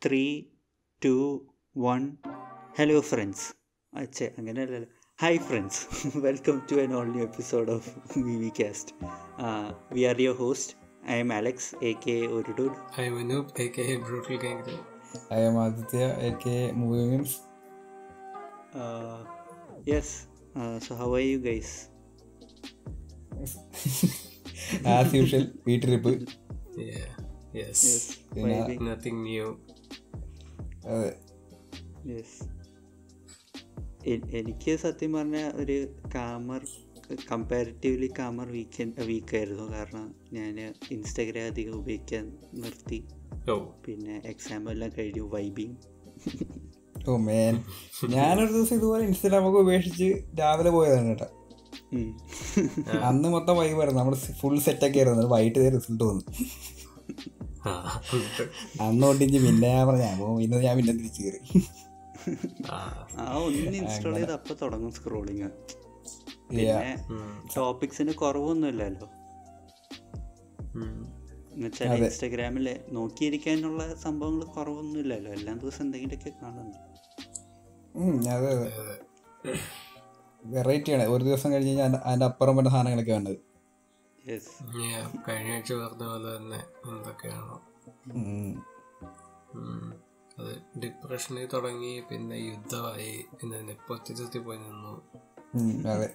Three two one hello friends അച്ഛേ അങ്ങനെയല്ലല്ലോ hi friends welcome to an all new episode of we we cast we are your host I'm Alex aka ഒരു dude I'm Anoop, aka Brutal Gangrel. I am Aditya, aka Movie Memes. Yes so how are you guys As usual, വീട്ടിരിപ്പ് Yeah. Yes. പിന്നെ Nothing new. അതെ yes എനിക്ക് സത്യം പറഞ്ഞ ഒരു calmer comparatively calmer weekend വീക്കായിരുന്നു കാരണം ഞാൻ ഇൻസ്റ്റഗ്രാം അധികം ഉപയോഗിക്കാൻ നിർത്തി Oh. പിന്നെ എക്സാം എല്ലാം കഴിഞ്ഞു വൈബിങ് ഓ മേൻ ഞാനൊരു ദിവസം ഇതുപോലെ ഇൻസ്റ്റാഗ്രാമൊക്കെ ഉപേക്ഷിച്ച് രാവിലെ പോയതാണ് കേട്ടോ അന്ന് മൊത്തം വൈകുമായിരുന്നു നമ്മൾ ഫുൾ സെറ്റൊക്കെ ആയിരുന്നു വൈകിട്ട് ഇതേ റിസൾട്ട് വന്നു Ah. അന്ന് ഒട്ടിച്ച് പിന്നെ ഞാൻ പറഞ്ഞു അപ്പോൾ ഇന്ന് ഞാൻ പിന്നെ തിരിച്ചു കയറി ah. ആ ഒന്ന് ഇൻസ്റ്റാൾ ചെയ്ത് അപ്പൊ തുടങ്ങും സ്ക്രോളിങ് Yeah. പിന്നെ Mm. ടോപ്പിക്സിന് കുറവൊന്നുമില്ലല്ലോ Mm. എന്നുവെച്ചാൽ ഇൻസ്റ്റാഗ്രാമിൽ നോക്കിയിരിക്കാനുള്ള സംഭവങ്ങൾ കുറവൊന്നുമില്ലല്ലോ എല്ലാ ദിവസം എന്തെങ്കിലുമൊക്കെ കാണുന്നു ഉം, അതെ അതെ വെറൈറ്റി ആണ് ഒരു ദിവസം കഴിഞ്ഞ് കഴിഞ്ഞാൽ അതിൻ്റെ അപ്പുറം പറ്റുന്ന സാധനങ്ങളൊക്കെ വേണ്ടത് യെസ് Yeah. കഴിഞ്ഞ ആഴ്ച പറഞ്ഞ പോലെ തന്നെ എന്തൊക്കെയാണോ ഉം. ഉം. അത് ഡിപ്രഷനിൽ തുടങ്ങി പിന്നെ യുദ്ധമായി പിന്നെ നെപ്പോത്തിസത്തിൽ പോയി നിന്നു ഉം, അതെ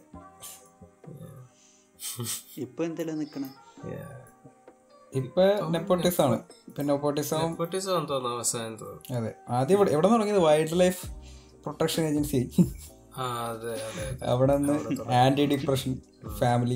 ഇപ്പൊ എന്തെല്ലാം നിക്കണേ Yeah. ഇപ്പൊ നെപ്പോട്ടിസം ആണ് ഇപ്പൊ നെപ്പോട്ടിസം നെപ്പോട്ടിസം എന്ന് തോന്നുന്നു അവസാനം തോന്നുന്നു അതെ ആദ്യം ഇവിടെ എവിടെ തുടങ്ങിയത് വൈൽഡ് ലൈഫ് പ്രൊട്ടക്ഷൻ ഏജൻസി ആ അതെ അതെ അതെ അവിടെ നിന്ന് ആന്റി ഡിപ്രഷൻ ഫാമിലി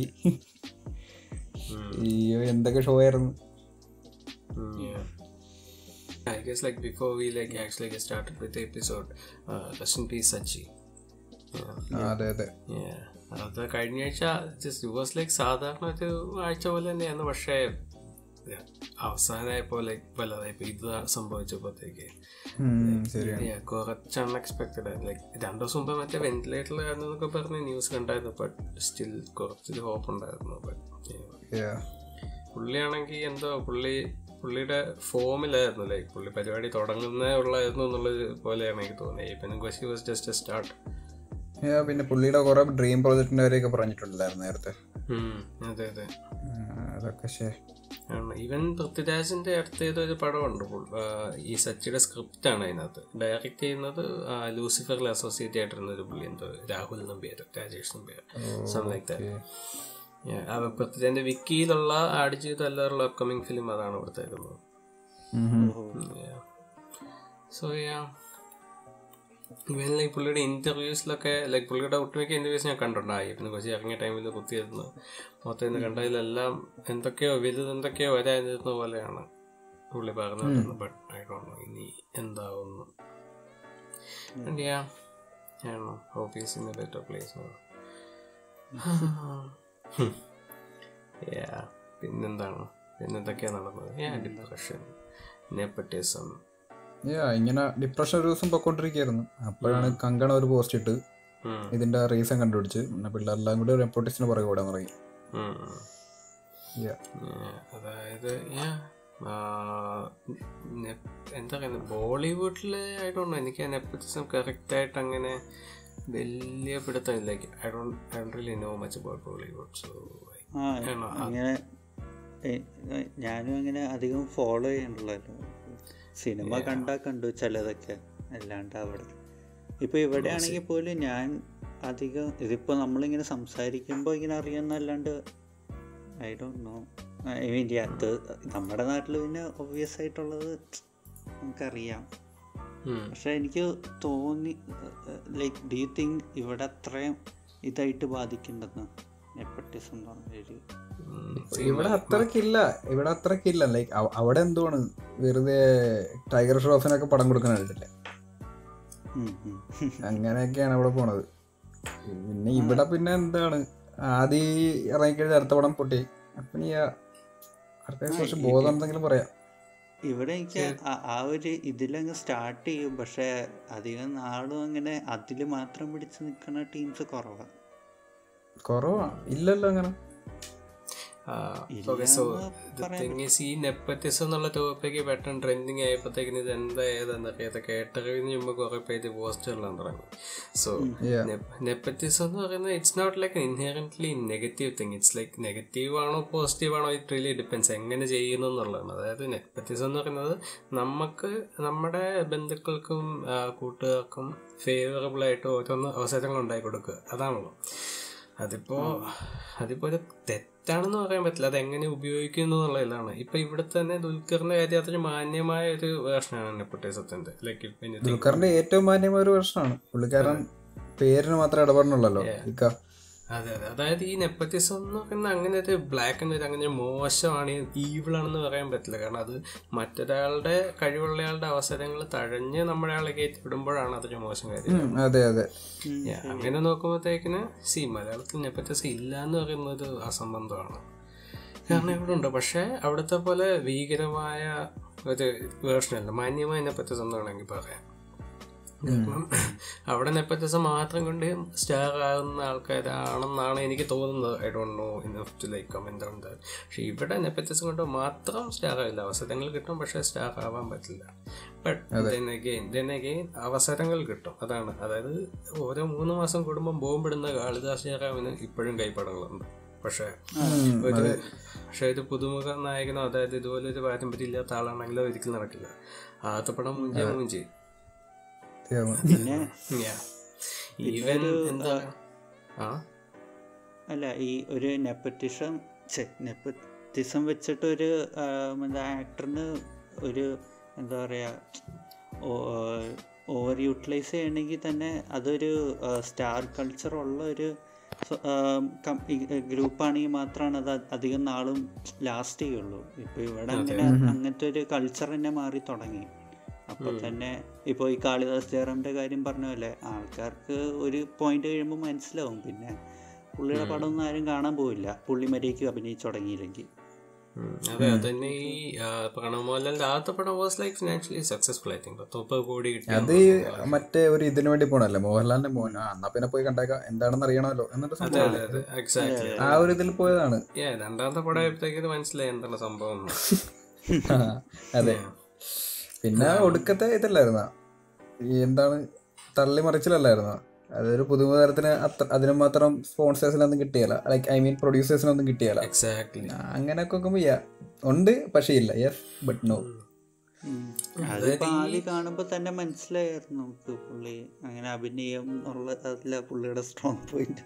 അയ്യോ എന്തൊക്കെ ഷോ ആയിരുന്നു Mm, yeah. I guess like before we like actually get started with the episode, uh, rest in peace, Sachi. Yeah. അതെ അതെ Yeah. അത് കഴിഞ്ഞ ആഴ്ച ജസ്റ്റ് വാസ് ലൈക്ക് സാധാരണ ഒരു ആഴ്ച പോലെ തന്നെയാണ് പക്ഷേ yeah, അവസാനമായപ്പോ ലൈക്ക് വല്ലതായപ്പോ ഇത് സംഭവിച്ചപ്പോഴത്തേക്ക് ഉം, ശരിയാണ് Yeah, കുറച്ച് അൺഎക്സ്പെക്റ്റഡ് ആയിരുന്നു ലൈക്ക് രണ്ടു ദിവസം മുമ്പ് മറ്റേ വെന്റിലേറ്ററിൽ എന്നൊക്കെ പറഞ്ഞ് ന്യൂസ് കണ്ടായിരുന്നു ബട്ട് സ്റ്റിൽ കുറച്ചൊരു ഹോപ്പ് ഉണ്ടായിരുന്നു ബട്ട് Yeah. പുള്ളിയാണെങ്കിൽ എന്തോ പുള്ളി പുള്ളിയുടെ ഫോമിലായിരുന്നു ലൈക്ക് പുള്ളി പരിപാടി തുടങ്ങുന്നേ ഉള്ളായിരുന്നു എന്നുള്ളത് പോലെയാണ് എനിക്ക് തോന്നിയത് ഇപ്പം question was just a start Yeah, പിന്നെ പുള്ളിയുടെ കുറെ ഡ്രീം പ്രോജക്റ്റിന്റെ വരെയൊക്കെ പറഞ്ഞിട്ടുണ്ടായിരുന്നു നേരത്തെ അതെ അതെ ആ, അതൊക്കെ ശേ ഈവൻ പൃഥ്വിരാജിന്റെ അടുത്ത ഏതൊരു പടമുണ്ട് പുൾ- ആ, ഈ സച്ചിയുടെ സ്ക്രിപ്റ്റ് ആണ് അതിനകത്ത് ഡയറക്റ്റ് ചെയ്യുന്നത് ആ, ലൂസിഫറിൽ അസോസിയേറ്റ് ആയിട്ടിരുന്ന ഒരു പുള്ളി എന്തോ രാഹുൽ നമ്പ്യാർ രാജേഷ് നമ്പ്യാർ സംഭവം ലൈക്ക് ദാറ്റ് പൃഥ്വിരാജിന്റെ വിക്കിയിലുള്ള ആടുജീവിതം എല്ലാവരുള്ള അപ്കമിങ് ഫിലിം അതാണ് കൊടുത്തേക്കുന്നത് സോ യാ ഇവൻ ലൈക്ക് പുള്ളിയുടെ ഇന്റർവ്യൂസിലൊക്കെ ലൈക്ക് പുള്ളിയുടെ ഒട്ടുമിക്ക ഇന്റർവ്യൂസ് ഞാൻ കണ്ടിട്ടുണ്ടായി പിന്നെ കുറച്ച് ഇറങ്ങിയ ടൈമിൽ കുത്തിയിരുന്നു മൊത്തം ഇന്ന് കണ്ടതിലെല്ലാം എന്തൊക്കെയോ വലുത് എന്തൊക്കെയോ വരാനിരുന്ന പോലെയാണ് പുള്ളി പറഞ്ഞു ബട്ട് ഐ ഡോണ്ട് നോ ഇനി എന്താവുന്നു And yeah, I don't know. Hope he's in a better place now. yeah. പിന്നെന്താണ് പിന്നെന്തൊക്കെയാ നടന്നത് yeah ഡിപ്രഷൻ നെപ്പറ്റിസം യാ ഇങ്ങനെ ഡിപ്രഷൻ ഒരു ദിവസം പൊക്കോണ്ടിരിക്കുകയായിരുന്നു അപ്പോഴാണ് കങ്കണ ഒരു പോസ്റ്റ് ഇട്ട് ഇതിന്റെ റീസൺ കണ്ടുപിടിച്ച് പിന്നെ പിള്ളേരെല്ലാം കൂടി നെപ്പോട്ടിസിന് പുറകെ ഓടാൻ തുടങ്ങി Yeah. അതായത് yeah, ആ, നെ- എന്താ പറയുന്നത് ബോളിവുഡില് ഐ ഡോണ്ട് എനിക്ക് നെപ്പറ്റിസം കറക്റ്റ് ആയിട്ട് അങ്ങനെ വലിയ പിടുത്തമില്ല I don't I don't really know much about Bollywood so ആ ആണോ? അങ്ങനെ എ- എ- ഞാനും അങ്ങനെ അധികം ഫോളോ ചെയ്യണ്ടല്ലോ സിനിമ കണ്ടാ കണ്ടു ചിലതൊക്കെ അല്ലാണ്ട് അവിടെ ഇപ്പൊ ഇവിടെ ആണെങ്കിൽ പോലും ഞാൻ അധികം ഇതിപ്പോ നമ്മളിങ്ങനെ സംസാരിക്കുമ്പോൾ ഇങ്ങനെ അറിയാന്നല്ലാണ്ട് I don't know I mean അത് നമ്മുടെ നാട്ടിൽ പിന്നെ ഒബ്വിയസ് ആയിട്ടുള്ളത് നമുക്കറിയാം പക്ഷെ എനിക്ക് തോന്നി ലൈക്ക് ഡു യു തിങ്ക് ഇവിടെ അത്രയും ഇതായിട്ട് ബാധിക്കുന്നുണ്ടെന്ന് നെപ്പറ്റിസം എന്ന് പറഞ്ഞൊരു ഇവിടെ അത്രക്കില്ല ഇവിടെ അത്രക്കില്ല ലൈക്ക് അവിടെ എന്തുവാണ് വെറുതെ ടൈഗർ ഷ്രോഫിനൊക്കെ പടം കൊടുക്കാനായിട്ടില്ലേ ഉം, ഉം. അങ്ങനെയൊക്കെയാണ് അവിടെ പോണത് പിന്നെ ഇവിടെ പിന്നെ എന്താണ് ആദ്യം ഇറങ്ങിക്കഴിഞ്ഞ അടുത്ത പടം പൊട്ടി അപ്പൊ നീ അടുത്ത കുറച്ച് ബോധം എന്തെങ്കിലും പറയാം ഇവിടെ എനിക്ക് ആ- ആ ഒരു ഇതിലങ്ങ് സ്റ്റാർട്ട് ചെയ്യും പക്ഷെ അധികം നാളും അങ്ങനെ അതിൽ മാത്രം പിടിച്ച് നിൽക്കുന്ന ടീംസ് കുറവാണ് കുറവാ ഇല്ലല്ലോ അങ്ങനെ ഓക്കെ സോ തിങ് ഈസ് ഈ നെപ്പറ്റിസം എന്നുള്ള ടോപ്പിക്ക് പെട്ടെന്ന് ട്രെൻഡിങ് ആയപ്പോഴത്തേക്കിന് ഇത് എന്താ ഏതെന്നൊക്കെ ഇത് കേട്ടറിവിന് മുമ്പ് കുറെ പേര് പോസ്റ്റുകളാൻ തുടങ്ങി സോ നെപ്പറ്റിസം എന്ന് പറയുന്നത് it's not like inherently negative thing it's like negative ആണോ പോസിറ്റീവ് ആണോ ഇറ്റ് റിയലി ഡിപ്പെൻസ് എങ്ങനെ ചെയ്യുന്നു എന്നുള്ളതാണ് അതായത് നെപ്പറ്റിസം എന്ന് പറയുന്നത് നമുക്ക് നമ്മുടെ ബന്ധുക്കൾക്കും ആ, കൂട്ടുകാർക്കും ഫേവറബിൾ ആയിട്ട് ഓരോന്ന് അവസരങ്ങൾ ഉണ്ടാക്കി കൊടുക്കുക അതാണല്ലോ അതിപ്പോ അതിപ്പോ ഒരു തെറ്റാണെന്ന് പറയാൻ പറ്റില്ല അത് എങ്ങനെ ഉപയോഗിക്കുന്നു എന്നുള്ളതാണ് ഇപ്പൊ ഇവിടെ തന്നെ ദുൽഖറിന്റെ കാര്യം അതൊരു മാന്യമായ ഒരു വേർഷനാണ് നെപ്പറ്റിസത്തിന്റെ ലൈക്ക് ദുൽഖറിന്റെ ഏറ്റവും മാന്യമായ ഒരു പ്രശ്നമാണ് പുള്ളിക്കാരൻ പേരിന് മാത്രമേ ഇടപെടണുള്ളല്ലോ ഇക്ക അതെ അതെ അതായത് ഈ നെപ്പറ്റിസം എന്ന് പറയുന്നത് അങ്ങനെ ഒരു ബ്ലാക്ക് ആൻഡ് വൈറ്റ് അങ്ങനെ ഒരു മോശമാണ് ഈവിളാണെന്ന് പറയാൻ പറ്റില്ല കാരണം അത് മറ്റൊരാളുടെ കഴിവുള്ളയാളുടെ അവസരങ്ങൾ തഴഞ്ഞ് നമ്മുടെ ആളെ കയറ്റി വിടുമ്പോഴാണ് അതൊരു മോശം കാര്യം ഉം, അതെ അതെ Yeah, അങ്ങനെ നോക്കുമ്പോഴത്തേക്കിന് സി മലയാളത്തിൽ നെപ്പറ്റിസം ഇല്ല എന്ന് പറയുന്നത് അസംബന്ധമാണ് കാരണം ഇവിടെ ഉണ്ട് പക്ഷെ അവിടുത്തെ പോലെ ഭീകരമായ ഒരു വേർഷനല്ല മാന്യമായ നെപ്പറ്റിസം എന്ന് വേണമെങ്കിൽ പറയാം കാരണം അവിടെ നെപ്പറ്റിസം മാത്രം കൊണ്ട് സ്റ്റാർ ആകുന്ന ആൾക്കാരാണെന്നാണ് എനിക്ക് തോന്നുന്നത് I don't know enough to like comment on that പക്ഷെ ഇവിടെ നെപ്പറ്റിസം കൊണ്ട് മാത്രം സ്റ്റാർ ആവില്ല അവസരങ്ങൾ കിട്ടും പക്ഷെ സ്റ്റാർ ആവാൻ പറ്റില്ല but then again then again അവസരങ്ങൾ കിട്ടും അതാണ് അതായത് ഓരോ മൂന്ന് മാസം കൂടുമ്പോൾ ബോംബിടുന്ന കാളിദാസ് ജയറാമിന് ഇപ്പോഴും കൈപ്പടങ്ങളുണ്ട് പക്ഷെ ഒരു പക്ഷെ ഒരു പുതുമുഖ നായകനോ അതായത് ഇതുപോലെ ഒരു പാരമ്പര്യം ഇല്ലാത്ത ആളാണെങ്കിലോ ഒരിക്കലും നടക്കില്ല ആദ്യത്തെ പടം മുഞ്ചിയ മുഞ്ചി പിന്നെ ഈവൻ എന്താ ആ അല്ല ഈ ഒരു നെപ്പറ്റിസം നെപ്പറ്റിസം വെച്ചിട്ട് ഒരു എന്താ ആക്ടറിന് ഒരു എന്താ പറയുക ഓവർ യൂട്ടിലൈസ് ചെയ്യണമെങ്കിൽ തന്നെ അതൊരു സ്റ്റാർ കൾച്ചർ ഉള്ള ഒരു ഗ്രൂപ്പാണെങ്കിൽ മാത്രമാണ് അത് അധികം നാളും ലാസ്റ്റ് ചെയ്യുള്ളൂ ഇപ്പൊ ഇവിടെ അങ്ങനെ അങ്ങനത്തെ ഒരു കൾച്ചർ തന്നെ മാറി തുടങ്ങി അപ്പൊ തന്നെ ഇപ്പോൾ ഈ കാളിദാസ് ജയറാമിന്റെ കാര്യം പറഞ്ഞ പോലെ ആൾക്കാർക്ക് ഒരു പോയിന്റ് കഴിയുമ്പോൾ മനസ്സിലാവും പിന്നെ പുള്ളിയുടെ പടം ഒന്നും ആരും കാണാൻ പോവില്ല പുള്ളി മര്യാദയ്ക്ക് അഭിനയിച്ചു തുടങ്ങിയില്ലെങ്കിൽ ഉം, അതെ അതന്നെ ഈ ആ, പ്രണവ് മോഹൻലാലിന്റെ ആദ്യത്തെ പടം was like financially successful I think പത്ത് മുപ്പത് കോടി കിട്ടി അത് ഈ മറ്റേ ഒരു ഇതിനു വേണ്ടി പോണല്ലേ മോഹൻലാലിന്റെ മോൻ ആ എന്നാ പിന്നെ പോയി കണ്ടേക്കാം എന്താണെന്ന് അറിയണമല്ലോ എന്നിട്ട് അതെ സംഭവം അതെ അതെ എക്സാക്ട്ലി ആ ഒരു ഇതിൽ പോയതാണ് ഏ രണ്ടാമത്തെ പടം ആയപ്പോഴത്തേക്ക് മനസ്സിലായി എന്താണ് സംഭവം എന്ന്. ആ, അതെ പിന്നെ ഒടുക്കത്തെ ഇതല്ലായിരുന്ന ഈ എന്താണ് തള്ളി മറിച്ചിലല്ലായിരുന്ന അതൊരു പുതുമുഖതരത്തിന് അത്ര അതിന് മാത്രം സ്പോൺസേഴ്സിനൊന്നും കിട്ടിയല്ല ലൈക്ക് ഐ മീൻ പ്രൊഡ്യൂസേഴ്സിനൊന്നും കിട്ടിയല്ല എക്സാക്ട്ലി അങ്ങനെയൊക്കെ നോക്കുമ്പോ yeah, ഉണ്ട് പക്ഷേ ഇല്ല യെസ് ബട്ട് നോ അതിപ്പോ ആദ്യം കാണുമ്പോ തന്നെ മനസ്സിലായിരുന്നു നമുക്ക് പുള്ളി അങ്ങനെ അഭിനയം എന്നുള്ള അതില പുള്ളിയുടെ സ്ട്രോങ് പോയിന്റ്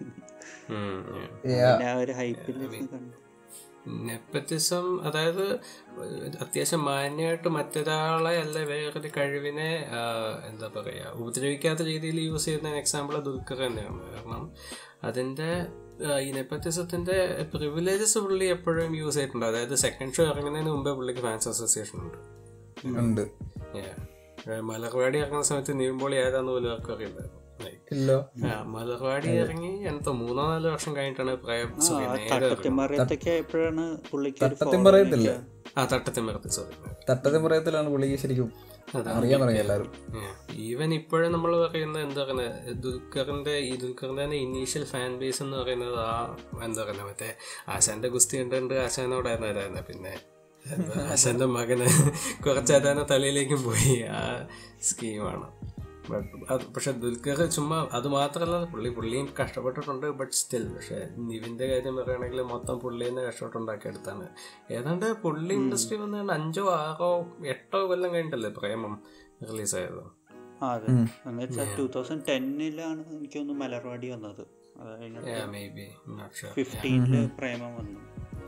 പിന്നെ ആ ഒരു ഹൈപ്പിൽ കണ്ടു നെപ്പറ്റിസം അതായത് അത്യാവശ്യം മാന്യമായിട്ട് മറ്റൊരാളെ അല്ല വേറൊരു കഴിവിനെ ആ, എന്താ പറയാ ഉപദ്രവിക്കാത്ത രീതിയിൽ യൂസ് ചെയ്യുന്ന എക്സാമ്പിൾ ദുൽഖർ തന്നെയാണ് കാരണം അതിന്റെ ആ, ഈ നെപ്പറ്റിസത്തിന്റെ പ്രിവിലേജസ് പുള്ളി എപ്പോഴും യൂസ് ചെയ്തിട്ടുണ്ട് അതായത് സെക്കൻഡ് ഷോ ഇറങ്ങുന്നതിന് മുമ്പേ പുള്ളിക്ക് ഫാൻസ് അസോസിയേഷൻ ഉണ്ട് ഉണ്ട് Yeah. മലർവാടി ഇറങ്ങുന്ന സമയത്ത് നീമ്പോളി ഏതാന്ന് പോലും ആർക്കും അറിയില്ല Like, ഇല്ലോ ആ, മലർവാടി ഇറങ്ങി എന്തോ മൂന്നോ നാലോ വർഷം കഴിഞ്ഞിട്ടാണ് പ്രയം sorry, നേരെ ഇറങ്ങുന്നത്. തട്ടത്തിമറിയത്തൊക്കെ ആയപ്പോഴാണ് പുള്ളിക്ക് ഒരു തട്ടത്തിൻ following പറയത്തില്ല ആ തട്ടത്തിമറത്ത് സോറി തട്ടത്തിൻ പറയത്തിലാണ് പുള്ളിക്ക് ശരിക്കും അറിയാൻ തുടങ്ങി എല്ലാവരും ഈവൻ ഇപ്പോഴും നമ്മൾ പറയുന്നത് എന്താ പറയുന്നത് ദുൽഖറിന്റെ ഈ ദുൽഖറിന്റെ തന്നെ ഇനീഷ്യൽ ഫാൻ ബേസ് എന്ന് പറയുന്നത് ആ എന്താ പറയുന്നത് മറ്റേ ആശാന്റെ ഗുസ്തി കണ്ടുകൊണ്ട് ആശാനോടായിരുന്നു അതായിരുന്നു പിന്നെ എന്താ, ആശാന്റെ മകന് കുറച്ചതാന തലയിലേക്കും പോയി ആ സ്കീമാണ് ബട്ട് അത് പക്ഷെ ദുൽഖർ ചുമ്മാ അത് മാത്രമല്ല പുള്ളി പുള്ളിയും കഷ്ടപ്പെട്ടിട്ടുണ്ട് ബട്ട് സ്റ്റിൽ പക്ഷെ നിവിന്റെ കാര്യം പറയുകയാണെങ്കിൽ മൊത്തം പുള്ളി തന്നെ കഷ്ടപ്പെട്ടുണ്ടാക്കിയെടുത്താണ് ഏതാണ്ട് പുള്ളി ഇൻഡസ്ട്രി വന്നുകൊണ്ട് അഞ്ചോ ആറോ എട്ടോ കൊല്ലം കഴിഞ്ഞിട്ടല്ലേ പ്രേമം റിലീസായത് ആ അതെ എന്നുവെച്ചാൽ ടൂ തൗസൻഡ് ടെന്നിലാണ് എനിക്ക് തോന്നുന്നു മലർവാടി വന്നത് അത് കഴിഞ്ഞിട്ട് മേ ബി നോട്ട് ഷുവർ ഫിഫ്റ്റീനില് പ്രേമം വന്നു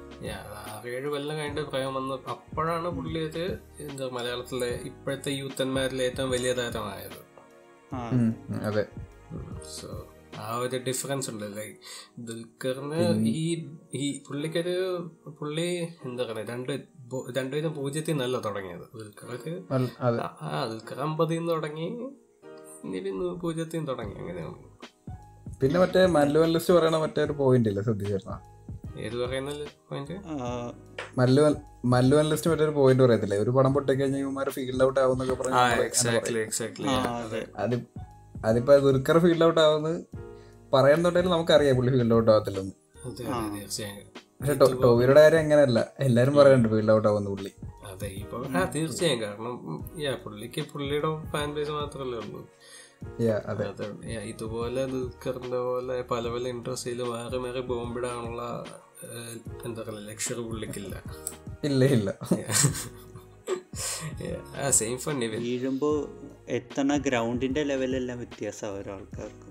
ആറേഴ് കൊല്ലം കഴിഞ്ഞിട്ട് പ്രേമം വന്ന് അപ്പോഴാണ് പുള്ളി അത് എന്താ മലയാളത്തിലെ ഇപ്പോഴത്തെ യൂത്തന്മാരിലെ ഏറ്റവും വലിയ താരമായത് ആ ഉം, ഉം, അതെ സോ ആ ഒരു ഡിഫറൻസ് ഉണ്ട് ലൈക്ക് ദുൽഖറിന് ഈ ഈ പുള്ളിക്കൊരു പുള്ളി എന്താ പറയുക രണ്ട് ബോ- രണ്ടുപേരും പൂജ്യത്തിൽ നിന്നല്ല തുടങ്ങിയത് ദുൽഖർക്ക് അൽ- അതെ ആ- ആ ദുൽഖർ അമ്പതിൽ നിന്ന് തുടങ്ങി നിവിൻ പൂജ്യത്തിൽ നിന്ന് തുടങ്ങി അങ്ങനെയാണ് പിന്നെ മറ്റേ മല്ലുവൻ ലിസ്റ്റ് പറയണ മറ്റേ ഒരു പോയിന്റ് ഇല്ലേ ശ്രദ്ധിച്ചിരുന്ന ഏത് പറയുന്ന പോയിന്റ് ആ, മല്ലുവൻ മല്ലുവൻ ലിസ്റ്റ് മറ്റേ ഒരു പോയിന്റ് പറയത്തില്ലേ ഒരു പടം പൊട്ടി കഴിഞ്ഞാൽ ഇവന്മാർ ഫീൽഡ് ഔട്ട് ആവുന്നൊക്കെ ആ പറഞ്ഞ് എക്സാക്ട്ലി എക്സാക്ട്ലി ആ അതെ അത് അതിപ്പോ ദുൽഖർ ഫീൽഡ് ഔട്ട് ആവുന്നത് പറയാൻ തൊട്ടേ നമുക്കറിയാം പുള്ളി ഫീൽഡ് ഔട്ട് ആവത്തില്ലെന്ന് അതെ അതെ തീർച്ചയായും പക്ഷെ ടോ- ടോവിയുടെ കാര്യം അങ്ങനെയല്ല എല്ലാരും പറയുന്നുണ്ട് ഫീൽഡ് ഔട്ട് ആവുന്ന പുള്ളി അതെ ഇപ്പൊ ആ തീർച്ചയായും കാരണം യാ പുള്ളിക്ക് പുള്ളിയുടെ ഫാൻ ബേസ് മാത്രമല്ലേ ഉള്ളൂ Yeah, അതെ അത് yeah, ഇതുപോലെ ദുൽഖറിന്റെ പോലെ പല പല ഇൻഡസ്ട്രിയിൽ മാറി മാറി ബോംബിടാനുള്ള ഏഹ്, എന്താ പറയുക ലക്ഷറി പുള്ളിക്കില്ല ഇല്ല ഇല്ല ആ സെയിം ഫൺ ഇവൻ വീഴുമ്പോൾ എത്തണ ഗ്രൗണ്ടിന്റെ ലെവലെല്ലാം വ്യത്യാസമാണ് ഓരോ ആൾക്കാർക്കും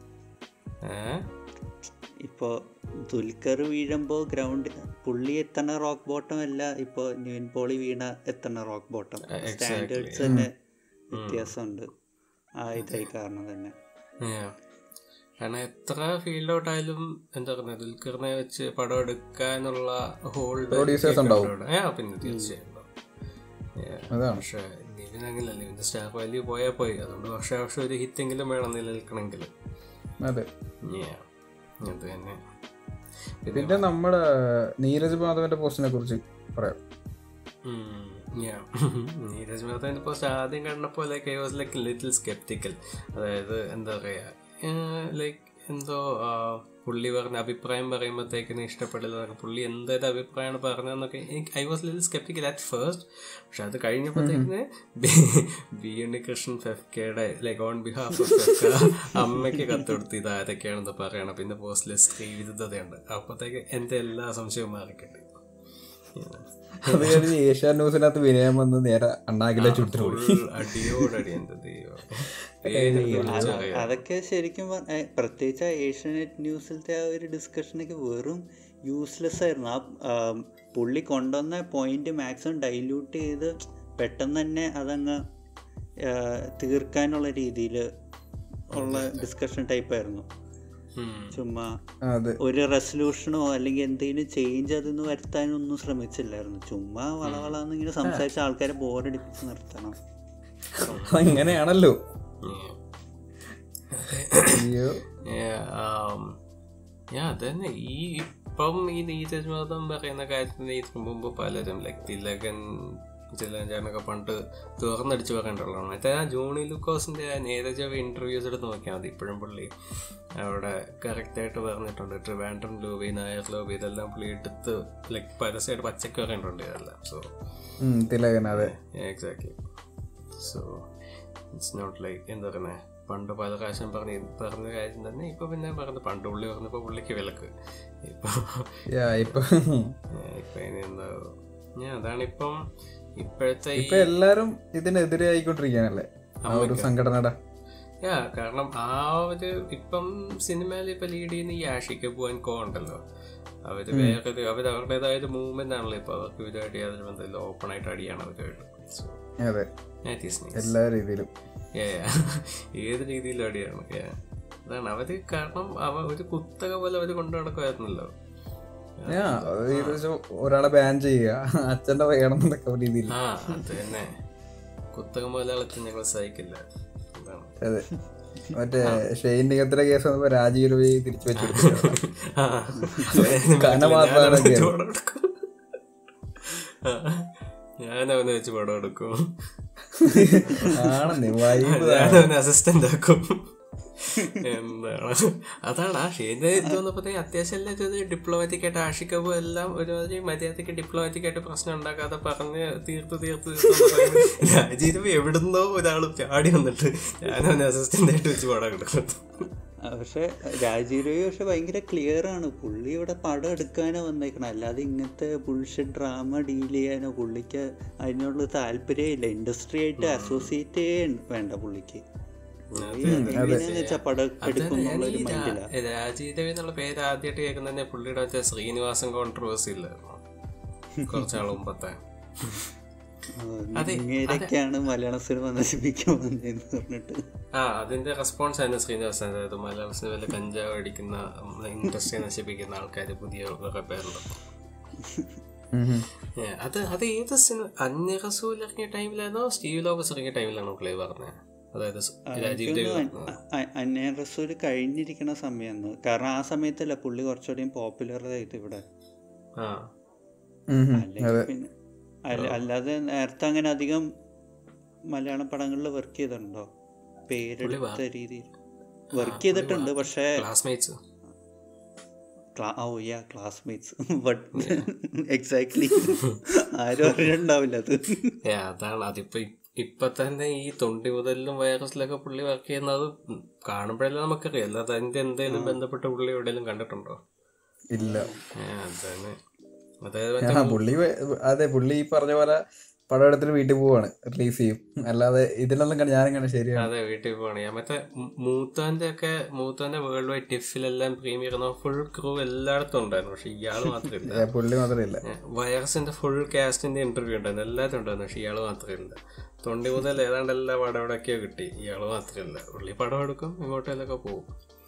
ഇപ്പോൾ ദുൽഖർ വീഴുമ്പോൾ ഗ്രൗണ്ട് പുള്ളി എത്തണ റോക്ക് ബോട്ടം അല്ല ഇപ്പോൾ ന്യൂൻ പോളി വീണ എത്തണ റോക്ക് ബോട്ടം സ്റ്റാൻഡേർഡ്സ് തന്നെ വ്യത്യാസമുണ്ട് ആ ഇതായി കാരണം തന്നെ കാരണം എത്ര ഫീൽഡ് ഔട്ട് ആയാലും എന്താ പറയുക ദുൽഖറിനെ വെച്ച് പടം എടുക്കാനുള്ള ഹോൾഡ് Producers ഉണ്ടാവും. പിന്നെ തീർച്ചയായും ഉണ്ടാവും. Yeah. അതാണ് പക്ഷെ നിവിൻ അങ്ങനല്ല നിവിന്റെ സ്റ്റാർ വാല്യൂ പോയാൽ പോയി അതുകൊണ്ട് വർഷം വർഷം ഒരു ഹിറ്റ് എങ്കിലും വേണം നിലനിൽക്കണമെങ്കിൽ അതെ Yeah. അത് തന്നെ പിന്നെ നമ്മുടെ നീരജ് മാധവന്റെ പോസ്റ്റിനെ കുറിച്ച് പറയാം ഉം, yeah. നീരജ് മേത്തന്റെ പോസ്റ്റ് ആദ്യം കണ്ടപ്പോൾ like I was like little skeptical അതായത് എന്താ പറയാ ലൈക്ക് എന്തോ ആ, പുള്ളി പറഞ്ഞ അഭിപ്രായം പറയുമ്പോഴത്തേക്കിന് ഇഷ്ടപ്പെടില്ല എന്നൊക്കെ. പുള്ളി എന്തൊരു അഭിപ്രായമാണ് പറഞ്ഞതെന്നൊക്കെ എനിക്ക് I was little skeptical at first പക്ഷെ അത് കഴിഞ്ഞപ്പോഴത്തേക്കിന് ബി ഉണ്ണികൃഷ്ണൻ ഫെഫ്കയുടെ like on behalf of FEFKA അമ്മയ്ക്ക് കത്തെടുത്ത് ഇത് ആരൊക്കെയാണെന്ന് പറയണം പിന്നെ പോസ്റ്റിൽ സ്ത്രീ വിരുദ്ധതയുണ്ട് അപ്പോഴത്തേക്ക് എൻ്റെ എല്ലാ സംശയവും മാറിക്കിട്ടി അത് കഴിഞ്ഞ് ഏഷ്യാൻ ന്യൂസിനകത്ത് വിനയം വന്ന് നേരെ അണ്ണാകിലെ ചുട്ടിട്ട് പോയി ഫുൾ അടിയോടടി എൻ്റെ ദൈവം പേര് വിളിച്ചറിയാം. അതൊക്കെ ശരിക്കും പറഞ്ഞ പ്രത്യേകിച്ച് ആ ഏഷ്യാനെറ്റ് ന്യൂസിലത്തെ ആ ഒരു ഡിസ്കഷനൊക്കെ വെറും യൂസ്ലെസ് ആയിരുന്നു ആ ആ, പുള്ളി കൊണ്ടുവന്ന പോയിന്റ് മാക്സിമം ഡൈല്യൂട്ട് ചെയ്ത് പെട്ടെന്ന് തന്നെ അതങ്ങ് ആ, തീർക്കാനുള്ള രീതിയിൽ ഉള്ള ഡിസ്കഷൻ ടൈപ്പായിരുന്നു ഉം. ചുമ്മാ അതെ ഒരു റെസൊല്യൂഷനോ അല്ലെങ്കിൽ എന്തെങ്കിലും ചേഞ്ച് അതൊന്നും വരുത്താനൊന്നും ശ്രമിച്ചില്ലായിരുന്നു ചുമ്മാ വളവളാന്ന് ഇങ്ങനെ സംസാരിച്ച ആൾക്കാരെ ബോറടിപ്പിച്ച് നിർത്തണം അങ്ങനെയാണല്ലോ Yeah. അയ്യോ Yeah, um, yeah, അതന്നെ ഈ ഇപ്പം ഈ നീരജ്വാദം പറയുന്ന കാര്യത്തിന് ഇതിനു മുമ്പ് പലരും ലൈക് തിലകൻ ചിലഞ്ചാനൊക്കെ പണ്ട് തുറന്നടിച്ച് പറയേണ്ടതാണ് മറ്റേ ആ ജോണി ലൂക്കോസിന്റെ ആ നീരജ് ഇന്റർവ്യൂസ് എടുത്ത് നോക്കിയാൽ മതി ഇപ്പോഴും പുള്ളി അവിടെ കറക്റ്റായിട്ട് പറഞ്ഞിട്ടുണ്ട് ട്രിവാൻഡ്രം ലോബി നായർ ലോബി ഇതെല്ലാം പുള്ളി എടുത്ത് ലൈക്ക് പരസ്യമായിട്ട് പച്ചക്ക് പറയേണ്ടതുണ്ട് ഇതെല്ലാം സോ ഉം, തിലകൻ അതെ exactly so it's not like എന്താ പറയുന്നത് പണ്ട് പല പ്രാവശ്യം പറഞ്ഞ പറഞ്ഞ കാര്യം തന്നെ ഇപ്പൊ പിന്നെ പറഞ്ഞു പണ്ട് പുള്ളി പറഞ്ഞപ്പോ പുള്ളിക്ക് വിലക്ക് ഇപ്പൊ യാ ഇപ്പൊ ഇപ്പൊ ഇനി എന്താ ഞാൻ അതാണിപ്പം ഇപ്പോഴത്തെ ഈ ഇപ്പൊ എല്ലാരും ഇതിനെതിരെ ആയിക്കൊണ്ടിരിക്കാനല്ലേ ആ ഒരു സംഘടനയുടെ യാ കാരണം ആ ഒരു ഇപ്പം സിനിമയിൽ ഇപ്പൊ ലീഡ് ചെയ്യുന്ന ഈ ആഷിക്ക് പോവാൻ കോ ഉണ്ടല്ലോ അവര് വേറൊരു അവർ അവരുടേതായ ഒരു മൂവ്മെന്റ് ആണല്ലോ ഇപ്പൊ അവർക്ക് ഇവരുമായിട്ട് യാതൊരു ബന്ധമില്ല ഓപ്പൺ ആയിട്ട് അടിയാണ് അവരുമായിട്ട് സോ അതെ that is nice. എല്ലാ രീതിയിലും Yeah, yeah. ഏത് രീതിയിലും അടിയാണ് Yeah. അതാണ് അവര് കാരണം അവ ഒരു കുത്തക പോലെ അവര് കൊണ്ടു നടക്കുമായിരുന്നല്ലോ യാ ഇത് വെച്ച് ഒരാളെ ബാൻ ചെയ്യുക അച്ഛന്റെ വേണം എന്നൊക്കെ രീതിയിൽ ആ അത് തന്നെ കുത്തക മുതലാളത്തിൽ ഞങ്ങൾ സഹിക്കില്ല അതാണ് അതെ മറ്റേ ഷെയ്ൻ നികത്തിന്റെ കേസ് വന്നപ്പോ രാജീവ് രവി തിരിച്ചു വെച്ചെടുത്തു ആ, കന മാത്രമാണ് ഞാനവന് വെച്ച് കേറി. പടം എടുക്കും. ആ, ഞാനവനെ വെച്ച് പടം എടുക്കും ആണെന്നേ വൈബ് ഞാനവനെ അസിസ്റ്റന്റ് ആക്കും എന്താണ് അതാണ് ആ ഷെയ്ന്റെ ഇത് വന്നപ്പോഴത്തേക്ക് അത്യാവശ്യം എല്ലാം ചെയ്ത് ഡിപ്ലോമാറ്റിക് ആയിട്ട് ആഷിക്കബു എല്ലാം ഒരുമാതിരി മര്യാദക്ക് ഡിപ്ലോമാറ്റിക് ആയിട്ട് പ്രശ്നം ഉണ്ടാക്കാതെ പറഞ്ഞ് തീർത്ത് തീർത്ത് രാജീവ് എവിടുന്നോ ഒരാൾ ചാടി വന്നിട്ട് ഞാനവനെ അസിസ്റ്റന്റ് ആയിട്ട് വെച്ച് പടം എടുക്കും ആ, പക്ഷെ രാജീവ് രവി പക്ഷെ ഭയങ്കര ക്ലിയർ ആണ് പുള്ളി ഇവിടെ പടം എടുക്കാനോ വന്നേക്കണം അല്ലാതെ ഇങ്ങനത്തെ ബുൾഷെറ്റ് ഡ്രാമ ഡീൽ ചെയ്യാനോ പുള്ളിക്ക് അതിനുള്ള താല്പര്യമില്ല ഇൻഡസ്ട്രി ആയിട്ട് അസോസിയേറ്റ് വേണ്ട പുള്ളിക്ക് പുള്ളി എങ്ങനെയാന്ന് വെച്ചാ പടം എടുക്കും എന്നുള്ള ഒരു മൈൻഡിലാ രാജീവ് രവി എന്നുള്ള പേര് ആദ്യമായിട്ട് കേൾക്കുന്ന തന്നെ പുള്ളിയുടെ മറ്റേ ശ്രീനിവാസൻ കോൺട്രവേഴ്സി ഇല്ലായിരുന്നു കുറച്ചാൾ മുമ്പത്തെ അതെ, ഇങ്ങനെയൊക്കെയാണ് മലയാള സിനിമ നശിപ്പിക്കാൻ വന്നതെന്ന് പറഞ്ഞിട്ട് ആ അതിന്റെ റെസ്പോൺസ് ആയിരുന്നു ശ്രീനിവാസൻ അതായത് മലയാള സിനിമയിൽ കഞ്ചാവ് അടിക്കുന്ന ഇൻഡസ്ട്രി നശിപ്പിക്കുന്ന ആൾക്കാർ പുതിയ കുറെ പേരുണ്ട് ഏ, അത് അത് ഏത് സിനിമ അന്യ റസൂൽ ഇറങ്ങിയ ടൈമിലാണോ സ്റ്റീവ് ലോബസ് ഇറങ്ങിയ ടൈമിലാണോ പുള്ളി പറഞ്ഞത് അതായത് സ് രാജീവ് ദേവ് പറഞ്ഞത് അന്യ റസൂൽ കഴിഞ്ഞിരിക്കുന്ന സമയമാണ് കാരണം ആ സമയത്തല്ല പുള്ളി കുറച്ചുകൂടിയും പോപ്പുലർ ആയത് ഇവിടെ ആ അല്ലെങ്കിൽ പിന്നെ അല്ല- അല്ലാതെ നേരത്തെ അങ്ങനെ അധികം മലയാളം പടങ്ങളിൽ വർക്ക് ചെയ്തിട്ടുണ്ടോ പേരെടുത്ത രീതിയിൽ വർക്ക് ചെയ്തിട്ടുണ്ട് പക്ഷേ classmates oh yeah classmates but exactly ആരും അറിയണ്ടാവില്ല അത് ഏ അതാണ് അതിപ്പോ ഇ- ഇപ്പൊ തന്നെ ഈ തൊണ്ടി മുതലിലും വൈറസിലൊക്കെ പുള്ളി വർക്ക് ചെയ്യുന്നത് കാണുമ്പോഴെല്ലാം നമുക്കറിയാം അല്ലാതെ അതിന്റെ എന്തെങ്കിലും ബന്ധപ്പെട്ട പുള്ളി എവിടെയെങ്കിലും കണ്ടിട്ടുണ്ടോ ഇല്ല ഏ, അതന്നെ അതായത് മറ്റേ ആ പുള്ളി വേ- അതെ പുള്ളി ഈ പറഞ്ഞ പോലെ പടം എടുത്തിട്ട് വീട്ടിൽ പോവാണ് റിലീസ് ചെയ്യും അല്ലാതെ ഇതിലൊന്നും കണ്ട് ഞാനും കണ്ട് ശരിയാണ് അതെ വീട്ടിൽ പോവാണ് ഞാൻ മറ്റേ മൂ- മൂത്താന്റെ ഒക്കെ മൂത്താന്റെ വേൾഡ് വൈഡ് ടിഫിലെല്ലാം പ്രീമിയർ ഫുൾ ക്രൂ എല്ലായിടത്തും ഉണ്ടായിരുന്നു പക്ഷെ ഇയാള് മാത്രമില്ല ഏ, പുള്ളി മാത്രമില്ല ഏ, വൈറസിന്റെ ഫുൾ കാസ്റ്റിന്റെ ഇന്റർവ്യൂ ഉണ്ടായിരുന്നു എല്ലാവരും ഉണ്ടായിരുന്നു പക്ഷെ ഇയാള് മാത്രമില്ല തൊണ്ടി മുതൽ ഏതാണ്ട് എല്ലാ പടം എവിടെയൊക്കെയോ കിട്ടി ഇയാള് മാത്രമില്ല പുള്ളി പടം എടുക്കും ഇങ്ങോട്ടേലൊക്കെ പോകും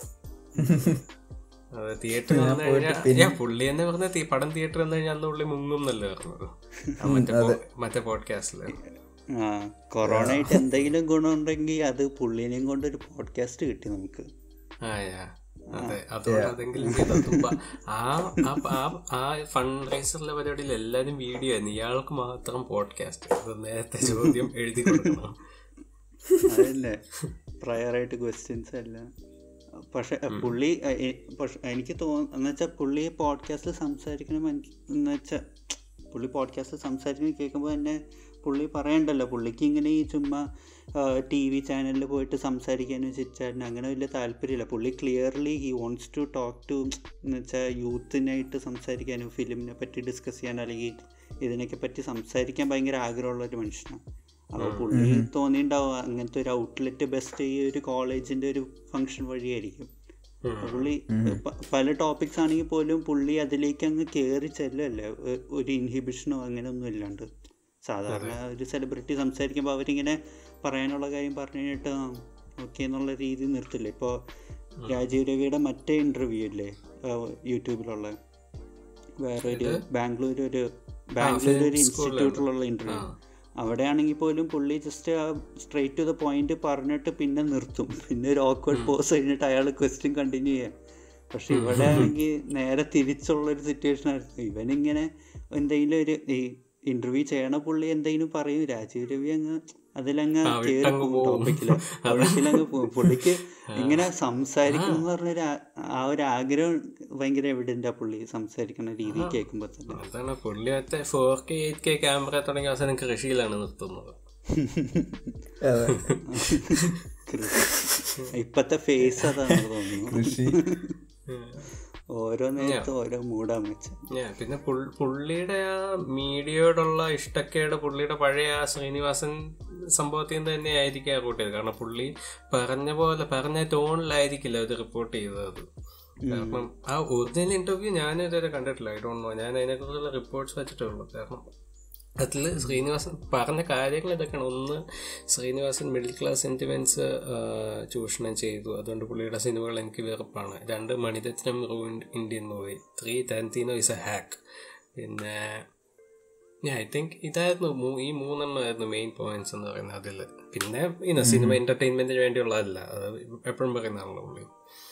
അതെ തിയേറ്ററിൽ വന്നു കഴിഞ്ഞാൽ ഞാൻ പുള്ളി തന്നെ പറഞ്ഞ തി- പടം തിയേറ്ററിൽ വന്നു കഴിഞ്ഞാൽ അന്ന് പുള്ളി മുങ്ങും എന്നല്ലേ പറഞ്ഞത് ആ മറ്റേ പോ- മറ്റേ പോഡ്കാസ്റ്റില് ആ കൊറോണ ആയിട്ട് എന്തെങ്കിലും ഗുണമുണ്ടെങ്കിൽ അത് പുള്ളിനെയും കൊണ്ട് ഒരു പോഡ്കാസ്റ്റ് കിട്ടി നമുക്ക് ആ യാ അതെ അതുകൊണ്ട് അതെങ്കിലും ചെയ്തു ആ ആ- ആ- ആ ഫണ്ട് റൈസറിലെ പരിപാടിയിൽ എല്ലാരും വീഡിയോ ആയിരുന്നു ഇയാൾക്ക് മാത്രം പോഡ്കാസ്റ്റ് അത് നേരത്തെ ചോദ്യം എഴുതി കൊടുക്കണം അതല്ലേ പ്രയറായിട്ട് ക്വസ്റ്റ്യൻസ് എല്ലാം പക്ഷെ പുള്ളി എ- എ- പക്ഷെ എനിക്ക് തോന്നുന്നു എന്ന് വെച്ചാൽ പുള്ളി പോഡ്കാസ്റ്റിൽ സംസാരിക്കണം എന്ന് വെച്ചാൽ പുള്ളി പോഡ്കാസ്റ്റിൽ സംസാരിക്കുന്നത് കേൾക്കുമ്പോൾ തന്നെ പുള്ളി പറയണ്ടല്ലോ പുള്ളിക്ക് ഇങ്ങനെ ഈ ചുമ്മാ ടി വി ചാനലിൽ പോയിട്ട് സംസാരിക്കാനും ചിരിച്ചാനും അങ്ങനെ വലിയ താല്പര്യമില്ല പുള്ളി clearly he wants to talk to എന്ന് വെച്ചാൽ യൂത്തിനായിട്ട് സംസാരിക്കാനും ഫിലിമിനെ പറ്റി ഡിസ്കസ് ചെയ്യാൻ അല്ലെങ്കിൽ ഇതിനൊക്കെ പറ്റി സംസാരിക്കാൻ ഭയങ്കര ആഗ്രഹമുള്ള ഒരു മനുഷ്യനാണ് അപ്പോൾ പുള്ളി തോന്നിയിട്ടുണ്ടാവും അങ്ങനത്തെ ഒരു ഔട്ട്ലെറ്റ് ബെസ്റ്റ് ഈ ഒരു കോളേജിൻ്റെ ഒരു ഫങ്ഷൻ വഴിയായിരിക്കും അപ്പൊ പുള്ളി പ- പല ടോപ്പിക്സ് ആണെങ്കിൽ പോലും പുള്ളി അതിലേക്ക് അങ്ങ് കയറി ചെല്ലല്ലേ ഒ- ഒരു ഇൻഹിബിഷനോ അങ്ങനെ ഒന്നും ഇല്ലാണ്ട് സാധാരണ ഒരു സെലിബ്രിറ്റി സംസാരിക്കുമ്പോൾ അവരിങ്ങനെ പറയാനുള്ള കാര്യം പറഞ്ഞു കഴിഞ്ഞിട്ട് ഓക്കെ എന്നുള്ള രീതി നിർത്തില്ല ഇപ്പോൾ രാജീവ് രവിയുടെ മറ്റേ ഇൻ്റർവ്യൂ ഇല്ലേ ആ, യൂട്യൂബിലുള്ള വേറൊരു ബാംഗ്ലൂർ ഒരു ബാംഗ്ലൂർ ഒരു ഇൻസ്റ്റിറ്റ്യൂട്ടിലുള്ള ഇൻ്റർവ്യൂ അവിടെയാണെങ്കിൽ പോലും പുള്ളി ജസ്റ്റ് ആ സ്ട്രേറ്റ് ടു ദ പോയിന്റ് പറഞ്ഞിട്ട് പിന്നെ നിർത്തും പിന്നെ ഒരു ഓക്വേർഡ് പോസ് കഴിഞ്ഞിട്ട് അയാൾ ക്വസ്റ്റ്യൻ കണ്ടിന്യൂ ചെയ്യാം പക്ഷെ ഇവിടെ ആണെങ്കിൽ നേരെ തിരിച്ചുള്ള ഒരു സിറ്റുവേഷൻ ആയിരുന്നു ഇവനിങ്ങനെ എന്തെങ്കിലും ഒരു ഈ ഇന്റർവ്യൂ ചെയ്യണ പുള്ളി എന്തെങ്കിലും പറയും രാജീവ് രവി അങ്ങ് അതിലങ്ങ് കയറി ടോപ്പിക്കില് ടോപ്പിക്കിലങ്ങ് പോകും പുള്ളിക്ക് ഇങ്ങനെ സംസാരിക്കണം എന്ന് പറഞ്ഞൊരു ആ- ആ ഒരു ആഗ്രഹം ഭയങ്കര എവിഡന്റ് ആ പുള്ളി സംസാരിക്കുന്ന രീതി കേൾക്കുമ്പോൾ തന്നെ അതാണ് പുള്ളി മറ്റേ four K eight K camera തുടങ്ങിയ അവസാനം കൃഷിയിലാണ് നിർത്തുന്നത് അതെ ഇപ്പത്തെ ഫേസ് അതാണ് തോന്നുന്നു കൃഷി ഓരോ നേരത്ത് ഓരോ മൂടാൻ വെച്ച Yeah, പിന്നെ പുൾ- പുള്ളിയുടെ ആ മീഡിയയോടുള്ള ഇഷ്ടക്കേട് പുള്ളിയുടെ പഴയ ആ ശ്രീനിവാസൻ സംഭവത്തിൽ നിന്ന് തന്നെ ആയിരിക്കും റിപ്പോർട്ട് ചെയ്തത് കാരണം പുള്ളി പറഞ്ഞ പോലെ പറഞ്ഞ ടോണിലായിരിക്കില്ല അത് റിപ്പോർട്ട് ചെയ്തത് കാരണം ആ ഒറിജിനൽ ഇന്റർവ്യൂ ഞാൻ ഇതുവരെ കണ്ടിട്ടില്ല ഐ ഡോണ്ട് നോ ഞാൻ അതിനെക്കുറിച്ചുള്ള റിപ്പോർട്ട്സ് വെച്ചിട്ടുള്ളൂ കാരണം അതിൽ ശ്രീനിവാസൻ പറഞ്ഞ കാര്യങ്ങൾ ഇതൊക്കെയാണ് ഒന്ന് ശ്രീനിവാസൻ മിഡിൽ ക്ലാസ് സെന്റിമെന്റ്സ് ചൂഷണം ചെയ്തു അതുകൊണ്ട് പുള്ളിയുടെ സിനിമകൾ എനിക്ക് വെറുപ്പാണ് രണ്ട് Mani Ratnam ruined Indian movie three Tarantino is a hack പിന്നെ ഞാൻ ഐ തിങ്ക് ഇതായിരുന്നു മൂ- ഈ മൂന്നെണ്ണമായിരുന്നു മെയിൻ പോയിന്റ്സ് എന്ന് പറയുന്നത് അതിൽ പിന്നെ ഇന്ന സിനിമ എന്റർടൈൻമെന്റിന് വേണ്ടിയുള്ളതല്ല അത് എപ്പോഴും പറയുന്നതാണല്ലോ പുള്ളി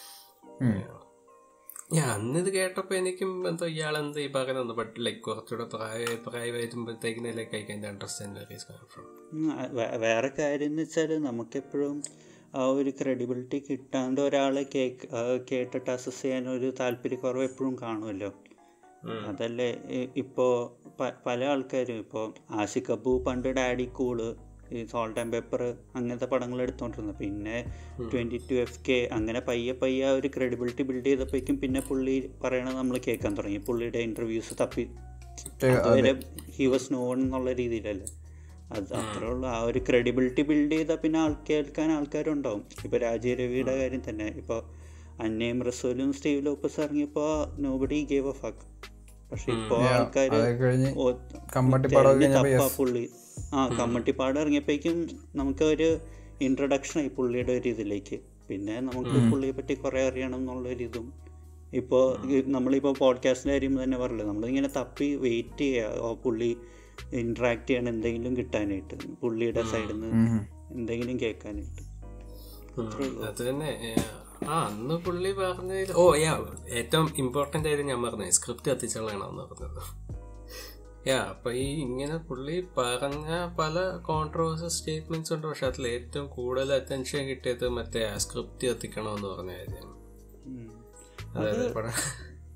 ഞാൻ അന്ന് ഇത് കേട്ടപ്പോൾ എനിക്കും എന്തോ ഇയാൾ എന്താ ഈ പറയുന്നത് ബട്ട് ലൈക്ക് കുറച്ചുകൂടെ പ്രായ പ്രായം വരുമ്പോഴത്തേക്കിനെ like I can understand where is coming from um, ah, വേ- വേറെ കാര്യം എന്ന് വെച്ചാൽ നമുക്കെപ്പോഴും ആ ഒരു ക്രെഡിബിലിറ്റി കിട്ടാണ്ട് ഒരാളെ കേക്ക് ആ, കേട്ടിട്ട് അസസ് ചെയ്യാൻ ഒരു താല്പര്യക്കുറവ് എപ്പോഴും കാണുമല്ലോ അതല്ലേ ഇ- ഇപ്പോ പ- പല ആൾക്കാരും ഇപ്പോൾ ആഷിഖ് അബു പണ്ട് ഡാഡി കൂള് ഈ സോൾട്ട് ആൻഡ് പേപ്പർ അങ്ങനത്തെ പടങ്ങൾ എടുത്തോണ്ടിരുന്നു പിന്നെ ട്വൻറ്റി ടു എഫ് കെ അങ്ങനെ പയ്യെ പയ്യെ ആ ഒരു ക്രെഡിബിലിറ്റി ബിൽഡ് ചെയ്തപ്പോഴേക്കും പിന്നെ പുള്ളി പറയണത് നമ്മൾ കേൾക്കാൻ തുടങ്ങി പുള്ളിയുടെ ഇൻ്റർവ്യൂസ് തപ്പി അതുവരെ ഹി വാസ് നോൺ എന്നുള്ള രീതിയിലല്ലേ അത് അത്രേ ഉള്ളൂ ആ ഒരു ക്രെഡിബിലിറ്റി ബിൽഡ് ചെയ്താൽ പിന്നെ ആൾ കേൾക്കാൻ ആൾക്കാരുണ്ടാവും ഇപ്പോൾ രാജീവ് രവിയുടെ കാര്യം തന്നെ ഇപ്പോൾ അന്നയും റസൂലും സ്റ്റീവ് ലോപ്പസ് ഇറങ്ങിയപ്പോൾ നോബഡി ഗേവ് എ ഫക്ക് പക്ഷെ ഇപ്പോൾ ആൾക്കാർ അത് കഴിഞ്ഞ് കമ്മട്ടിപ്പാടം കഴിഞ്ഞപ്പോ തപ്പാ പുള്ളി ആ കമ്മട്ടിപ്പാട് ഇറങ്ങിയപ്പോഴേക്കും നമുക്ക് ഒരു ഇൻട്രഡക്ഷൻ ആയി പുള്ളിയുടെ ഒരു ഇതിലേക്ക് പിന്നെ നമുക്ക് പുള്ളിയെ പറ്റി കുറേ അറിയണം എന്നുള്ളൊരു ഇതും ഇപ്പോൾ നമ്മളിപ്പോൾ പോഡ്കാസ്റ്റിൻ്റെ കാര്യം തന്നെ പറഞ്ഞില്ല നമ്മളിങ്ങനെ തപ്പി വെയിറ്റ് ചെയ്യുക ഓ പുള്ളി ഇൻട്രാക്ട് ചെയ്യാൻ എന്തെങ്കിലും കിട്ടാനായിട്ട് പുള്ളിയുടെ സൈഡിൽ നിന്ന് എന്തെങ്കിലും കേൾക്കാനായിട്ട് അത് തന്നെ ഏഹ്, ആ അന്ന് പുള്ളി പറഞ്ഞതിൽ ഓ യാ ഏറ്റവും ഇമ്പോർട്ടൻ്റ് ആയിട്ട് ഞാൻ പറഞ്ഞത് സ്ക്രിപ്റ്റ് കത്തിച്ചുകളാണെന്ന് പറഞ്ഞത് യാ അപ്പൊ ഈ ഇങ്ങനെ പുള്ളി പറഞ്ഞ പല കോൺട്രവേഴ്സി സ്റ്റേറ്റ്മെന്റ്സ് ഉണ്ട് പക്ഷെ അതിൽ ഏറ്റവും കൂടുതൽ അറ്റൻഷൻ കിട്ടിയത് മറ്റേ ആ സ്ക്രിപ്റ്റ് കത്തിക്കണമെന്ന് പറഞ്ഞ കാര്യമാണ് ഉം. അതായത് പടം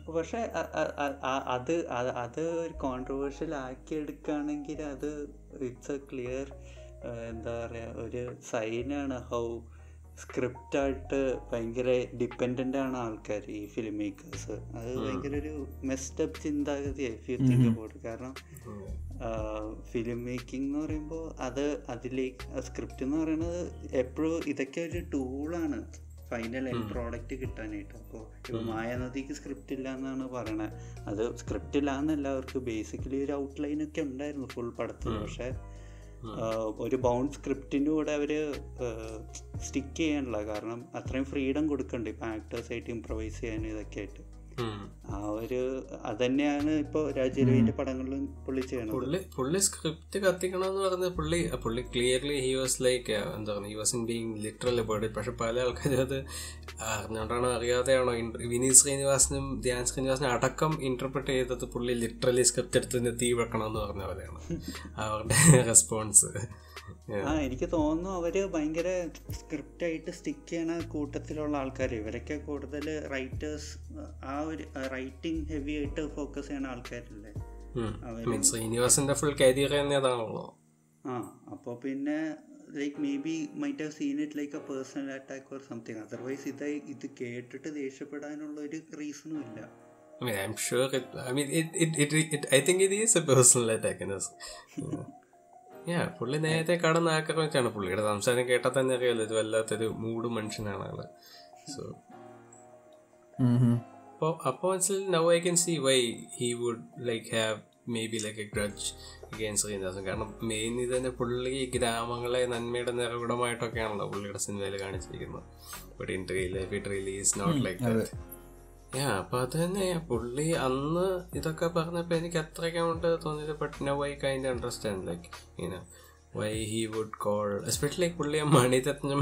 പക്ഷെ അ- അ- അ- അ- അത് അത് അത് ഒരു കോൺട്രവേഴ്ഷ്യൽ ആക്കി എടുക്കുകയാണെങ്കിൽ അത് ഇറ്റ്സ് എ ക്ലിയർ എന്താ പറയുക ഒരു സൈനാണ് ഹൗ സ്ക്രിപ്റ്റായിട്ട് ഭയങ്കര ഡിപ്പെൻഡൻ്റ് ആണ് ആൾക്കാർ ഈ ഫിലിം മേക്കേഴ്സ് അത് ഭയങ്കര ഒരു മെസ്റ്റപ്പ് ചിന്താഗതിയായി ഇഫ് യു തിങ്ക് അബൌട്ട് കാരണം ഫിലിം മേക്കിംഗ് എന്ന് പറയുമ്പോൾ അത് അതിലേക്ക് സ്ക്രിപ്റ്റ് എന്ന് പറയുന്നത് എപ്പോഴും ഇതൊക്കെ ഒരു ടൂളാണ് ഫൈനൽ എൻഡ് പ്രോഡക്റ്റ് കിട്ടാനായിട്ട് അപ്പോൾ ഇപ്പോൾ മായാനദിക്ക് സ്ക്രിപ്റ്റ് ഇല്ല എന്നാണ് പറയണത് അത് സ്ക്രിപ്റ്റ് ഇല്ല എന്നല്ല അവർക്ക് ബേസിക്കലി ഒരു ഔട്ട്ലൈൻ ഒക്കെ ഉണ്ടായിരുന്നു ഫുൾ പടത്തിൽ പക്ഷേ ആഹ് ഒരു ബൗണ്ട് സ്ക്രിപ്റ്റിൻ്റെ കൂടെ അവർ സ്റ്റിക്ക് ചെയ്യാനുള്ള കാരണം അത്രയും ഫ്രീഡം കൊടുക്കണ്ട് ഇപ്പം ആക്ടേഴ്സായിട്ട് ഇമ്പ്രവൈസ് ചെയ്യാനും ഇതൊക്കെ ആയിട്ട് ആ ഒരു അതന്നെയാണ് ഇപ്പോൾ രാജീരവിൻ്റെ പടങ്ങളിലും പുള്ളി ചെയ്യണത് പുള്ളി പുള്ളി സ്ക്രിപ്റ്റ് കത്തിക്കണമെന്ന് പറഞ്ഞ പുള്ളി പുള്ളി ക്ലിയർലി ഹി വാസ് ലൈക്ക് എന്താ പറയുക he was in being literal bird പക്ഷെ പല ആൾക്കാരും അത് അറിഞ്ഞോണ്ടാണോ അറിയാതെയാണോ ഇൻ- വിനീത് ശ്രീനിവാസനും ധ്യാൻ ശ്രീനിവാസനും അടക്കം ഇന്റർപ്രറ്റ് ചെയ്തത് പുള്ളി ലിറ്ററലി സ്ക്രിപ്റ്റ് എടുത്ത് നിന്ന് തീ വെക്കണം എന്ന് പറഞ്ഞ പോലെയാണ് അവരുടെ റെസ്പോൺസ് ആ എനിക്ക് തോന്നുന്നു അവര് ഭയങ്കര സ്ക്രിപ്റ്റ് ആയിട്ട് സ്റ്റിക്ക് ചെയ്യണ കൂട്ടത്തിലുള്ള ആൾക്കാർ ഇവരൊക്കെ കൂടുതൽ റൈറ്റേഴ്സ് ആ ഒരു റൈറ്റിംഗ് ഹെവി ആയിട്ട് ഫോക്കസ് ചെയ്യണ ആൾക്കാരല്ലേ മീൻ ശ്രീനിവാസന്റെ ഫുൾ കരിയർ തന്നെ അതാണല്ലോ ആ അപ്പോൾ പിന്നെ like maybe might have seen it like a personal attack or something otherwise ഇത് ഇത് കേട്ടിട്ട് ദേഷ്യപ്പെടാനുള്ള ഒരു റീസണും ഇല്ല I mean, I'm sure it. I mean, it. It. It. it I think it is a personal attack in this. Yeah, പുള്ളി നേരത്തെ കടന്ന് ആക്രമിച്ചാണ് പുള്ളിയുടെ സംസാരം കേട്ടാൽ തന്നെ അറിയാലോ ഇത് വല്ലാത്തൊരു മൂഡ് മനുഷ്യനാണ് ആള് സോ അപ്പോൾ അപ്പോൾ മനസ്സിൽ now I can see why he would like have maybe like a grudge against Sreenivasan കാരണം മെയിൻ ഇത് തന്നെ പുള്ളി ഗ്രാമങ്ങളെ നന്മയുടെ നിറകുടമായിട്ടൊക്കെയാണല്ലോ പുള്ളിയുടെ സിനിമയിൽ കാണിച്ചിരിക്കുന്നത് but in real life it really is not like that yeah അപ്പൊ അത് തന്നെ പുള്ളി അന്ന് ഇതൊക്കെ പറഞ്ഞപ്പോ എനിക്ക് അത്രയ്ക്ക് അങ്ങോട്ട് തോന്നിയത് but now I kind understand like ഇങ്ങനെ why he would call especially പുള്ളി ആ Mani Ratnam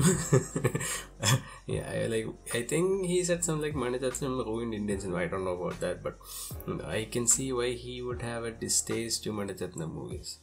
like I think he set some like Mani Ratnam ruined Indians I don't know about that but I can see why he would have a distaste to Mani Ratnam movies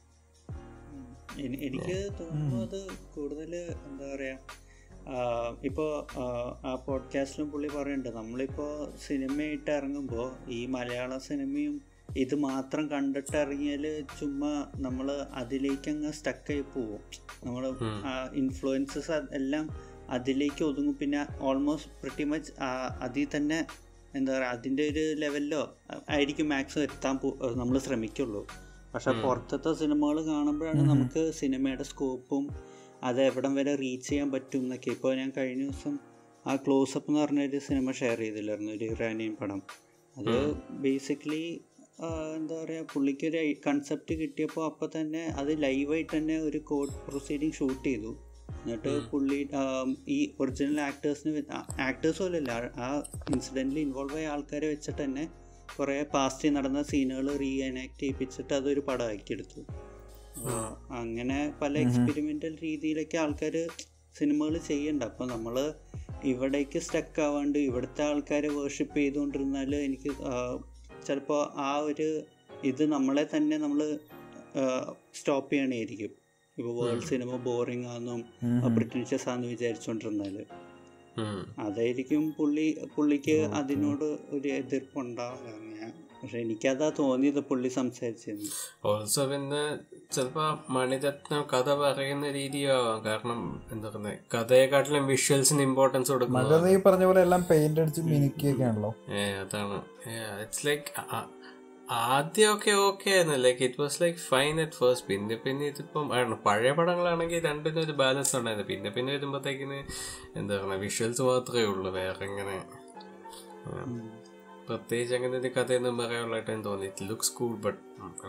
എനി- എനിക്ക് തോന്നുന്നു അത് കൂടുതൽ എന്താ പറയുക ഇപ്പോൾ ആ പോഡ്കാസ്റ്റിലും പുള്ളി പറയുന്നുണ്ട് നമ്മളിപ്പോൾ സിനിമയായിട്ട് ഇറങ്ങുമ്പോൾ ഈ മലയാള സിനിമയും ഇത് മാത്രം കണ്ടിട്ട് ഇറങ്ങിയാൽ ചുമ്മാ നമ്മൾ അതിലേക്ക് അങ്ങ് സ്റ്റക്കായി പോവും നമ്മൾ ഇൻഫ്ലുവൻസസ് എല്ലാം അതിലേക്ക് ഒതുങ്ങും പിന്നെ ഓൾമോസ്റ്റ് പ്രിറ്റി മച്ച് അതിൽ തന്നെ എന്താ പറയുക അതിൻ്റെ ഒരു ലെവലിലോ ആയിരിക്കും മാക്സിമം എത്താൻ നമ്മൾ ശ്രമിക്കുള്ളൂ പക്ഷെ പുറത്തത്തെ സിനിമകൾ കാണുമ്പോഴാണ് നമുക്ക് സിനിമയുടെ സ്കോപ്പും അത് എവിടം വരെ റീച്ച് ചെയ്യാൻ പറ്റും എന്നൊക്കെ ഇപ്പോൾ ഞാൻ കഴിഞ്ഞ ദിവസം ആ ക്ലോസപ്പ് എന്ന് പറഞ്ഞൊരു സിനിമ ഷെയർ ചെയ്തില്ലായിരുന്നു ഒരു ഇറാനിയൻ പടം അത് ബേസിക്കലി എന്താ പറയുക പുള്ളിക്കൊരു കൺസെപ്റ്റ് കിട്ടിയപ്പോൾ അപ്പോൾ തന്നെ അത് ലൈവായിട്ട് തന്നെ ഒരു കോർട്ട് പ്രൊസീഡിങ് ഷൂട്ട് ചെയ്തു എന്നിട്ട് പുള്ളി ആം, ഈ ഒറിജിനൽ ആക്ടേഴ്സിന് ആക്ടേഴ്സ് പോലല്ല ആ ഇൻസിഡൻറ്റിൽ ഇൻവോൾവ് ആയ ആൾക്കാരെ വെച്ചിട്ട് തന്നെ കുറേ പാസ്റ്റിൽ നടന്ന സീനുകൾ റീ എനാക്ട് ചെയ്യിപ്പിച്ചിട്ട് അതൊരു പടമാക്കിയെടുത്തു ആ, അങ്ങനെ പല എക്സ്പെരിമെൻ്റൽ രീതിയിലൊക്കെ ആൾക്കാർ സിനിമകൾ ചെയ്യണ്ട അപ്പോൾ നമ്മൾ ഇവിടേക്ക് സ്റ്റക്ക് ആവാണ്ട് ഇവിടുത്തെ ആൾക്കാരെ വേർഷിപ്പ് ചെയ്തുകൊണ്ടിരുന്നാൽ എനിക്ക് ചിലപ്പോൾ ആ ഒരു ഇത് നമ്മളെ തന്നെ നമ്മൾ സ്റ്റോപ്പ് ചെയ്യണമായിരിക്കും ഇപ്പോൾ വേൾഡ് സിനിമ ബോറിംഗ് ആണെന്നും പ്രിറ്റൻഷ്യസ് ആണെന്ന് വിചാരിച്ചുകൊണ്ടിരുന്നാൽ അതായിരിക്കും പുള്ളി പുള്ളിക്ക് അതിനോട് ഒരു എതിർപ്പുണ്ടാവുക ഞാൻ പക്ഷെ എനിക്കതാ തോന്നിയത് പുള്ളി സംസാരിച്ചെന്ന് ഓൾസോ പിന്നെ ചിലപ്പോ മണിരത്നം കഥ പറയുന്ന രീതിയാവാം കാരണം എന്താ പറയുക കഥയെക്കാട്ടിലും വിഷ്വൽസിന് ഇമ്പോർട്ടൻസ് കൊടുക്കുന്നത് മറ്റേത് ഈ പറഞ്ഞ പോലെ എല്ലാം പെയിന്റ് അടിച്ച് മിനുക്കിയൊക്കെ ആണല്ലോ ഏ അതാണ് ഇറ്റ്സ് ലൈക്ക് ആദ്യമൊക്കെ ഓക്കെ ആയിരുന്നു like it was like fine at first പിന്നെ പിന്നെ ഇതിപ്പം ആണ് പഴയ പടങ്ങളാണെങ്കിൽ രണ്ടിനും ഒരു ബാലൻസ് ഉണ്ടായിരുന്നു പിന്നെ പിന്നെ വരുമ്പോഴത്തേക്കിന് എന്താ പറയുക വിഷ്വൽസ് മാത്രമേ ഉള്ളൂ വേറെ എങ്ങനെ ആ. പ്രത്യേകിച്ച് അങ്ങനെ ഒരു കഥയൊന്നും പറയാനുള്ളതായിട്ട് എനിക്ക് തോന്നി ഇറ്റ് ലുക്സ് കൂൾ ബട്ട്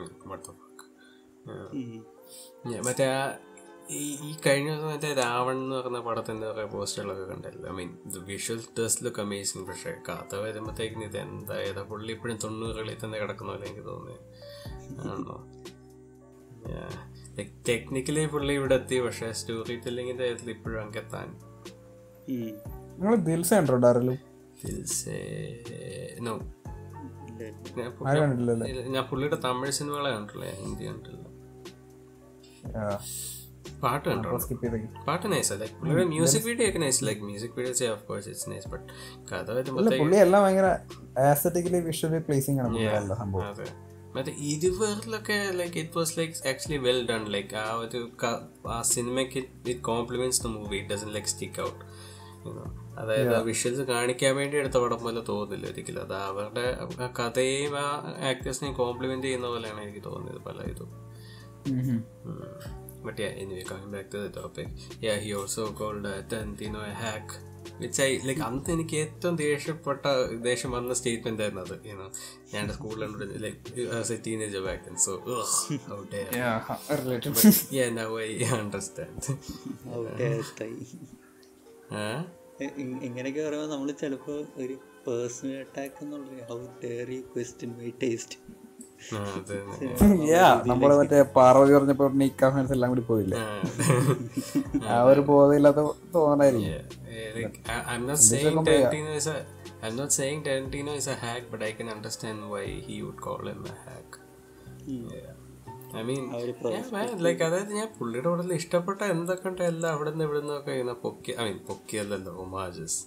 മറ്റേ ആ ഈ ഈ കഴിഞ്ഞ ദിവസം മറ്റേ രാവൺ എന്ന് പറയുന്ന പടത്തിന്റെ കുറെ പോസ്റ്ററുകളൊക്കെ കണ്ടല്ലോ I mean the visual does look amazing പക്ഷേ കഥ വരുമ്പോഴത്തേക്കിന് ഇത് എന്തായത് പുള്ളി ഇപ്പോഴും തൊണ്ണൂറുകളിൽ തന്നെ കിടക്കുന്ന പോലെ എനിക്ക് തോന്നി ആണോ ടെക്നിക്കലി പുള്ളി ഇവിടെ എത്തി പക്ഷേ സ്റ്റോറി ടെല്ലിങ്ങിന്റെ കാര്യത്തിൽ ഇപ്പോഴും അങ്ങെത്താൻ ഉം. നിങ്ങൾ ദിൽസ ഉണ്ടോ ഡാറിലും നോ ഞാൻ ആരും പുള്ളി- കണ്ടിട്ടില്ലല്ലേ ഇല്ല, ഞാൻ പുള്ളിയുടെ തമിഴ് സിനിമകളെ കണ്ടിട്ടില്ല ഹിന്ദി കണ്ടിട്ടില്ല ആ. പാട്ട് കണ്ടോ സ്കിപ്പ് ചെയ്തേക്ക് പാട്ട് നൈസ് ലൈക്ക് പുള്ളിയുടെ മ്യൂസിക് വീഡിയോ ഒക്കെ nice like music videos of course it's nice but കഥ അല്ല വരുമ്പോഴത്തേക്ക് പുള്ളി എല്ലാം ഭയങ്കര ആസ്തറ്റിക്കലി വിഷ്വലി പ്ലേസിംഗ് ആണ് പുള്ളിയുടെ എല്ലാ സംഭവം അതെ മറ്റേ ഇരുവരിലൊക്കെ like it was like actually well done like ah ഒരു ക- ആ സിനിമയ്ക്ക് it compliments the movie it doesn't like stick out അതായത് വിഷ്വൽസ് കാണിക്കാൻ വേണ്ടി എടുത്ത പടം പോലെ തോന്നില്ല ഒരിക്കലും അത് അവരുടെ ആ കഥയെയും ആ ആക്ടേഴ്സിനെയും കോംപ്ലിമെന്റ് ചെയ്യുന്ന പോലെയാണ് എനിക്ക് തോന്നിയത് പല ഇതും But yeah, anyway, coming back to the topic, yeah, he also called uh, Tarantino a hack. Which I like അന്ന് എനിക്ക് ഏറ്റവും ദേഷ്യപ്പെട്ട ദേഷ്യം വന്ന സ്റ്റേറ്റ്മെന്റ് ആയിരുന്നു അത് യൂണോ ഞാൻ സ്കൂളിൽ like as a teenager back then so ugh how dare related yeah now I understand ഔട്ടായി huh? ഇങ്ങനെയൊക്കെ പറയുമ്പോൾ നമ്മൾ ചിലപ്പോൾ ഒരു പേഴ്സണൽ അറ്റാക്ക് എന്നുള്ള how dare you question my taste ah, അത് തന്നെ. യാ നമ്മള് മറ്റേ പാർവതി പറഞ്ഞപ്പോ നീക്ക ഫാൻസ് എല്ലാം കൂടി പോയില്ലേ ആ, ആ ഒരു ബോധമില്ലാത്ത തോന്നലായിരിക്കും yeah, like, I, I'm not saying Tarantino is a I'm not saying Tarantino is a hack, but I can understand why he would call him a hack. Yeah. I mean, yeah, man, like അതായത് ഞാൻ പുള്ളിയുടെ കൂടുതൽ ഇഷ്ടപ്പെട്ട എന്തൊക്കെ ഉണ്ട് എല്ലാം അവിടെ നിന്ന് ഇവിടെ നിന്നൊക്കെ ഇങ്ങനെ പൊക്കി ഐ മീൻ പൊക്കിയല്ലല്ലോ ഒമാജസ്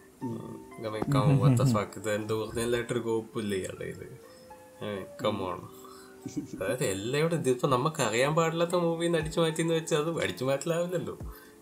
ഇത് എന്ത് പറഞ്ഞാലായിട്ടൊരു കോപ്പില്ല ഇയാളുടെ ഇത് കമോൺ അതായത് എല്ലാം ഇവിടെ ഇതിപ്പോ നമുക്ക് അറിയാൻ പാടില്ലാത്ത മൂവിന്ന് അടിച്ചു മാറ്റിന്ന് വെച്ചാൽ അത് അടിച്ചു മാറ്റലാവില്ലല്ലോ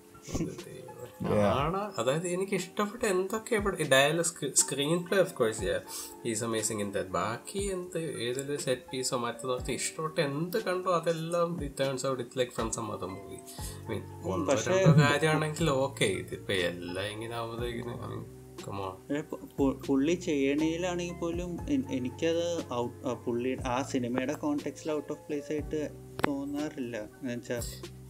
ആണ് അതായത് എനിക്ക് ഇഷ്ടപ്പെട്ട എന്തൊക്കെ dialogue screenplay of course is amazing in that ബാക്കി എന്ത് ഏതൊരു സെറ്റ് പീസോ മറ്റു നിർത്തി ഇഷ്ടപ്പെട്ട എന്ത് കണ്ടോ അതെല്ലാം it turns out it like from some other movie I mean ഒന്നോ രണ്ടോ കാര്യമാണെങ്കിൽ ഓക്കെ ഇതിപ്പോ എല്ലാം ഇങ്ങനെ ആവുമ്പോഴത്തേക്കിന് ഐ മീൻ കമോൺ പക്ഷേ പു- പു- പുള്ളി ചെയ്യണേലാണെങ്കിൽ പോലും എൻ- എനിക്കത് ഔട്ട് പുള്ളി ആ സിനിമയുടെ കോണ്ടെക്സ്റ്റിൽ ഔട്ട് ഓഫ് പ്ലേസ് ആയിട്ട് തോന്നാറില്ല എന്നുവെച്ചാൽ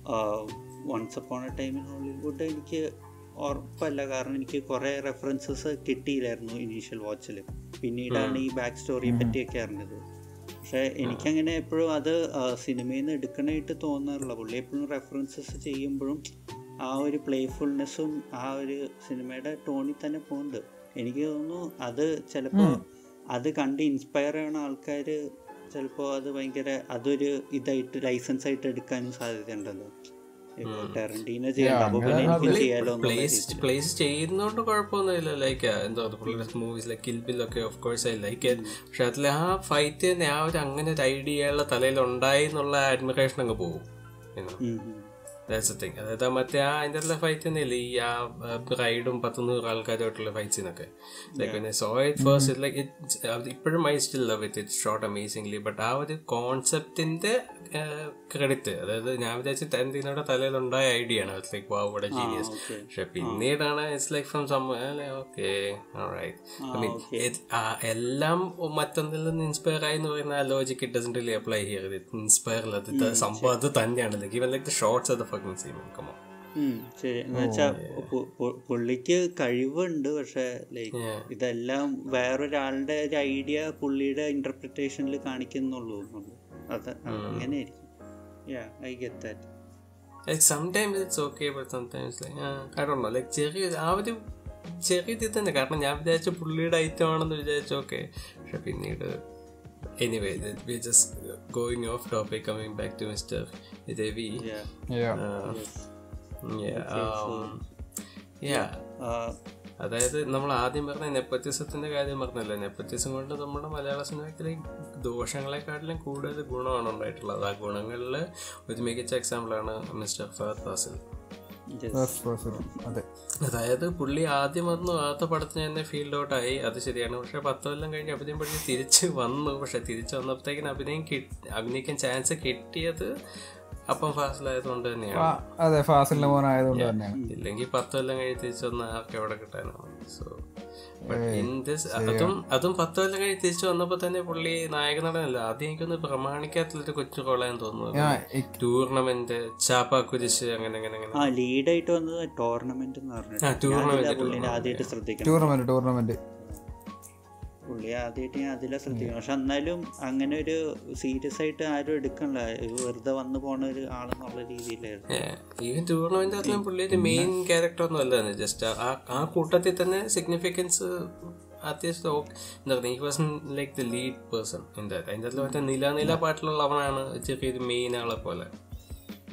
once upon a time in Hollywood എനിക്ക് ഉറപ്പല്ല കാരണം എനിക്ക് കുറേ റെഫറൻസസ് കിട്ടിയില്ലായിരുന്നു ഇനീഷ്യൽ വാച്ചിൽ പിന്നീടാണ് ഈ ബാക്ക് സ്റ്റോറിയെ പറ്റിയൊക്കെ അറിഞ്ഞത് പക്ഷേ എനിക്കങ്ങനെ എപ്പോഴും അത് സിനിമയിൽ നിന്ന് എടുക്കണമായിട്ട് തോന്നാറില്ല പുള്ളി എപ്പോഴും റെഫറൻസസ് ചെയ്യുമ്പോഴും ആ ഒരു പ്ലേഫുൾനെസ്സും ആ ഒരു സിനിമയുടെ ടോണിൽ തന്നെ പോകുന്നുണ്ട് എനിക്ക് തോന്നുന്നു അത് ചിലപ്പോൾ അത് കണ്ട് ഇൻസ്പയർ ചെയ്യുന്ന ആൾക്കാർ ചിലപ്പോൾ അത് ഭയങ്കര അതൊരു ഇതായിട്ട് ലൈസൻസ് ആയിട്ട് എടുക്കാനും സാധ്യതയുണ്ടല്ലോ ഇപ്പോൾ ടെറന്റീന ചെയ്യണ്ട അപ്പോൾ പിന്നെ എനിക്ക് ചെയ്യാലോ എന്നുള്ള പ്ലേസ് രീതിയിൽ. പ്ലേസ് ചെയ്യുന്നോണ്ട് കുഴപ്പമൊന്നുമില്ല ലൈക്ക് എന്താ പറയുക പുള്ളിയുടെ മൂവീസ് ലൈക്ക് കിൽബില്ലൊക്കെ ഓഫ് കോഴ്സ് ഐ ലൈക്ക് പക്ഷെ അതിൽ ആ ഫൈറ്റ് തന്നെ ആ ഒരു അങ്ങനെ ഒരു ഐഡിയ ഉള്ള തലയിൽ ഉണ്ടായി എന്നുള്ള അഡ്മിറേഷൻ അങ്ങ് പോകും you know. ഉം, ഉം. That's the thing. അതായത് ആ മറ്റേ ആ അതിൻ്റെ ഉള്ള ഫൈറ്റ് തന്നെയല്ലേ ഈ ആ ബ്രൈഡും പത്ത് നൂറ് ആൾക്കാരുമായിട്ടുള്ള ഫൈറ്റ്സിനൊക്കെ ലൈക്ക് പിന്നെ so it first like it ഇപ്പോഴും I still love it it short amazingly but ആ ഒരു കോൺസെപ്റ്റിന്റെ ക്രെഡിറ്റ് അതായത് ഞാൻ വിചാരിച്ച ടെൻത്തിനോടെ തലയിൽ ഉണ്ടായ ഐഡിയ ആണ് ലൈക്ക് വാ വട ജീനിയസ് okay. പക്ഷെ പിന്നീടാണ് it's like from some okay I mean എല്ലാം മറ്റൊന്നിൽ നിന്ന് ഇൻസ്പയർ ആയി എന്ന് പറയുന്ന ആ logic it doesn't really apply here it inspire അത് സംഭവം അത് തന്നെയാണ് like even like the shorts of the fucking scene come on um, ശരി എന്ന് വെച്ചാ പു- പു- പുള്ളിക്ക് കഴിവുണ്ട് പക്ഷെ ലൈക്ക് Yeah. ഇതെല്ലാം വേറൊരാളുടെ ഒരു ഐഡിയ പുള്ളിയുടെ ഇന്റർപ്രിട്ടേഷനിൽ കാണിക്കുന്നുള്ളൂ എന്നുള്ളൂ. അത് അങ്ങനെയായിരിക്കും yeah I get that like sometimes it's okay but sometimes like I don't know like ചെറിയ ആ ഒരു ചെറിയ ഇത് തന്നെ കാരണം ഞാൻ വിചാരിച്ച പുള്ളിയുടെ ഐറ്റം ആണെന്ന് വിചാരിച്ചു ഓക്കെ പക്ഷെ പിന്നീട് anyway we just going off topic coming back to mister Ravi yeah yeah അതായത് നമ്മൾ ആദ്യം പറഞ്ഞ നെപ്പറ്റിസത്തിന്റെ കാര്യം പറഞ്ഞല്ലോ നെപ്പറ്റിസം കൊണ്ട് നമ്മുടെ മലയാള സിനിമയ്ക്ക് ദോഷങ്ങളെക്കാട്ടിലും കൂടുതൽ ഗുണമാണ് ഉണ്ടായിട്ടുള്ളത് ആ ഗുണങ്ങളിൽ ഒരു മികച്ച എക്സാമ്പിളാണ് മിസ്റ്റർ ഫഹദ് ഫാസിൽ അതെ അതായത് പുള്ളി ആദ്യം വന്നു ആദ്യത്തെ പടത്തിന് തന്നെ ഫീൽഡ് ഔട്ട് ആയി അത് ശരിയാണ് പക്ഷെ പത്ത് കൊല്ലം കഴിഞ്ഞ് അഭിനയം പഠിച്ച് തിരിച്ച് വന്നു പക്ഷെ തിരിച്ച് വന്നപ്പോഴത്തേക്കിന് അഭിനയം കിട്ടി അഭിനയിക്കാൻ ചാൻസ് കിട്ടിയത് അപ്പം ഫാസിലായതുകൊണ്ട് തന്നെയാണ് ആ, അതെ ഫാസിലിന്റെ മോനായതുകൊണ്ട് തന്നെയാണ് ഇല്ലെങ്കിൽ പത്ത് കൊല്ലം കഴിഞ്ഞ് തിരിച്ചു വന്ന ആർക്ക് എവിടെ കിട്ടാനാണ് സോ ഇൻ ദിസ് അതും അതും പത്ത് കൊല്ലം കഴിഞ്ഞ് തിരിച്ചു വന്നപ്പോ തന്നെ പുള്ളി നായക നടനല്ല ആദ്യം എനിക്കൊന്ന് പ്രമാണിക്കാത്തുള്ളൊരു കൊച്ചു റോളാന്ന് തോന്നുന്നു ആ, ടൂർണമെന്റ് ചാപ്പ കുരിശ് അങ്ങനെ അങ്ങനെ അങ്ങനെ ആ ലീഡായിട്ട് വന്നത് ടോർണമെന്റ് എന്ന് ആ, പറഞ്ഞിട്ട് tournament, ഞാനതിലാ പുള്ളിനെ tournament. ആദ്യമായിട്ട് ശ്രദ്ധിക്കണം ടൂർണമെന്റ് ടൂർണമെന്റ് പുള്ളി ആദ്യമായിട്ട് ഞാൻ അതിലാ ശ്രദ്ധിക്കണം പക്ഷെ എന്നാലും അങ്ങനെ ഒരു സീരിയസ് ആയിട്ട് ആരും എടുക്കണില്ല ഒരു വെറുതെ വന്നു പോണ ഒരു ആളെന്നുള്ള രീതിയിലായിരുന്നു ഈവൻ ടൂർണമെന്റ് അതിലും പുള്ളി ഒരു മെയിൻ ക്യാരക്ടർ ഒന്നും അല്ല ജസ്റ്റ് ആ ആ കൂട്ടത്തിൽ തന്നെ സിഗ്നിഫിക്കൻസ് അത്യാവശ്യം ഓ- എന്താ പറയുക ഈ was like the lead person എൻ്റെ അതിൻ്റെ അതിൽ മറ്റേ നില നില പാട്ടിലുള്ള അവനാണ് ചെറിയൊരു മെയിൻ ആളെ പോലെ ഉം.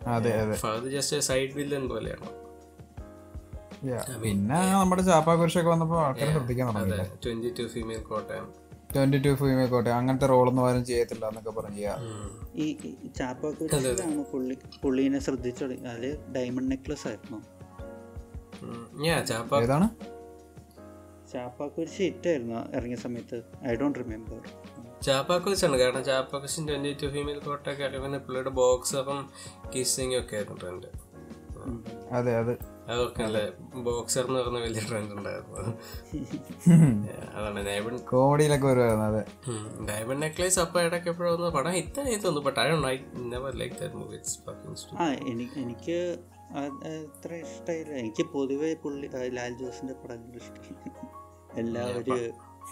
അതെ അതെ ഫഹദ് ജസ്റ്റ് സൈഡ് വില്ലൻ പോലെയാണ് Yeah. പിന്നെ നമ്മുടെ ചാപ്പാകുരിശൊക്കെ വന്നപ്പോ ആൾക്കാർ ശ്രദ്ധിക്കാൻ തുടങ്ങിയില്ലേ twenty two female Kottayam twenty two female Kottayam അങ്ങനത്തെ റോളൊന്നും ആരും ചെയ്യത്തില്ല എന്നൊക്കെ പറഞ്ഞു ചെയ്യാ ഈ ചാപ്പാക്കുരിശിലാണ് പുള്ളി പുള്ളീനെ ശ്രദ്ധിച്ചു തുടങ്ങി അത് ഡയമണ്ട് നെക്ലസ് ആയിരുന്നു ഞാ ചാപ്പ ഏതാണ് ചാപ്പാക്കുരിശ് ഹിറ്റായിരുന്നു ഇറങ്ങിയ സമയത്ത് ഐ ഡോണ്ട് റിമെമ്പർ ചാപ്പാക്കുസിയാണ് കാരണം ചാപ്പാക്കുസിൻ ട്വന്റി ടു ഫീമെയിൽ കോട്ടൊക്കെ അറിയുന്ന പുള്ളിയുടെ ബോക്സറും കിസ്സിങ്ങും ഒക്കെ ആയിരുന്നു ട്രെൻഡ് അതെ അത് അതൊക്കെ ബോക്സർ എന്ന് പറഞ്ഞ വലിയ ട്രെൻഡ് ഉണ്ടായിരുന്നു Yeah, അതാണ് ഡയമണ്ട് കോമഡിയിലൊക്കെ വരുമായിരുന്നു അതെ ഡയമണ്ട് നെക്ലേസ് അപ്പൊ ഇടയ്ക്ക് എപ്പോഴും ഒന്ന് പടം ഹിറ്റായി തോന്നുന്നു but I don't I never like that movie it's fucking ah എനിക്ക് എനിക്ക് അത് അത്ര ഇഷ്ടമായില്ല എനിക്ക് പൊതുവെ പുള്ളി ആ, ലാൽ ജോസിന്റെ പടങ്ങൾ ഇഷ്ടമാണ് എല്ലാവരും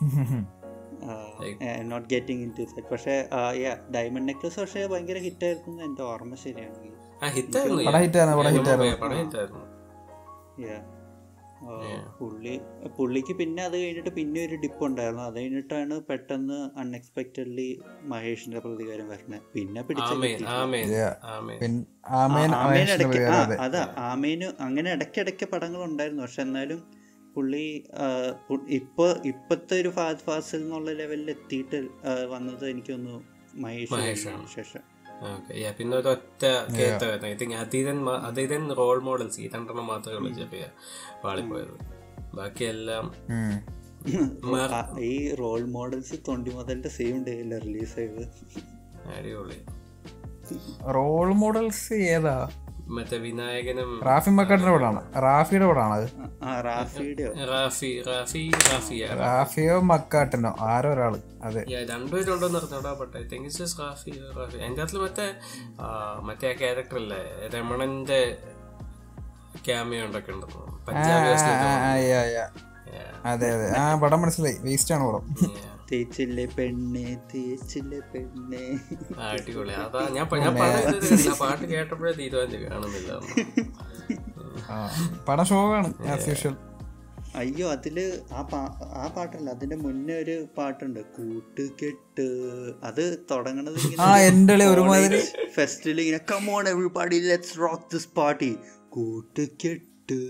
നോട്ട് ഗെറ്റിംഗ് ഇൻ ടു പക്ഷേ ഡയമണ്ട് നെക്ലസ് പക്ഷേ ഭയങ്കര ഹിറ്റായിരുന്നു എൻ്റെ ഓർമ്മ ശരിയാണെങ്കിൽ ആ ഹിറ്റായിരുന്നു പടം ഹിറ്റായിരുന്നു പടം ഹിറ്റായിരുന്നു പടം ഹിറ്റായിരുന്നു Yeah. ആ, പുള്ളി പുള്ളിക്ക് പിന്നെ അത് കഴിഞ്ഞിട്ട് പിന്നെ ഒരു ഡിപ്പ് ഉണ്ടായിരുന്നു അത് കഴിഞ്ഞിട്ടാണ് പെട്ടെന്ന് അൺഎക്സ്പെക്റ്റഡ്ലി മഹേഷിന്റെ പ്രതികാരം വരുന്നത് പിന്നെ പിടിച്ച ആമേൻ ആമേൻ Yeah. ആമേൻ പിന്നെ ആമേൻ ആമേൻ മഹേഷിന്റെ ഇടയ്ക്ക് പേര് ആ അതെ അതാ ആമേന് അങ്ങനെ ഇടയ്ക്കിടയ്ക്ക് പടങ്ങൾ ഉണ്ടായിരുന്നു പക്ഷെ എന്നാലും പുള്ളി ആ, പു- ഇപ്പൊ ഇപ്പത്തെ ഒരു ഫാസ്റ്റ് ഫാസിൽ എന്നുള്ള ലെവലിൽ എത്തിയിട്ട് ആ, വന്നത് എനിക്കൊന്ന് മഹേഷ് മഹേഷാണ്. ശേഷം ഓക്കെ പിന്നെ ഒരു ഒറ്റ കേത്തായിരുന്നു ഐ തിങ്ക് അതീതൻ മാ- അതീതൻ റോൾ മോഡൽസ് ഈ രണ്ടെണ്ണം മാത്രമേ ഉള്ളൂ ചെറിയ പാളിപ്പോയത് ബാക്കിയെല്ലാം ഉം. മാർ- ആ, ഈ റോൾ മോഡൽസ് തൊണ്ടി മുതലിന്റെ സെയിം ഡേയിൽ റിലീസ് ചെയ്ത് അടിപൊളി റോൾ മോഡൽസ് ഏതാ മറ്റേ വിനായകനും റാഫി മക്കാട്ടിന്റെ പടമാണ് റാഫിയുടെ പടമാണ് അത് ആ റാഫിയുടെയോ റാഫി റാഫി റാഫിയ റാഫിയോ മക്കാട്ടിനോ ആരോ ഒരാള് അതെ Yeah, രണ്ടുപേരുണ്ടോന്ന് അറിഞ്ഞൂടാ but I think it's Rafi Rafi അതിൻ്റെ അകത്ത് മറ്റേ ആ, മറ്റേ ആ ക്യാരക്ടർ അല്ലേ രമണന്റെ ക്യാമിയോ ഉണ്ടൊക്കെ ഉണ്ടെന്ന് ആ, പഞ്ചാബി ആ, ആ, yeah, yeah. അതെ അതെ ആ പടം മനസ്സിലായി വേസ്റ്റ് ആണ് പടം തേച്ചില്ലേ പെണ്ണെ തേച്ചില്ലേ പെണ്ണെ അടിപൊളി അതാ ഞാൻ പ- ഞാൻ പറയുന്നത് ആ പാട്ട് കേട്ടപ്പോഴേ തീരുമാനിച്ചു കാണുന്നില്ല ആ, പടം ഷോക്കാണ് ആസ് യൂഷ്വൽ അയ്യോ അതില് ആ പാ ആ പാട്ടല്ല അതിന്റെ മുന്നേ ഒരു പാട്ടുണ്ട് കൂട്ടുകെട്ട് അത് തുടങ്ങണത് ആ എൻ്റെ ഉള്ളിൽ ഒരുമാതിരി ഫെസ്റ്റിൽ ഇങ്ങനെ come on everybody let's rock this party കൂട്ടുകെട്ട്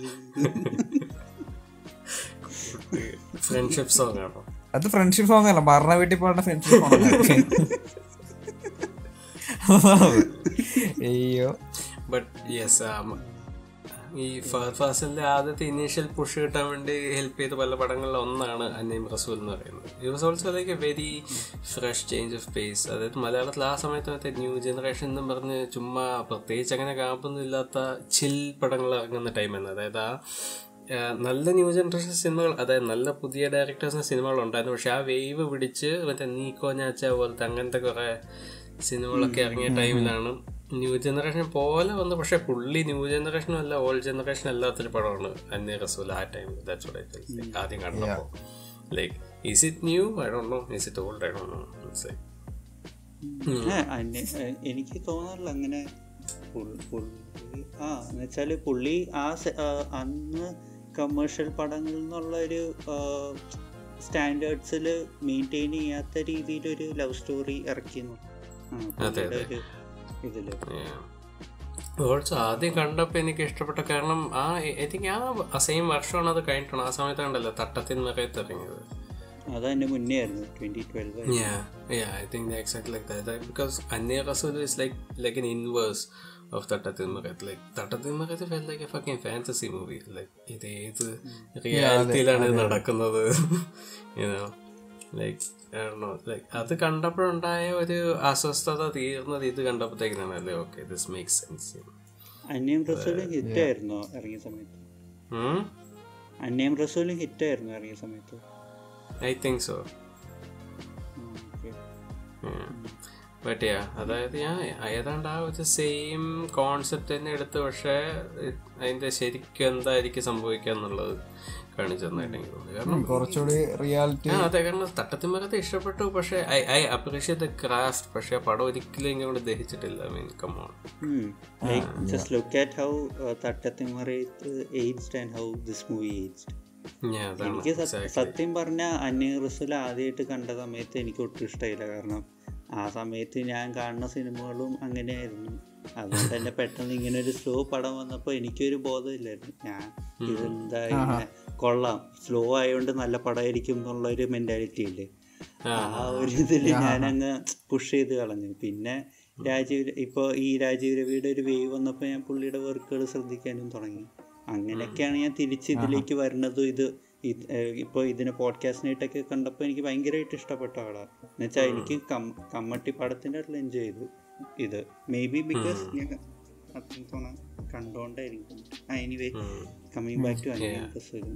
ഫ്രണ്ട്ഷിപ്പ് സോങ് ആണോ അത് ഫ്രണ്ട്ഷിപ്പ് സോങ് അല്ല മരണ വീട്ടിൽ പാടുന്ന ഫ്രണ്ട്ഷിപ്പ് സോങ് അയ്യോ ബട്ട് യെസ് ഈ ഫഹദ് ഫാസിലിന്റെ ആദ്യത്തെ ഇനീഷ്യൽ പുഷ് കിട്ടാൻ വേണ്ടി ഹെൽപ്പ് ചെയ്ത പല പടങ്ങളിൽ ഒന്നാണ് അന്നീം റസൂൽ എന്ന് പറയുന്നത് it was also like a very fresh change of pace അതായത് മലയാളത്തിൽ ആ സമയത്ത് മറ്റേ ന്യൂ ജനറേഷൻ എന്നും പറഞ്ഞ് ചുമ്മാ പ്രത്യേകിച്ച് അങ്ങനെ കാമ്പൊന്നും ഇല്ലാത്ത ചിൽ പടങ്ങൾ ഇറങ്ങുന്ന ടൈമാണ് അതായത് ആ ആ, നല്ല ന്യൂ ജനറേഷൻ സിനിമകൾ അതായത് നല്ല പുതിയ ഡയറക്ടേഴ്സിന് സിനിമകൾ ഉണ്ടായിരുന്നു പക്ഷെ ആ വേവ് പിടിച്ച് മറ്റേ നീക്കോ ഞാച്ച പോലത്തെ അങ്ങനത്തെ കുറെ സിനിമകളൊക്കെ ഇറങ്ങിയ ടൈമിലാണ് ന്യൂ ജനറേഷൻ പോലെ വന്നു പക്ഷെ പുള്ളി ന്യൂ ജനറേഷനും അല്ല ഓൾഡ് ജനറേഷൻ അല്ലാത്തൊരു പടമാണ് അന്യ റസൂൽ ആ ടൈമിൽ ദാറ്റ്സ് വാട്ട് ഐ ഫീൽ ആദ്യം കണ്ടപ്പോൾ like is it new I don't know is it old I don't know uh, അന്യ- ഏ, എനിക്ക് തോന്നാറില്ല അങ്ങനെ പുൾ- പുള്ളി ആ എന്നുവെച്ചാല് പുള്ളി ആ സെ- ആ, അന്ന് കമേഴ്ഷ്യൽ പടങ്ങളിൽ നിന്നുള്ള ഒരു സ്റ്റാൻഡേർഡ്സിൽ മെയിൻറ്റെയിൻ ചെയ്യാത്ത രീതിയിലൊരു ലവ് സ്റ്റോറി ഇറക്കിയെന്നു ആ, പുള്ളിയുടെ ഒരു ഇതില് ഓൾസോ ആദ്യം കണ്ടപ്പോൾ എനിക്ക് ഇഷ്ടപ്പെട്ട കാരണം ആ ഐ തിങ്ക് ആ സെയിം വർഷമാണ് അത് കഴിഞ്ഞിട്ടാണ് ആ സമയത്ത് കണ്ടല്ലോ തട്ടത്തിൻ മറയത്ത് ഇറങ്ങിയത് അത് അതിന്റെ മുന്നേ ആയിരുന്നു twenty twelve Yeah, yeah, I think they're exactly like that. Like, because Anya Rasul is like like an inverse of Tatatin Magat. Like Tatatin Magat felt like a fucking fantasy movie. Like ഇത് ഏത് റിയാലിറ്റിയിലാണ് ഇത് നടക്കുന്നത് you know like like അത് കണ്ടപ്പോഴുണ്ടായ ഒരു അസ്വസ്ഥത തീർന്നത് ഇത് കണ്ടപ്പോഴത്തേക്കിനാണ് അല്ലേ ഓക്കെ ദിസ് മേക്ക് സെൻസ് അന്യം റസൂലും ഹിറ്റ് ആയിരുന്നു ഇറങ്ങിയ സമയത്ത് അന്യം റസൂലും ഹിറ്റ് ആയിരുന്നു ഇറങ്ങിയ സമയത്ത് I think so um, okay. But yeah അതായത് ഞാൻ ഏതാണ്ട് ആ ഒരു സെയിം കോൺസെപ്റ്റ് തന്നെ എടുത്ത് പക്ഷേ അതിന്റെ ശരിക്കും എന്തായിരിക്കും സംഭവിക്കുക എന്നുള്ളത് കാണിച്ചു തന്നായിട്ട് എനിക്ക് തോന്നി കാരണം കുറച്ചുകൂടി റിയാലിറ്റി ആ അതെ കാരണം തട്ടത്തിമകത്ത് ഇഷ്ടപ്പെട്ടു പക്ഷേ I I appreciate the craft പക്ഷേ ആ പടം ഒരിക്കലും ഇങ്ങോട്ട് ദഹിച്ചിട്ടില്ല I mean come on Hmm. Like, just look at how uh, Tattatimaraith uh, aged and how this movie aged. ഞാൻ അതാണ് എനിക്ക് സ- സത്യം പറഞ്ഞ അന്യ റസുൽ ആദ്യമായിട്ട് കണ്ട സമയത്ത് എനിക്ക് ഒട്ടും ഇഷ്ടമായില്ല കാരണം ആ സമയത്ത് ഞാൻ കാണുന്ന സിനിമകളും അങ്ങനെയായിരുന്നു അതുകൊണ്ട് തന്നെ പെട്ടെന്ന് ഇങ്ങനെ ഒരു സ്ലോ പടം വന്നപ്പോൾ എനിക്കൊരു ബോധമില്ലായിരുന്നു ഞാൻ ഇതെന്താ ഇങ്ങനെ കൊള്ളാം സ്ലോ ആയതുകൊണ്ട് നല്ല പടമായിരിക്കും എന്നുള്ള ഒരു മെന്റാലിറ്റി ഇല്ലേ ആ ഒരു ഇതിൽ ഞാനങ്ങ് പുഷ് ചെയ്ത് കളഞ്ഞു പിന്നെ രാജീവ് ഇപ്പോൾ ഈ രാജീവ് രവിയുടെ ഒരു വേവ് വന്നപ്പോൾ ഞാൻ പുള്ളിയുടെ വർക്കുകൾ ശ്രദ്ധിക്കാനും തുടങ്ങി അങ്ങനെയൊക്കെയാണ് ഞാൻ തിരിച്ച് ഇതിലേക്ക് വരുന്നതും ഇത് ഇത് ഇപ്പോൾ ഇതിന് പോഡ്കാസ്റ്റിനായിട്ടൊക്കെ കണ്ടപ്പോൾ എനിക്ക് ഭയങ്കരമായിട്ട് ഇഷ്ടപ്പെട്ട ആളാണ് എന്നുവെച്ചാൽ എനിക്ക് കം കമ്മട്ടി പടത്തിൻ്റെ അടുത്ത് എൻജോയ് ചെയ്തു ഇത് മേ ബി ബിക്കോസ് ഞാൻ അത്രത്തോളം കണ്ടോണ്ടായിരിക്കും എനിവേ കമ്മിങ് ബാക്ക് ടു അനിയൻ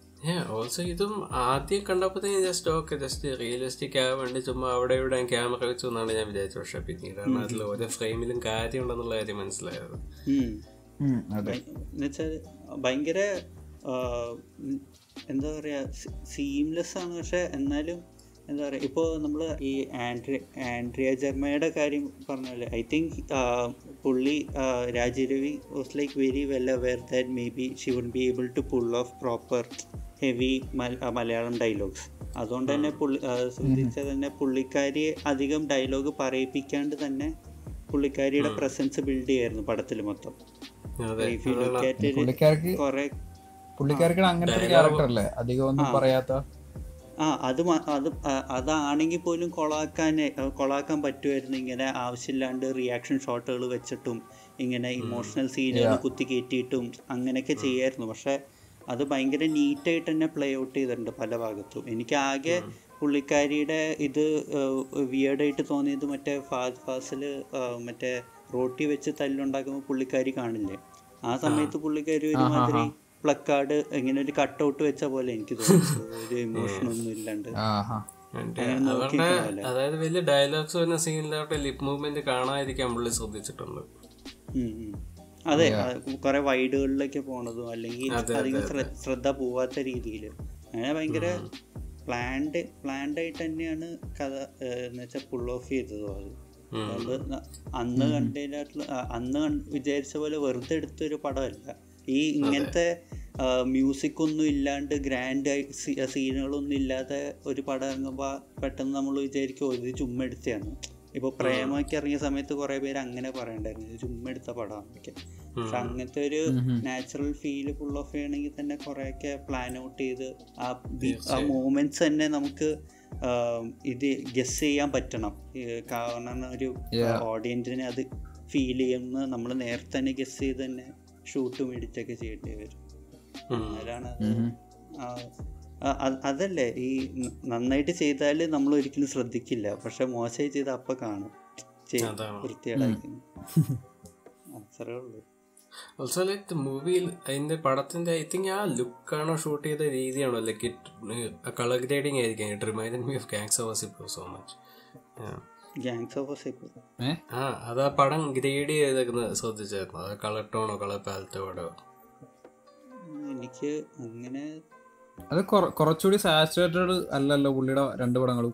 ഓൾസോ ഇതും ആദ്യം കണ്ടപ്പോഴത്തേക്കും ജസ്റ്റ് ഓക്കെ ജസ്റ്റ് റിയലിസ്റ്റിക് ആകാൻ വേണ്ടി ചുമ്മാ അവിടെ ഇവിടെ ക്യാമറ വെച്ചു എന്നാണ് ഞാൻ വിചാരിച്ചത് പക്ഷെ പിന്നീട് അതിൽ ഓരോ ഫ്രെയിമിലും കാര്യം ഉണ്ടെന്നുള്ള കാര്യം മനസ്സിലായത് ഉം, അതെ എന്നുവെച്ചാൽ ഭയങ്കര ആ, ഉം, എന്താ പറയുക സീംലെസ് ആണ് പക്ഷെ എന്നാലും എന്താ പറയുക ഇപ്പോൾ നമ്മൾ ഈ ആൻഡ്രി ആൻഡ്രിയ ജർമ്മയുടെ കാര്യം പറഞ്ഞല്ലേ ഐ തിങ്ക് പുള്ളി Rajeev Ravi was like very well aware that maybe she would be able to pull off proper heavy Malayalam dialogues അതുകൊണ്ട് തന്നെ പുള്ളി ആ, ശ്രദ്ധിച്ചാൽ തന്നെ പുള്ളിക്കാരിയെ അധികം ഡയലോഗ് പറയിപ്പിക്കാണ്ട് തന്നെ പുള്ളിക്കാരിയുടെ പ്രസൻസ് ബിൽഡ് ചെയ്യായിരുന്നു പടത്തിൽ മൊത്തം അതെ If you look at it, പുള്ളിക്കാർക്ക് കുറെ പുള്ളിക്കാർക്ക് അങ്ങനത്തെ ഒരു ക്യാരക്ടർ അല്ലേ അധികം ഒന്നും പറയാത്ത ആ അത് മ- അത് ആ- അതാണെങ്കിൽ പോലും കൊളാക്കാൻ കൊളാക്കാൻ പറ്റുമായിരുന്നു ഇങ്ങനെ ആവശ്യമില്ലാണ്ട് റിയാക്ഷൻ ഷോട്ടുകൾ വെച്ചിട്ടും ഇങ്ങനെ ഇമോഷണൽ സീനുകൾ കുത്തി കയറ്റിയിട്ടും അങ്ങനെയൊക്കെ ചെയ്യായിരുന്നു പക്ഷെ അത് ഭയങ്കര നീറ്റായിട്ട് തന്നെ പ്ലേ ഔട്ട് ചെയ്തിട്ടുണ്ട് പല ഭാഗത്തും എനിക്ക് ആകെ പുള്ളിക്കാരിയുടെ ഇത് വിയേർഡായിട്ട് തോന്നിയത് മറ്റേ ഫാസ് ഫാസിൽ മറ്റേ റോട്ടി വെച്ച് തല്ലുണ്ടാക്കുമ്പോൾ പുള്ളിക്കാരി കാണില്ലേ ആ സമയത്ത് പുള്ളിക്കാരി ഒരുമാതിരി പ്ലക്കാർഡ് ഇങ്ങനെ ഒരു കട്ട് ഔട്ട് വെച്ച പോലെ എനിക്ക് തോന്നുന്നു ഒരു ഇമോഷൻ ഒന്നും ഇല്ലാണ്ട് ആഹാ മറ്റേ അങ്ങനെ അവരുടെ നോക്കിയിട്ടുണ്ടാവില്ല. അതായത് വലിയ ഡയലോഗ്സ് വരുന്ന സീനിലോട്ട് ലിപ് മൂവ്മെന്റ് കാണാതിരിക്കാൻ പുള്ളി ശ്രദ്ധിച്ചിട്ടുണ്ട് ഉം ഉം. അതെ കുറെ വൈഡുകളിലേക്ക് പോണതും അല്ലെങ്കിൽ അധികം ശ്ര- ശ്രദ്ധ പോവാത്ത രീതിയിൽ അങ്ങനെ ഭയങ്കര പ്ലാൻഡ് പ്ലാൻഡ് ആയിട്ട് തന്നെയാണ് കഥ എന്ന് വെച്ചാൽ പുൾ ഓഫ് ചെയ്തതും അത് അതുകൊണ്ട് ന- അന്ന് കണ്ടതിനായിട്ടുള്ള ആ, അന്ന് കണ്ട് വിചാരിച്ച പോലെ വെറുതെ എടുത്തൊരു പടമല്ല ഈ ഇങ്ങനത്തെ മ്യൂസിക് ഒന്നും ഇല്ലാണ്ട് ഗ്രാൻഡ് സീനുകളൊന്നും ഇല്ലാതെ ഒരു പടം ഇറങ്ങുമ്പോൾ പെട്ടെന്ന് നമ്മൾ വിചാരിക്കും "ഓ, ഇത് ചുമ്മാ എടുത്തതാണ് ഇപ്പോൾ പ്രേമയ്ക്ക് ഇറങ്ങിയ സമയത്ത് കുറേ പേര് അങ്ങനെ പറയണ്ടായിരുന്നു ഇത് ചുമ്മാ എടുത്ത പടമാണെന്നൊക്കെ പക്ഷെ അങ്ങനത്തെ ഒരു നാച്ചുറൽ ഫീല് ഫുൾ ഓഫ് ചെയ്യണമെങ്കിൽ തന്നെ കുറേയൊക്കെ പ്ലാൻ ഔട്ട് ചെയ്ത് ആ ബി- ആ മൂമെന്റ്സ് തന്നെ നമുക്ക് ആ, ഇത് ഗസ് ചെയ്യാൻ പറ്റണം ഈ കാരണം ഒരു ഓഡിയൻസിനെ അത് ഫീൽ ചെയ്യുന്ന നമ്മൾ നേരത്തെ തന്നെ ഗസ് ചെയ്ത് തന്നെ ഷൂട്ടും എഡിറ്റൊക്കെ ചെയ്യേണ്ടി വരും എന്നാലാണ് അത് ആ, ആ, അ- അതല്ലേ ഈ ന- നന്നായിട്ട് ചെയ്താൽ നമ്മൾ ഒരിക്കലും ശ്രദ്ധിക്കില്ല പക്ഷെ മോശമായി ചെയ്ത അപ്പൊ കാണും ചെയ്- അതാണ്. വൃത്തികേടാക്കുന്നു അത്രേ ഉള്ളൂ ഓൾസോ ലൈക്ക് മൂവിയിൽ അതിന്റെ പടത്തിന്റെ ഐ തിങ്ക് ആ ലുക്കാണോ ഷൂട്ട് ചെയ്ത രീതിയാണോ ലൈക്ക് കളർ ഗ്രേഡിങ് ആയിരിക്കും it remind me of gangs of Wasseypur so much gangs of Wasseypur uh ആ അത് ആ പടം ഗ്രേഡ് ചെയ്തേക്കുന്നത് ശ്രദ്ധിച്ചായിരുന്നു അത് കളർ ടോണോ കളർ പാലറ്റോ അവിടെ എനിക്ക് അങ്ങനെ അത് കുറ- കുറച്ചുകൂടി സാച്ചുറേറ്റഡ് അല്ലല്ലോ പുള്ളിയുടെ രണ്ട് പടങ്ങളും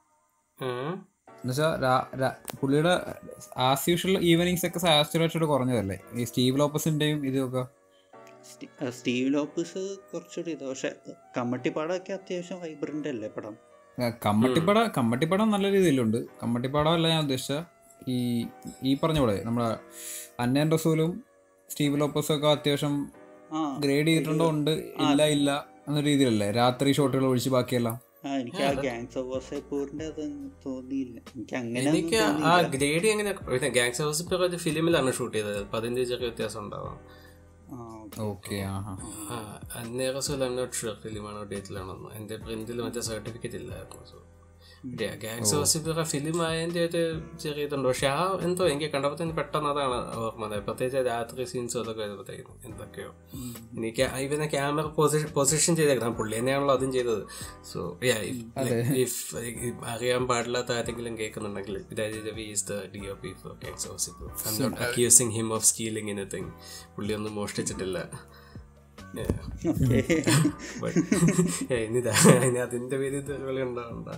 എന്നുവെച്ചാൽ പുള്ളിയുടെ ആസ് യൂഷ്വൽ ഈവനിങ്സ് ഒക്കെ സാച്ചുറേറ്റഡ് കുറഞ്ഞതല്ലേ ഈ സ്റ്റീവ് ലോപ്പസിന്റെയും ഇതൊക്കെ സ്റ്റീ- ആ, സ്റ്റീവ് ലോപ്പസ് കുറച്ചുകൂടി ഇത് പക്ഷെ കമ്മട്ടിപ്പാടമൊക്കെ അത്യാവശ്യം വൈബ്രന്റ് അല്ലേ പടം ആ, കമ്മട്ടിപ്പട കമ്മട്ടിപ്പടം നല്ല രീതിയിലുണ്ട് കമ്മട്ടിപ്പടം അല്ല ഞാൻ ഉദ്ദേശിച്ച ഈ ഈ പറഞ്ഞ പോലെ നമ്മുടെ അന്നൻ റസൂലും സ്റ്റീവ് ലോപ്പസും ഒക്കെ അത്യാവശ്യം ആ ഗ്രേഡ് ചെയ്തിട്ടുണ്ടോ ഉണ്ട് ഇല്ല ഇല്ല എന്ന രീതിയിലല്ലേ രാത്രി ഷോട്ടുകൾ ഒഴിച്ച് ബാക്കിയെല്ലാം ആ എനിക്ക് ആ ഗാങ്സ് ഓഫ് വസൈപ്പൂരിന്റെ അത് തോന്നിയില്ല എനിക്ക് അങ്ങനെ എനിക്ക് ആ ഗ്രേഡ് എങ്ങനെ ഗാങ്സ് ഹൗസ് ഇപ്പൊ ഒരു ഫിലിമിലാണ് ഷൂട്ട് ചെയ്തത് അപ്പൊ അതിന്റെ ചെറിയ വ്യത്യാസം ഉണ്ടാവാം ഓക്കെ ആഹാ അന്നേറസും ഐം നോട്ട് ഷുവർ ഫിലിമാണോ ഡേറ്റിലാണോന്ന് എന്റെ പ്രിന്റിൽ മറ്റേ സർട്ടിഫിക്കറ്റ് ഇല്ലായിരുന്നു സോ ഗാങ്സ് ഹൗസ് ഫിലിം ആയതിന്റെ ഒരു ചെറിയ ഇതുണ്ട് പക്ഷെ ആ എന്തോ എനിക്ക് കണ്ടപ്പോൾ തന്നെ പെട്ടെന്ന് അതാണ് ഓർമ്മ വന്നത് പ്രത്യേകിച്ച് രാത്രി സീൻസും അതൊക്കെ വരുമ്പോഴത്തേക്കും എന്തൊക്കെയോ എനിക്ക് ഇവനെ ക്യാമറ പൊസിഷൻ പൊസിഷൻ ചെയ്തേക്കണം പുള്ളി തന്നെയാണല്ലോ അതും ചെയ്തത് സോ ഇഫ് അറിയാൻ പാടില്ലാത്ത ആരെങ്കിലും കേൾക്കുന്നുണ്ടെങ്കിൽ Rajeev Ravi is the D O P for gangs house I M not accusing him of stealing anything പുള്ളി ഒന്നും മോഷ്ടിച്ചിട്ടില്ല Yeah. But, yeah, ഇനി ദാ- ഇനി അതിന്റെ പേര് ഇതുപോലെ ഉണ്ടാവണ്ട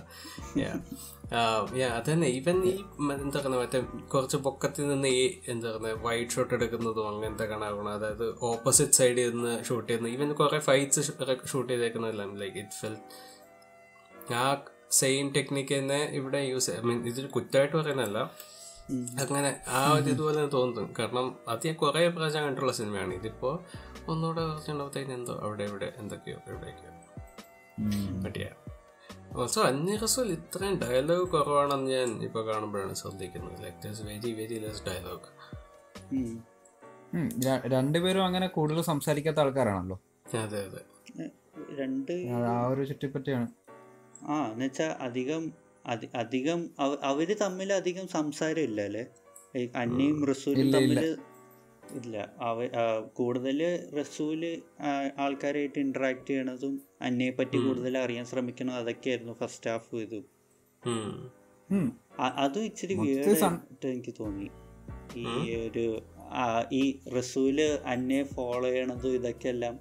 അതന്നെ ഈവൻ ഈ മ- എന്താ പറയുക മറ്റേ കുറച്ച് പൊക്കത്തിൽ നിന്ന് ഈ എന്താ പറയുക വൈറ്റ് ഷോട്ട് എടുക്കുന്നതും അങ്ങനത്തെ കാണാറുണ്ട് അതായത് ഓപ്പോസിറ്റ് സൈഡിൽ നിന്ന് ഷൂട്ട് ചെയ്യുന്നത് ഈവൻ കുറെ ഫൈറ്റ്സ് ഷൂട്ട് ചെയ്തേക്കുന്നതെല്ലാം like it felt ah same technique തന്നെ ഇവിടെ യൂസ് ഐ മീൻ ഇതൊരു കുറ്റമായിട്ട് പറയുന്നതല്ല അങ്ങനെ ആ ഒരു ഇതുപോലെ തോന്നുന്നു കാരണം അത് ഞാൻ കുറേ പ്രാവശ്യം കണ്ടിട്ടുള്ള സിനിമയാണ് ഇതിപ്പോ ഒന്നുകൂടെ കുറച്ചുണ്ടാവത്തേക്ക് എന്തോ അവിടെ ഇവിടെ എന്തൊക്കെയോ എവിടെയൊക്കെയോ പറ്റിയ ഓൾസോ അന്യ റസൂൽ ഇത്രയും ഡയലോഗ് കുറവാണെന്ന് ഞാൻ ഇപ്പൊ കാണുമ്പോഴാണ് ശ്രദ്ധിക്കുന്നത് like very very less dialogue um. Um, ര- രണ്ടുപേരും അങ്ങനെ കൂടുതൽ സംസാരിക്കാത്ത ആൾക്കാരാണല്ലോ അതെ അതെ രണ്ട് അത് ആ ഒരു ചുറ്റിപ്പറ്റിയാണ് ആ എന്നുവെച്ചാ അധികം അധി- അധികം അവ- അവര് തമ്മിൽ അധികം സംസാരം ഇല്ല അല്ലേ Like അന്നയും റസൂലും ഇല്ല, ഇല്ല. തമ്മിൽ ഇല്ല അവ കൂടുതൽ റസൂല് ആ, ആൾക്കാരായിട്ട് ഇന്ററാക്ട് ചെയ്യണതും അന്നയെ പറ്റി കൂടുതൽ അറിയാൻ ശ്രമിക്കണം അതൊക്കെയായിരുന്നു ഫസ്റ്റ് ഹാഫ് ഇത് ഉം. ഉം. അ- അതും ഇച്ചിരി മൊത്തത്തിൽ weird സം- ആയിട്ട് എനിക്ക് തോന്നി ഈ ഒരു ആ, ഈ റസൂല് അന്നയെ ഫോളോ ചെയ്യണതും ഇതൊക്കെ എല്ലാം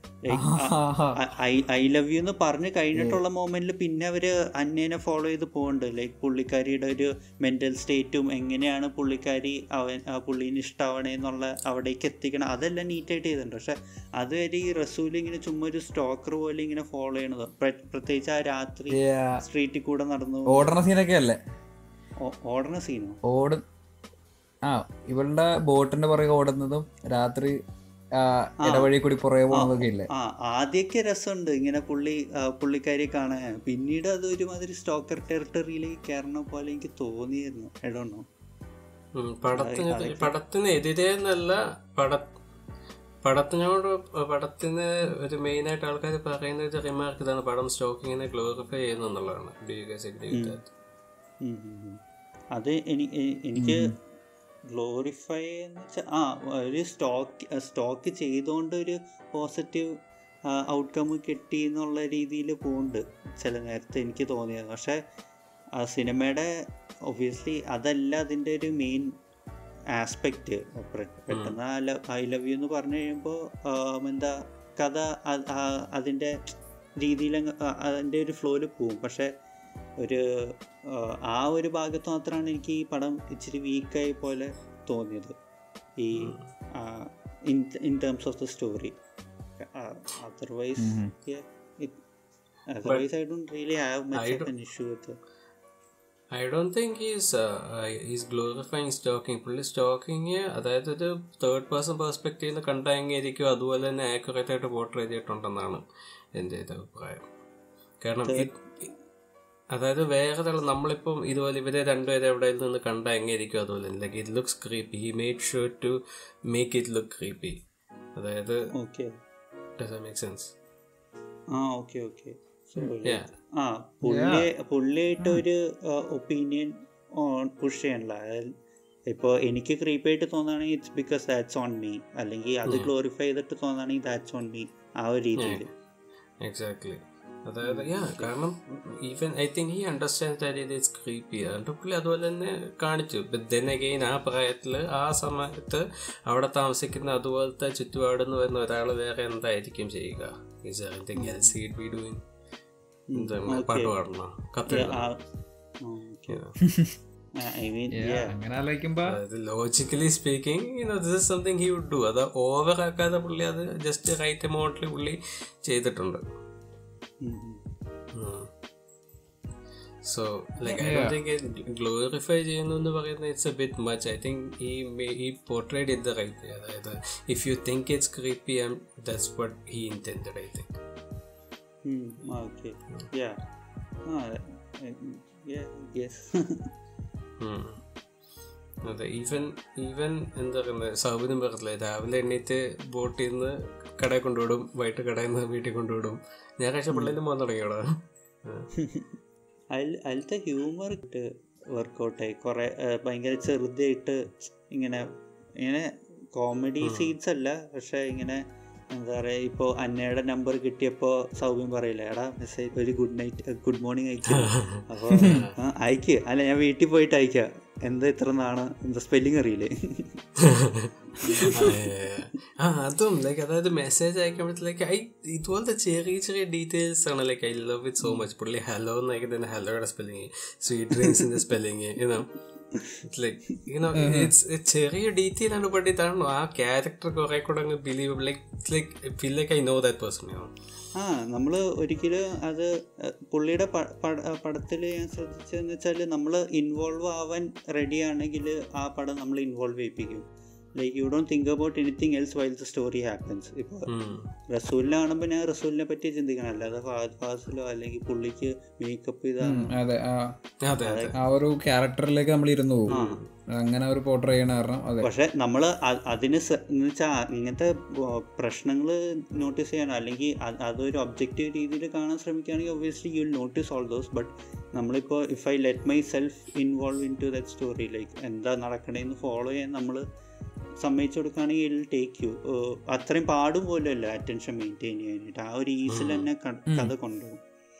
ഐ ലവ് യു എന്ന് പറഞ്ഞു കഴിഞ്ഞിട്ടുള്ള മൊമെന്റിൽ പിന്നെ അവര് അന്യനെ ഫോളോ ചെയ്ത് പോകുന്നുണ്ട് ലൈക്ക് പുള്ളിക്കാരിയുടെ ഒരു മെന്റൽ സ്റ്റേറ്റും എങ്ങനെയാണ് പുള്ളിക്കാരി അവൻ ആ പുള്ളീന് ഇഷ്ടാവണേ എന്നുള്ള അവിടേക്ക് എത്തിക്കണം അതെല്ലാം നീറ്റായിട്ട് ചെയ്തിട്ടുണ്ട് പക്ഷെ അതുവരെ ഈ റസൂൽ ഇങ്ങനെ ചുമ്മാ ഒരു സ്റ്റോക്കർ പോലെ ഇങ്ങനെ ഫോളോ ചെയ്യണത് പ്ര- പ്രത്യേകിച്ച് ആ രാത്രി Yeah. സ്ട്രീറ്റിൽ കൂടെ നടന്നു ഓടണ സീനൊക്കെ അല്ലേ ഓ- ഓടണ സീനോ ഓട് ആ ഇവളുടെ ബോട്ടിന്റെ പുറകെ ഓടുന്നതും രാത്രി ആ, ഇടവഴി കൂടി പുറകെ പോകുന്നതൊക്കെ ഇല്ലേ ആ ആദ്യമൊക്കെ രസമുണ്ട് ഇങ്ങനെ പുള്ളി ആ, പുള്ളിക്കാരി കാണാൻ പിന്നീട് അത് ഒരുമാതിരി സ്റ്റോക്കർ ടെറിട്ടറിയിലേക്ക് കയറണ പോലെ എനിക്ക് തോന്നിയിരുന്നു എടോണോ ഉം, പടത്തിന് പടത്തിന് എതിരെ എന്നല്ല പട പടത്തിനോട് പടത്തിന് ഒരു മെയിൻ ആയിട്ട് ആൾക്കാർ പറയുന്ന ഒരു റിമാർക്ക് ഇതാണ് പടം സ്റ്റോക്കിങ്ങിനെ ഗ്ലോറിഫൈ ചെയ്യുന്നു എന്നുള്ളതാണ് Do you guys agree with that? ഉം ഉം ഉം. അത് എനി- എ- എനിക്ക് ഗ്ലോറിഫൈ എന്ന് വെച്ചാൽ ആ ഒരു സ്റ്റോക്ക് സ്റ്റോക്ക് ചെയ്തുകൊണ്ട് ഒരു പോസിറ്റീവ് ഔട്ട്കം കിട്ടി എന്നുള്ള രീതിയിൽ പോകുന്നുണ്ട് ചില നേരത്തെ എനിക്ക് തോന്നിയത് പക്ഷേ ആ സിനിമയുടെ ഒബ്വിയസ്ലി അതല്ല അതിൻ്റെ ഒരു മെയിൻ ആസ്പെക്റ്റ് പെട്ടെന്ന് ഐ ലവ് യു എന്ന് പറഞ്ഞു കഴിയുമ്പോൾ എന്താ കഥ അ- ആ- അതിൻ്റെ രീതിയിൽ അതിൻ്റെ ഒരു ഫ്ലോയിൽ പോവും പക്ഷേ ഒരു ആ, ആ ഒരു ഭാഗത്ത് മാത്രമാണ് എനിക്ക് ഈ പടം ഇച്ചിരി വീക്കായി പോലെ തോന്നിയത് ഈ in terms of the story otherwise otherwise I don't really have much of an issue with I don't think is is glorifying stalking പുള്ളി സ്റ്റോക്കിങ് അതായത് ഒരു തേർഡ് പേഴ്സൺ പെർസ്പെക്റ്റീവ് നിന്ന് കണ്ടങ്ങിയിരിക്കും അതുപോലെ തന്നെ ആക്യുറേറ്റ് ആയിട്ട് പോർട്രേ ചെയ്തിട്ടുണ്ടെന്നാണ് എൻ്റെ ഒരു അഭിപ്രായം കാരണം ഇത്- അതായത് വേറെ തളം നമ്മളിപ്പം ഇതുപോലെ ഇവരെ രണ്ടുപേരെ എവിടെ നിന്ന് കണ്ട എങ്ങനെയിരിക്കും അതുപോലെ like it looks creepy he made sure to make it look creepy അതായത് okay make sense ah okay okay Yeah. ആ പുള്ളി പുള്ളിയായിട്ട് ഒരു ഒപ്പീനിയൻ പുഷ് ചെയ്യണല്ല ഇപ്പോൾ എനിക്ക് ക്രീപ്പ് ആയിട്ട് തോന്നുകയാണെങ്കിൽ it's because that's on me അല്ലെങ്കിൽ അത് ഗ്ലോറിഫൈ ചെയ്തിട്ട് തോന്നുകയാണെങ്കിൽ ദാറ്റ്സ് ഓൺ മീ ആ ഒരു രീതിയിൽ എക്സാക്ട്ലി അതായത് യാ കാരണം even I think he understand that it is creepy അതുകൊണ്ട് പുള്ളി അതുപോലെ തന്നെ കാണിച്ചു ദെൻ അഗെയിൻ ആ പ്രായത്തിൽ ആ സമയത്ത് അവിടെ താമസിക്കുന്ന അതുപോലത്തെ ചുറ്റുപാട് എന്ന് പറയുന്ന ഒരാൾ വേറെ എന്തായിരിക്കും ചെയ്യുക is anything else he'd be doing പാട്ട് പാടണോ കത്ത് ഐ മീൻ അങ്ങനെ ആലോചിക്കുമ്പോ അതായത് logically speaking this is something he would do അത് ഓവർ ആക്കാതെ പുള്ളി അത് ജസ്റ്റ് റൈറ്റ് എമൗണ്ടിൽ പുള്ളി ചെയ്തിട്ടുണ്ട് so like I don't think glorify ചെയ്യുന്നു എന്ന് പറയുന്നത് it's a bit much I think ഈ ഈ പോർട്രേഡ് ഇൻ ദ റൈറ്റ് അതായത് if you think it's creepy um that's what he intend I think okay yeah yes അതെ even even എന്താ പറയുന്നത് സൗബിനും പറഞ്ഞില്ലേ രാവിലെ എണ്ണീറ്റ് ബോട്ടിൽ നിന്ന് കടയിൽ കൊണ്ടുവിടും വൈകിട്ട് കടയിൽ നിന്ന് വീട്ടിൽ കൊണ്ടുവിടും ഞായറാഴ്ച പിള്ളേരും പോകാൻ തുടങ്ങിയോടാ അതിൽ അതിലത്തെ ഹ്യൂമർ ഇട്ട് വർക്കൗട്ടായി കുറേ ഭയങ്കര ചെറുതായിട്ട് ഇങ്ങനെ ഇങ്ങനെ കോമഡി സീൻസ് അല്ല പക്ഷെ ഇങ്ങനെ എന്താ പറയുക ഇപ്പോൾ അന്നയുടെ നമ്പർ കിട്ടിയപ്പോൾ സൗമ്യം പറയില്ല എടാ മെസ്സേജ് ഒരു ഗുഡ് നൈറ്റ് ഗുഡ് മോർണിംഗ് അയക്കുക അപ്പോൾ അയക്ക് അല്ല ഞാൻ വീട്ടിൽ പോയിട്ട് അയക്കുക എന്താ ഇത്ര നാണ് എന്താ സ്പെല്ലിംഗ് അറിയില്ലേ ആ അതും ലൈക്ക് അതായത് മെസ്സേജ് അയക്കുമ്പോഴത്തേക്ക് ഐ ഇതുപോലത്തെ ചെറിയ ചെറിയ ഡീറ്റെയിൽസ് ആണ് like I love it so much പുള്ളി ഹലോ എന്ന് അയക്കുന്നതിന് ഹലോയുടെ സ്പെല്ലിങ് സ്വീറ്റ് ഡ്രിങ്ക്സിന്റെ spelling you know like you know it's ചെറിയ ഡീറ്റെയിൽ ആണ് ബട്ട് ഇതാണ് ആ ക്യാരക്ടർ കുറെ കൂടെ അങ്ങ് believe like like feel like I know that person ആ നമ്മൾ ഒരിക്കലും അത് അഹ് പുള്ളിയുടെ പ- പട- പടത്തിൽ ഞാൻ ശ്രദ്ധിച്ചതെന്ന് വെച്ചാൽ നമ്മൾ ഇൻവോൾവ് ആവാൻ റെഡി ആണെങ്കിൽ ആ പടം നമ്മൾ ഇൻവോൾവ് ചെയ്യിപ്പിക്കും like you don't think about anything else while the story happens ഇപ്പോൾ റസൂലിനെ കാണുമ്പോൾ ഞാൻ റസൂലിനെ പറ്റി ചിന്തിക്കണം അല്ലാതെ ഫാദ് ഫാസിലോ അല്ലെങ്കിൽ പുള്ളിക്ക് മേക്കപ്പ് ചെയ്താണ് അതെ ആ അതെ അതെ ആ ഒരു ക്യാരക്ടറിലേക്ക് നമ്മൾ ഇരുന്ന് പോകും അങ്ങനെ ഒരു പോർട്രേ ചെയ്യണ കാരണം അതെ പക്ഷെ നമ്മൾ അതിന് സ- എന്ന് വെച്ചാൽ ഇങ്ങനത്തെ പ്രശ്നങ്ങൾ നോട്ടീസ് ചെയ്യണം അല്ലെങ്കിൽ അത് അതൊരു ഒബ്ജക്റ്റീവ് രീതിയിൽ കാണാൻ ശ്രമിക്കുകയാണെങ്കിൽ obviously you will notice all those but നമ്മളിപ്പോൾ if I let myself involve into that story like എന്താ നടക്കണേന്ന് ഫോളോ ചെയ്യാൻ നമ്മൾ സമ്മതിച്ചു കൊടുക്കുകയാണെങ്കിൽ ഇൽ ടേക്ക് യു അത്രയും പാടും പോലും അല്ല അറ്റൻഷൻ മെയിൻറ്റെയിൻ ചെയ്യാനായിട്ട് ആ ഒരു ഈസിൽ തന്നെ ക- കഥ കൊണ്ടുപോകും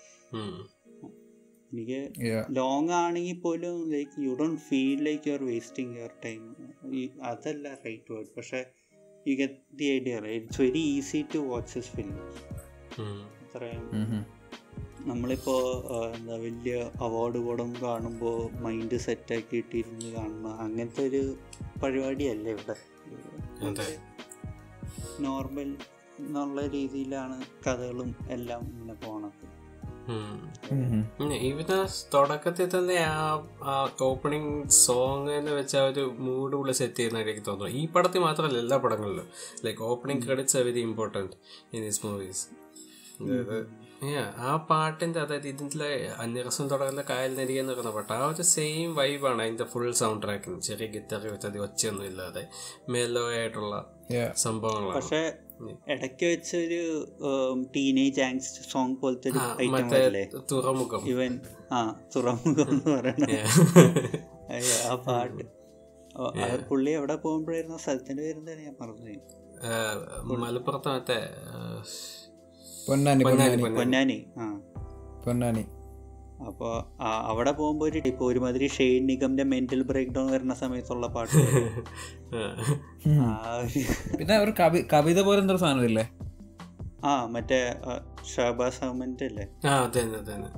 എനിക്ക് Yeah. ലോങ് ആണെങ്കിൽ പോലും like you don't feel like you are wasting your time അതല്ല റൈറ്റ് വേർഡ് പക്ഷെ you get the idea it's very easy to watch this film അത്രയും ഉം ഉം. നമ്മളിപ്പോൾ എന്താ വലിയ അവാർഡ് കൂടം കാണുമ്പോൾ മൈൻഡ് സെറ്റാക്കി ഇട്ടിരുന്ന് കാണുന്ന അങ്ങനത്തെ ഒരു പരിപാടിയല്ല ഇവിടെ അതെ. നോർമൽ എന്നുള്ള രീതിയിലാണ് കഥകളും എല്ലാം ഇങ്ങനെ പോണത് ഉം ഉം. ഇവന് തുടക്കത്തിൽ തന്നെ ആ ആ ഓപ്പണിംഗ് സോങ് എന്ന് വെച്ച ആ ഒരു മൂഡ് ഉള്ള സെറ്റ് ചെയ്യുന്ന എനിക്ക് തോന്നുന്നു ഈ പടത്തിൽ മാത്രമല്ല എല്ലാ പടങ്ങളിലും like opening credits are very important in these movies അതായത് yeah, ആ പാട്ടിന്റെ അതായത് ഇതിന്റെ അന്യരസം തുടങ്ങുന്ന കായൽ നരിക എന്ന് പറയുന്ന പാട്ട് ആ ഒരു സെയിം വൈബാണ് അതിന്റെ ഫുൾ സൗണ്ട് ട്രാക്കിന് ചെറിയ ഗിറ്റാർ വെച്ച് അത് ഒച്ചയൊന്നും ഇല്ലാതെ മെല്ലോ ആയിട്ടുള്ള Yeah. സംഭവങ്ങളാണ് പക്ഷെ ഇടയ്ക്ക് വെച്ചൊരു ടീനേജ് ആങ്സ്റ്റ് സോങ് പോലത്തെ ഒരു ആ, ഐറ്റം മറ്റേ വരില്ലേ തുറമുഖം ഇവൻ ആ തുറമുഖം എന്ന് പറയണ Yeah. അയ്യോ, ആ പാട്ട് ഓ, അത് പുള്ളി എവിടെ പോകുമ്പോഴായിരുന്നു ആ സ്ഥലത്തിന്റെ പേരെന്താണ് ഞാൻ മറന്നുപോയി ആ, മലപ്പുറത്ത് മറ്റേ ആ, പൊന്നാനി പൊന്നാനി പൊന്നാനി പൊന്നാനി പൊന്നാനി ആ പൊന്നാനി അപ്പോൾ അവിടെ പോകുമ്പോൾ ഒരു ഇപ്പോൾ ഒരുമാതിരി ഷെയ്ൻ നിഗമിന്റെ മെന്റൽ ബ്രേക്ക് ഡൗൺ വരുന്ന സമയത്തുള്ള പാട്ട് ആ. ആ ഒരു പിന്നെ ഒരു കവി കവിത പോലെ എന്തൊരു സാധനം ഇല്ലേ ആ മറ്റേ ആ, ഷഹബാസ് അഹമ്മദിന്റെ അല്ലേ ആ അതന്നെ അതന്നെ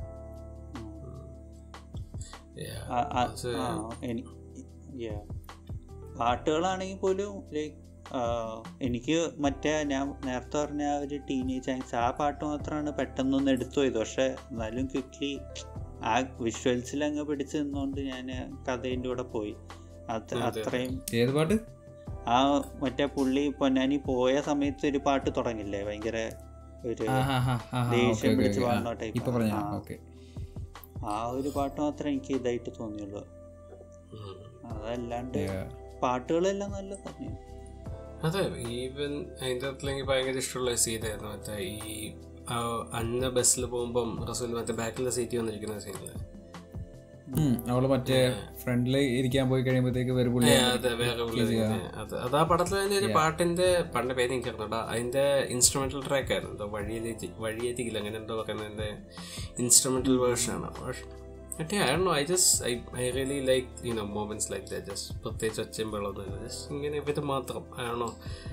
Yeah. ആ, ആ, അത് ആ, എനി- yeah. പാട്ടുകളാണെങ്കിൽ പോലും ലൈക്ക് എനിക്ക് മറ്റേ ഞാൻ നേരത്തെ പറഞ്ഞ ആ ഒരു ടീനേജ് ആങ്സ് ആ പാട്ട് മാത്രമാണ് പെട്ടെന്നൊന്ന് എടുത്തു പോയത് പക്ഷെ എന്നാലും ക്വിക്ലി ആ വിഷ്വൽസിൽ അങ്ങ് പിടിച്ച് നിന്നുകൊണ്ട് ഞാൻ കഥേൻ്റെ കൂടെ പോയി അത് അത്രയും ഏത് പാട്ട് ആ മറ്റേ പുള്ളി പൊന്നാനി പോയ സമയത്ത് ഒരു പാട്ട് തുടങ്ങില്ലേ ഭയങ്കര ഒരു ആ, ആ, ആ, ആ, ആ, ദേഷ്യം okay, okay, പിടിച്ച് okay. പാടുന്ന ആ, type ഇപ്പൊ ആണ്. പറഞ്ഞ ആ. ഓക്കെ ആ ഒരു പാട്ട് മാത്രമേ എനിക്ക് ഇതായിട്ട് തോന്നിയുള്ളൂ ഉം. അതല്ലാണ്ട് പാട്ടുകളെല്ലാം നല്ല തന്നെയാണ് അതെ ഈവൻ അതിൻ്റെ അകത്തിൽ എനിക്ക് ഭയങ്കര ഇഷ്ടമുള്ള സീനായിരുന്നു മറ്റേ ഈ ആ അന്ന ബസ്സിൽ പോകുമ്പം റസൂൽ മറ്റേ ബാക്കിലെ സീറ്റ് വന്നിരിക്കുന്ന സീനില് അവള് മറ്റേ ഫ്രണ്ടില് ഇരിക്കാൻ പോയി കഴിയുമ്പോഴത്തേക്ക് ഒരു പുള്ളി അതെ വേറെ പുള്ളി ഇരിക്കുന്നെ. അത് അത് ആ പടത്തിൽ തന്നെ ഒരു പാട്ടിന്റെ പണ്ട് പേര് എനിക്ക് അറിഞ്ഞൂടാ അതിന്റെ ഇൻസ്ട്രുമെന്റൽ ട്രാക്ക് ആയിരുന്നു എന്തോ വഴിയിലേക്ക് വഴിയെത്തിക്കില്ല അങ്ങനെ എന്തോ പറയുന്നതിന്റെ ഇൻസ്ട്രുമെന്റൽ വേർഷൻ ആണ് മറ്റേ I do I just I I really like you know moments like that just പ്രത്യേകിച്ച് ഒച്ചയും വെള്ളമൊന്നുമില്ല ജസ്റ്റ് ഇങ്ങനെ ഇത് മാത്രം ആണോ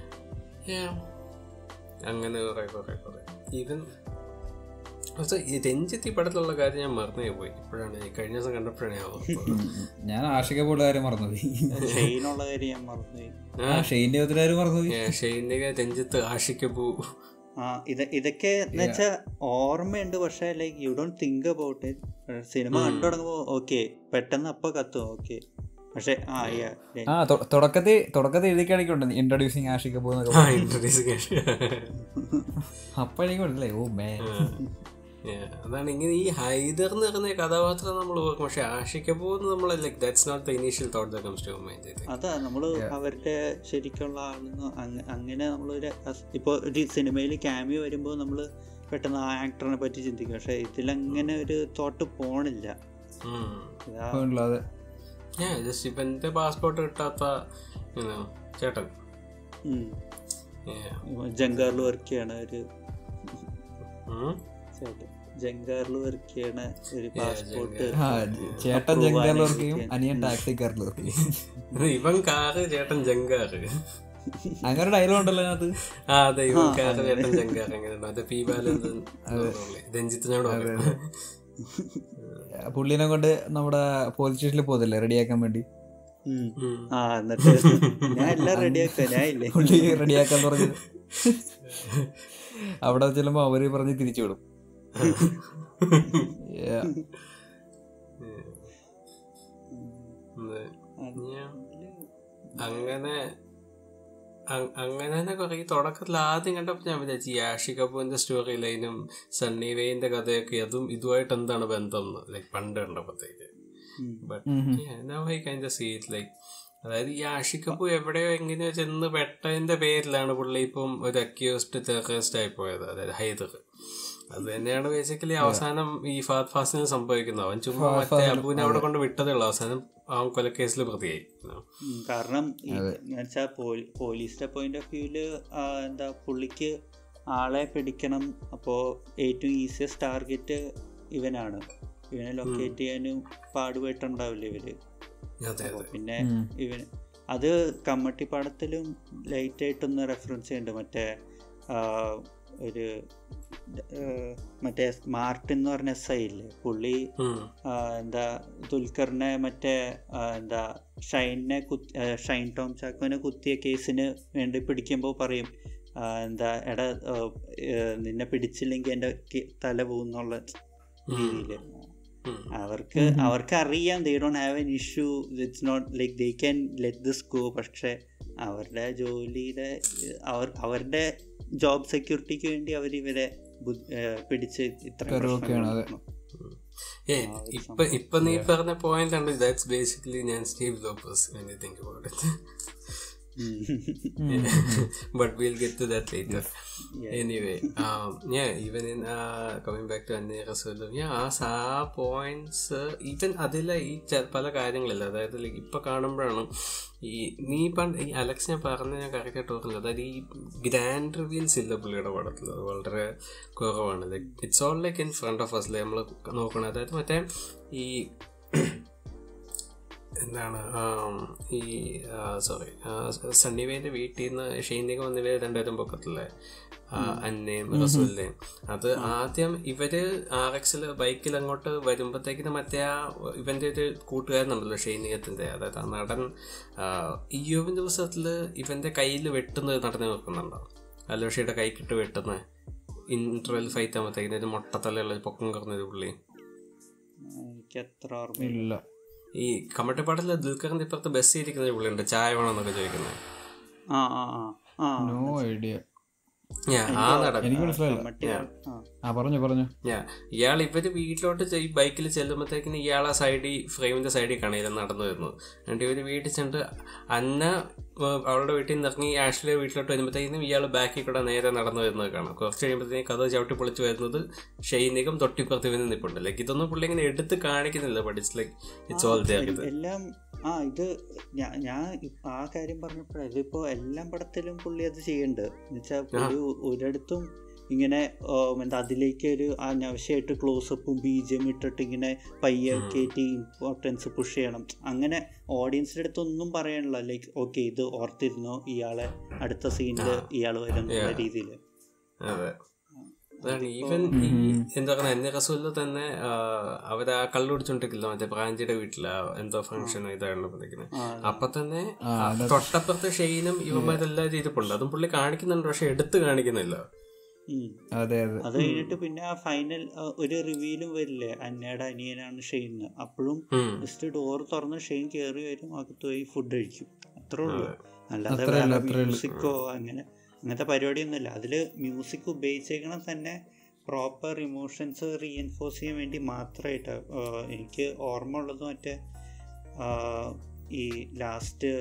അങ്ങനെ കുറെ കുറെ കുറെ ഈവൻ പക്ഷേ ഈ രഞ്ജിത്ത് ഈ പടത്തിലുള്ള കാര്യം ഞാൻ മറന്നേ പോയി ഇപ്പോഴാണ് ഈ കഴിഞ്ഞ ദിവസം കണ്ടപ്പോഴാണ് ഞാൻ ഓർത്തത്. ഞാൻ ആഷിക പോലുള്ള കാര്യം മറന്നുപോയി ഷെയ്നുള്ള കാര്യം ഞാൻ മറന്നുപോയി ആ ഷെയിന്റെ യോധയുടെ കാര്യം മറന്നുപോയി ഷെയ്നിക രഞ്ജിത്ത് ആഷിക്കപ്പൂ ആ ഇത് ഇതൊക്കെ എന്ന് വെച്ചാൽ ഓർമ്മയുണ്ട് പക്ഷെ like you don't think about it സിനിമ കണ്ടു തുടങ്ങുമ്പോൾ ഓക്കെ പെട്ടെന്ന് അപ്പൊ കത്തും ഓക്കെ പക്ഷെ ആ yeah, yeah. ആ തൊ- തുടക്കത്തിൽ തുടക്കത്തിൽ എഴുതി കാണിക്കുന്നുണ്ട് ഇൻട്രൊഡ്യൂസിങ് ആഷിക പോകുന്ന ആ ഇൻട്രൊഡ്യൂസ് അപ്പോഴേക്കും ഓ മേ അതാണ് ഇങ്ങനെ ഈ ഹൈദർ എന്ന് പറയുന്ന കഥാപാത്രം നമ്മൾ ഓർക്കും പക്ഷെ ആഷിക്കപ്പൂ എന്ന് നമ്മൾ like that's not the initial thought the comes to mind അതാ നമ്മള് അവരുടെ ശരിക്കുള്ള ആളെന്ന് അങ്ങ- അങ്ങനെ നമ്മളൊരു അസ്- ഇപ്പൊ ഒരു സിനിമയിൽ ക്യാമിയോ വരുമ്പോൾ നമ്മള് പെട്ടെന്ന് ആ ആക്ടറിനെ പറ്റി ചിന്തിക്കും പക്ഷെ ഇതിലങ്ങനെ ഒരു തോട്ട് പോണില്ല ഇതാ അതെ ജസ്റ്റ് ഇവന്റെ പാസ്പോർട്ട് കിട്ടാത്ത you know, ചേട്ടൻ ഉം. Yeah. ജങ്കാറിൽ വർക്ക് ചെയ്യണ ഒരു ഉം. ചേട്ടൻ ജങ്കാറിൽ വർക്ക് ചെയ്യണ ഒരു പാസ്പോർട്ട് ആ ചേട്ടൻ ജംഗാറിൽ വർക്ക് ചെയ്യും അനിയൻ ടാക്സി കാറിൽ വർക്ക് ചെയ്യും ഇവൻ കാറ് ചേട്ടൻ ജങ്കാറ് അങ്ങനെ ഒരു ഡയലോഗ് ഉണ്ടല്ലോ അതിനകത്ത് ആ അതെ ഇവൻ കാറ് ചേട്ടൻ ജങ്കാറ് എങ്ങനെയുണ്ടോ അത് പി ബാലൻ രഞ്ജിത്തിനോട് പുള്ളിനെ കൊണ്ട് നമ്മുടെ പോലീസ് സ്റ്റേഷനിൽ പോകുന്നില്ലേ റെഡിയാക്കാൻ വേണ്ടി ഉം. ഉം. ആ എന്നിട്ട് ഞാൻ എല്ലാം റെഡിയാക്കുക ഞാൻ ഇല്ലേ പുള്ളി റെഡിയാക്കാൻ പറഞ്ഞു അവിടെ ചെല്ലുമ്പോ അവര് പറഞ്ഞ് തിരിച്ചു വിടും Yeah. ഇത് ഞാൻ അങ്ങനെ അ- അങ്ങനെ തന്നെ കുറെ തുടക്കത്തിൽ ആദ്യം കണ്ടപ്പോൾ ഞാൻ വിചാരിച്ചു ഈ ആഷി കപൂറിന്റെ സ്റ്റോറി ലൈനും സണ്ണി വെയിന്റെ കഥയൊക്കെ അതും ഇതുമായിട്ട് എന്താണ് ബന്ധം ലൈക്ക് പണ്ട് കണ്ടപ്പോഴത്തേക്ക് ഉം. ബട്ട് ഉം. Now I kind see it like അതായത് ഈ ആഷി കപൂർ എവിടെയോ എങ്ങനെയോ ചെന്ന് പെട്ടതിന്റെ പേരിലാണ് പുള്ളി ഇപ്പം ഒരു അക്യൂസ്ഡ് ടെററിസ്റ്റ് ആയി പോയത് അതായത് ഹൈദർ അത് തന്നെയാണ് ബേസിക്കലി അവസാനം ഈ ഫാദ് ഫാസിന് സംഭവിക്കുന്നത് അവൻ ചുമ്മാ മറ്റേ അബുവിനെ അവിടെ കൊണ്ട് വിട്ടതേ ഉള്ളൂ അവസാനം അവൻ കൊലക്കേസിൽ പ്രതിയായി ഉം, കാരണം വെച്ചാൽ പോലീസിന്റെ പോയിന്റ് ഓഫ് വ്യൂല് എന്താ പുള്ളിക്ക് ആളെ പിടിക്കണം അപ്പോൾ ഏറ്റവും ഈസിയസ്റ്റ് ടാർഗറ്റ് ഇവനാണ് ഇവനെ ലൊക്കേറ്റ് ചെയ്യാനും പാടുപെട്ടുണ്ടാവില്ല ഇവര് അതെ അപ്പൊ അതെ പിന്നെ ഉം. ഇവൻ അത് കമ്മട്ടിപ്പാടത്തിലും ലൈറ്റ് ആയിട്ടൊന്ന് റെഫറൻസ് ചെയ്യുന്നുണ്ട് മറ്റേ ആ, ഒരു ആ, മറ്റേ മാർട്ടിൻ എന്ന് പറഞ്ഞ എസ് ഐ ഇല്ലേ പുള്ളി ഉം. ആ, എന്താ ദുൽഖറിനെ മറ്റേ ആ, എന്താ ഷൈനെ കുത്തി ആ, ഷൈൻ ടോം ചാക്കോനെ കുത്തിയ കേസിന് വേണ്ടി പിടിക്കുമ്പോൾ പറയും ആ, എന്താ എടാ ആ, ഏ, നിന്നെ പിടിച്ചില്ലെങ്കിൽ എൻ്റെ കി- തല പോകുന്നുള്ള രീതിയിൽ ഉം. അവർക്ക് അവർക്ക് അറിയാം they don't have an issue it's not like they can let this go പക്ഷെ അവരുടെ ജോലിയുടെ അവർ അവരുടെ ജോബ് സെക്യൂരിറ്റിക്ക് വേണ്ടി അവർ ഇവരെ ബു- ഏഹ് പിടിച്ച് ഇത്ര കരുവൊക്കെയാണ്, അതെ. ഏ ഇപ്പൊ ഇപ്പൊ നീ പറഞ്ഞ പോയിന്റ് ആണ് ദാറ്റ്സ് ബേസിക്കലി ഞാൻ Steve Lopez when you think about it but we'll get to that later anyway um yeah even in uh coming back to അന്നേ റസൂലും yeah ആ സാ പോയിന്റ്സ് ഈവൻ അതിലെ ഈ ചെ- പല കാര്യങ്ങളില്ല അതായത് like ഇപ്പൊ കാണുമ്പോഴാണ് ഈ നീ പണ്ട് ഈ അലക്സ് ഞാൻ പറഞ്ഞ ഞാൻ കറക്റ്റ് ആയിട്ട് ഓർക്കുന്നത് അതായത് ഈ ഗ്രാൻഡ് റിവീൽസ് ഇല്ല പുള്ളിയുടെ പടത്തിൽ അത് വളരെ കുറവാണ് it's all like in front of us നമ്മൾ നോക്കണം അതായത് മറ്റേ ഈ എന്താണ് ആം, ഈ സോറി സണ്ണിവേന്റെ വീട്ടിൽ നിന്ന് ഷെയ്നിക വന്നിവര് രണ്ടുപേരും പൊക്കത്തില്ലേ ആ, അന്നയും റസൂലിനെയും അത് ആദ്യം ഇവര് ആർ എക്സിൽ ബൈക്കിൽ അങ്ങോട്ട് വരുമ്പോഴത്തേക്കിന് മറ്റേ ആ ഇവന്റെ ഒരു കൂട്ടുകാരനുണ്ടല്ലോ ഷെയ്നികത്തിന്റെ അതായത് ആ നടൻ ഇയോവിൻ ദിവസത്തിൽ ഇവന്റെ കയ്യിൽ വെട്ടുന്നത് നടന്നു നോക്കുന്നുണ്ടോ അലോഷയുടെ കൈക്കിട്ട് വെട്ടുന്ന ഇന്റർവെൽ ഫൈറ്റ് ആകുമ്പോഴത്തേക്കിന് ഒരു മൊട്ടത്തലുള്ള ഒരു പൊക്കം കുറഞ്ഞൊരു പുള്ളി എനിക്ക് അത്ര ഓർമ്മയില്ല ഇല്ല ഈ കമ്മട്ടിപ്പാട്ടിലെ ദുൽഖറിന്റെ ഇപ്പുറത്ത് ബസ് ഇരിക്കുന്ന ഒരു പുള്ളിയുണ്ട് ചായ വേണമെന്നൊക്കെ ചോദിക്കുന്നത് ആ ആ ആ ആ നോ ഐഡിയ ഞാൻ ആ നടൻ എനിക്ക് മനസ്സിലായില്ല മറ്റേ ആ ആ പറഞ്ഞു പറഞ്ഞു ഞാൻ ഇയാൾ ഇവര് വീട്ടിലോട്ട് ചെ- ഈ ബൈക്കിൽ ചെല്ലുമ്പോഴത്തേക്കിന് ഇയാൾ ആ സൈഡിൽ ഫ്രെയിമിന്റെ സൈഡിൽ കാണയില്ല നടന്നു വരുന്നത് എന്നിട്ട് ഇവര് വീട്ടിൽ ചെന്നിട്ട് അന്ന ഏഹ്, അവളുടെ വീട്ടിൽ നിന്ന് ഇറങ്ങി ആഷ്ലിയുടെ വീട്ടിലോട്ട് വരുമ്പോഴത്തേക്കിനും ഇയാൾ ബാക്കിൽ കൂടെ നേരെ നടന്നു വരുന്നത് കാണാം കുറച്ച് കഴിയുമ്പോഴത്തേക്കും കഥ ചവിട്ടി പൊളിച്ച് വരുന്നത് ഷെയ്നികം തൊട്ടിപ്പുറത്ത് ഇവന് നിൽപ്പുണ്ട് ലൈക്ക് ഇതൊന്നും പുള്ളി ഇങ്ങനെ എടുത്ത് കാണിക്കുന്നില്ല but it's like it's all there ഇത് എല്ലാം ആ ഇത് ഞാൻ ഞാൻ ഇപ്പ ആ കാര്യം പറഞ്ഞപ്പോഴേ ഇതിപ്പോ എല്ലാം പടത്തിലും പുള്ളി അത് ചെയ്യണ്ട് എന്നുവെച്ചാൽ ഒരു ഒരിടത്തും ഇങ്ങനെ ആ, എന്താ അതിലേക്ക് ഒരു അനാവശ്യമായിട്ട് ക്ലോസപ്പും ബീജം ഇട്ടിട്ട് ഇങ്ങനെ പയ്യെ കയറ്റി ഇമ്പോർട്ടൻസ് പുഷ് ചെയ്യണം അങ്ങനെ ഓഡിയൻസിന്റെ അടുത്ത് ഒന്നും പറയാനില്ല ലൈക്ക് ഓക്കെ ഇത് ഓർത്തിരുന്നോ ഇയാളെ അടുത്ത സീനിൽ ഇയാൾ വരുന്നുള്ള രീതിയിൽ അതെ അതാണ് ഈവൻ ഈ എന്താ പറയുക എന്നെ റസൂലിൽ തന്നെ അവര് ആ കള്ളു കുടിച്ചോണ്ടിരിക്കില്ല മറ്റേ പ്രാഞ്ചിയുടെ വീട്ടില് എന്തോ ഫംഗ്ഷൻ ഇതാണപ്പോഴത്തേക്കിന് അപ്പൊ തന്നെ ആ തൊട്ടപ്പുറത്തെ ഷെയ്നും ഇവന്മാരെല്ലാവരും ഇരിപ്പുണ്ട് അതും പുള്ളി കാണിക്കുന്നുണ്ട് പക്ഷെ എടുത്ത് കാണിക്കുന്നില്ല അതെ അതെ അത് കഴിഞ്ഞിട്ട് പിന്നെ ആ ഫൈനൽ ഒരു റിവ്യൂലും വരില്ലേ അന്നയുടെ അനിയനാണ് ഷെയ്ന്ന് അപ്പോഴും ഉം. ജസ്റ്റ് ഡോർ തുറന്ന് ഷെയ്ൻ കയറി വരും അകത്ത് പോയി ഫുഡ് കഴിക്കും അത്രേ ഉള്ളൂ അല്ലാതെ അത്രേ ഉള്ളൂ, വേറെ അത്രേ ഉള്ളൂ. മ്യൂസിക്കോ അങ്ങനെ അങ്ങനത്തെ പരിപാടിയൊന്നുമില്ല അതില് മ്യൂസിക് ഉപയോഗിച്ചേക്കണം തന്നെ പ്രോപ്പർ ഇമോഷൻസ് റീഎൻഫോഴ്സ് ചെയ്യാൻ വേണ്ടി മാത്രമായിട്ട് എനിക്ക് ഓർമ്മ ഉള്ളത് മറ്റേ ആ, ഈ ലാസ്റ്റ്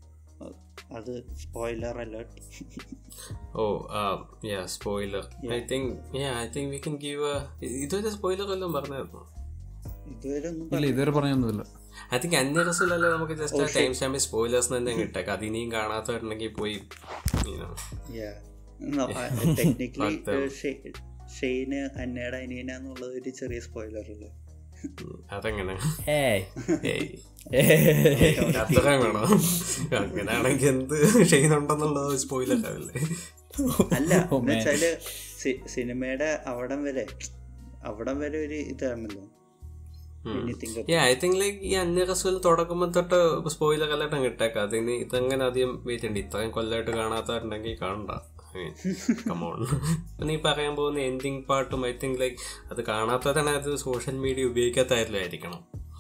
അത് spoiler alert oh yeah spoiler I think yeah I think we can give ഇതൊരു സ്പോയിലർ വല്ലതും പറഞ്ഞായിരുന്നു ഇതുവരെ ഒന്നും ഇല്ല ഇതുവരെ പറഞ്ഞൊന്നുമില്ല ഐ തിങ്ക് അന്യ റസൂലല്ലേ നമുക്ക് ജസ്റ്റ് ആ ടൈം സ്റ്റാമ്പിൽ സ്പോയിലേഴ്സ് തന്നെ കിട്ടേക്ക് അത് ഇനിയും കാണാത്തവരുണ്ടെങ്കിൽ പോയി you know. ടെക്നിക്കലി ഷെയ്ന് അന്നയുടെ അനിയനാന്നുള്ളത് ഒരു ചെറിയ സ്പോയിലർ അല്ലേ ഉം, അതെങ്ങനെ ഏയ് ഏയ് അത്രയും വേണോ അങ്ങനെയാണെങ്കിൽ എന്ത് ചെയ്യുന്നുണ്ടെന്നുള്ളത് സ്പോയിലർ ആവില്ലേ അല്ല എന്നുവെച്ചാല് സി- സിനിമയുടെ അവിടം വരെ അവിടം വരെ ഒരു ഇതാണല്ലോ when you think of I think like ഈ അന്യ റസൂൽ തുടങ്ങുമ്പോൾ തൊട്ട് സ്പോയിലർ അല്ലായിട്ട് അങ്ങ് ഇട്ടേക്കാം അതിന് ഇതങ്ങനെ അധികം വെയിറ്റ് ഉണ്ട് ഇത്രയും കൊല്ലമായിട്ട് കാണാത്തവരുണ്ടെങ്കിൽ കാണണ്ട കമോൺ നീ പറയാൻ പോകുന്ന എൻഡിങ് പാട്ടും ഐ തിങ്ക് ലൈക്ക് അത് കാണാത്തതാണ് അത് സോഷ്യൽ മീഡിയ ഉപയോഗിക്കാത്തായിരിക്കണം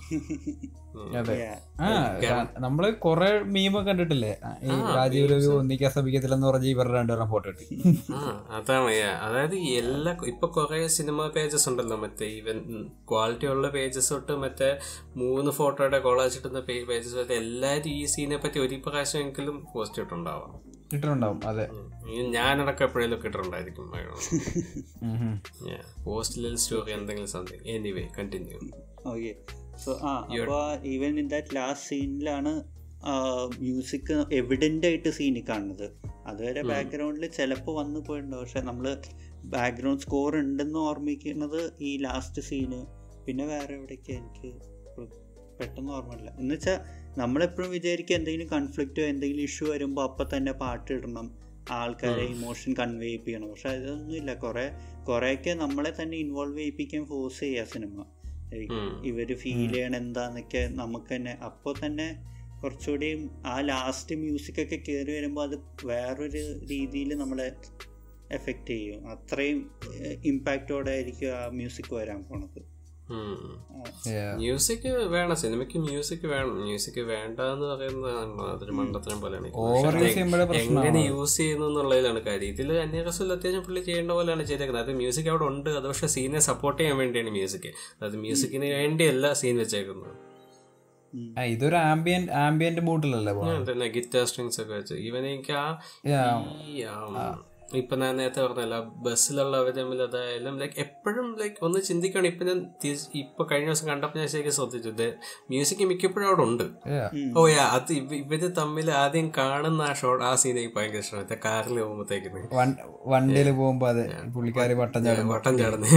അതെ Yeah. ആ കാ- നമ്മള് കൊറേ മീമ കണ്ടിട്ടില്ലേ ആ, ഈ രാജീവ് രവി ഒന്നിക്കാൻ ശ്രമിക്കത്തില്ലെന്ന് പറഞ്ഞ് ഇവരുടെ രണ്ടുപേരും ഫോട്ടോ ഇട്ട് ആ അതാണ് yeah. അതായത് ഈ എല്ലാ ഇപ്പൊ കുറെ സിനിമ പേജസ് ഉണ്ടല്ലോ മറ്റേ ഈവൻ ക്വാളിറ്റി ഉള്ള പേജസ് തൊട്ട് മറ്റേ മൂന്ന് ഫോട്ടോയുടെ കോളാജ് ഇട്ടുന്ന പേജസ് വരെ എല്ലാവരും ഈ സീനെ പറ്റി ഒരു പ്രാവശ്യമെങ്കിലും പോസ്റ്റ് ഇട്ടുണ്ടാവാം ഇട്ടിട്ടുണ്ടാവും അതെ ഈ ഞാനടക്കം എപ്പോഴേലും ഒക്കെ ഇട്ടിട്ടുണ്ടായിരിക്കും ഉം ഉം. പോസ്റ്റിൽ സ്റ്റോറി എന്തെങ്കിലും something anyway continue okay so ആ അപ്പോൾ ഈവൻ ഇൻ ദാറ്റ് ലാസ്റ്റ് സീനിലാണ് മ്യൂസിക് എവിഡൻ്റ് ആയിട്ട് സീനിൽ കാണുന്നത് അതുവരെ ബാക്ക്ഗ്രൗണ്ടിൽ ചിലപ്പോൾ വന്നു പോയിട്ടുണ്ട് പക്ഷെ നമ്മൾ ബാക്ക്ഗ്രൗണ്ട് സ്കോർ ഉണ്ടെന്ന് ഓർമ്മിക്കുന്നത് ഈ ലാസ്റ്റ് സീന് പിന്നെ വേറെ എവിടേക്ക് എനിക്ക് ഇപ്പൊ പെട്ടെന്ന് ഓർമ്മയില്ല എന്ന് വെച്ചാൽ നമ്മളെപ്പോഴും വിചാരിക്കുക എന്തെങ്കിലും കൺഫ്ലിക്റ്റോ എന്തെങ്കിലും ഇഷ്യൂ വരുമ്പോൾ അപ്പം തന്നെ പാട്ട് ഇടണം ആൾക്കാരെ ഇമോഷൻ കൺവേ ചെയ്യിപ്പിക്കണം പക്ഷെ അതൊന്നുമില്ല കുറേ കുറേയൊക്കെ നമ്മളെ തന്നെ ഇൻവോൾവ് ചെയ്യിപ്പിക്കാൻ ഫോഴ്സ് ചെയ്യുക സിനിമ ഇവർ ഫീൽ ചെയ്യണം എന്താന്നൊക്കെ നമുക്ക് തന്നെ അപ്പോൾ തന്നെ കുറച്ചുകൂടിയും ആ ലാസ്റ്റ് മ്യൂസിക് ഒക്കെ കയറി വരുമ്പോൾ അത് വേറൊരു രീതിയിൽ നമ്മളെ എഫക്റ്റ് ചെയ്യും അത്രയും ഇമ്പാക്റ്റോടെ ആയിരിക്കും ആ മ്യൂസിക് വരാൻ പോണത് Yeah. മ്യൂസിക് വേണം സിനിമയ്ക്ക് മ്യൂസിക് വേണം മ്യൂസിക് വേണ്ട എന്ന് പറയുന്നത് അതൊരു മണ്ടത്തരം പോലെയാണ് Over use ചെയ്യുമ്പോഴേ പ്രശ്നമാണ്. എങ്ങനെ യൂസ് ചെയ്യുന്നു എന്നുള്ളതിലാണ് കാര്യം ഇതിൽ അന്യറസിൽ അത്യാവശ്യം പുള്ളി ചെയ്യേണ്ട പോലെയാണ് ചെയ്തേക്കുന്നത് അത് മ്യൂസിക് അവിടെ ഉണ്ട് അത് പക്ഷേ സീനെ സപ്പോർട്ട് ചെയ്യാൻ വേണ്ടിയാണ് മ്യൂസിക് അത് മ്യൂസിക്കിന് വേണ്ടിയല്ല സീൻ വെച്ചേക്കുന്നത് ആ, ഇതൊരു ആംബിയൻ ആംബിയന്റ് മൂഡിലല്ലേ തന്നെ ഗിറ്റാർ സ്ട്രിങ്സ് ഒക്കെ വെച്ച് ഇവൻ എനിക്ക് ആ ഈ ആ, ഇപ്പൊ ഞാൻ നേരത്തെ പറഞ്ഞല്ല ബസ്സിലുള്ളവർ തമ്മിൽ അതായാലും ലൈക്ക് എപ്പോഴും ലൈക്ക് ഒന്ന് ചിന്തിക്കണം ഇപ്പൊ ഞാൻ തിരിച്ച് ഇപ്പൊ കഴിഞ്ഞ ദിവസം കണ്ടപ്പോൾ ഞാൻ ശരിക്കും ശ്രദ്ധിച്ചു മ്യൂസിക് മിക്കപ്പോഴും അവിടെ ഉണ്ട് ഓ യാ അത് ഇവ- ഇവര് തമ്മിൽ ആദ്യം കാണുന്ന ആ ഷോട്ട് ആ സീൻ എനിക്ക് ഭയങ്കര ഇഷ്ടമാണ് കാറിൽ പോകുമ്പോഴത്തേക്കിന് വണ്ടിയിൽ പോകുമ്പോ അതെ പുള്ളിക്കാരി വട്ടം ചാടും വട്ടം ചാടുന്ന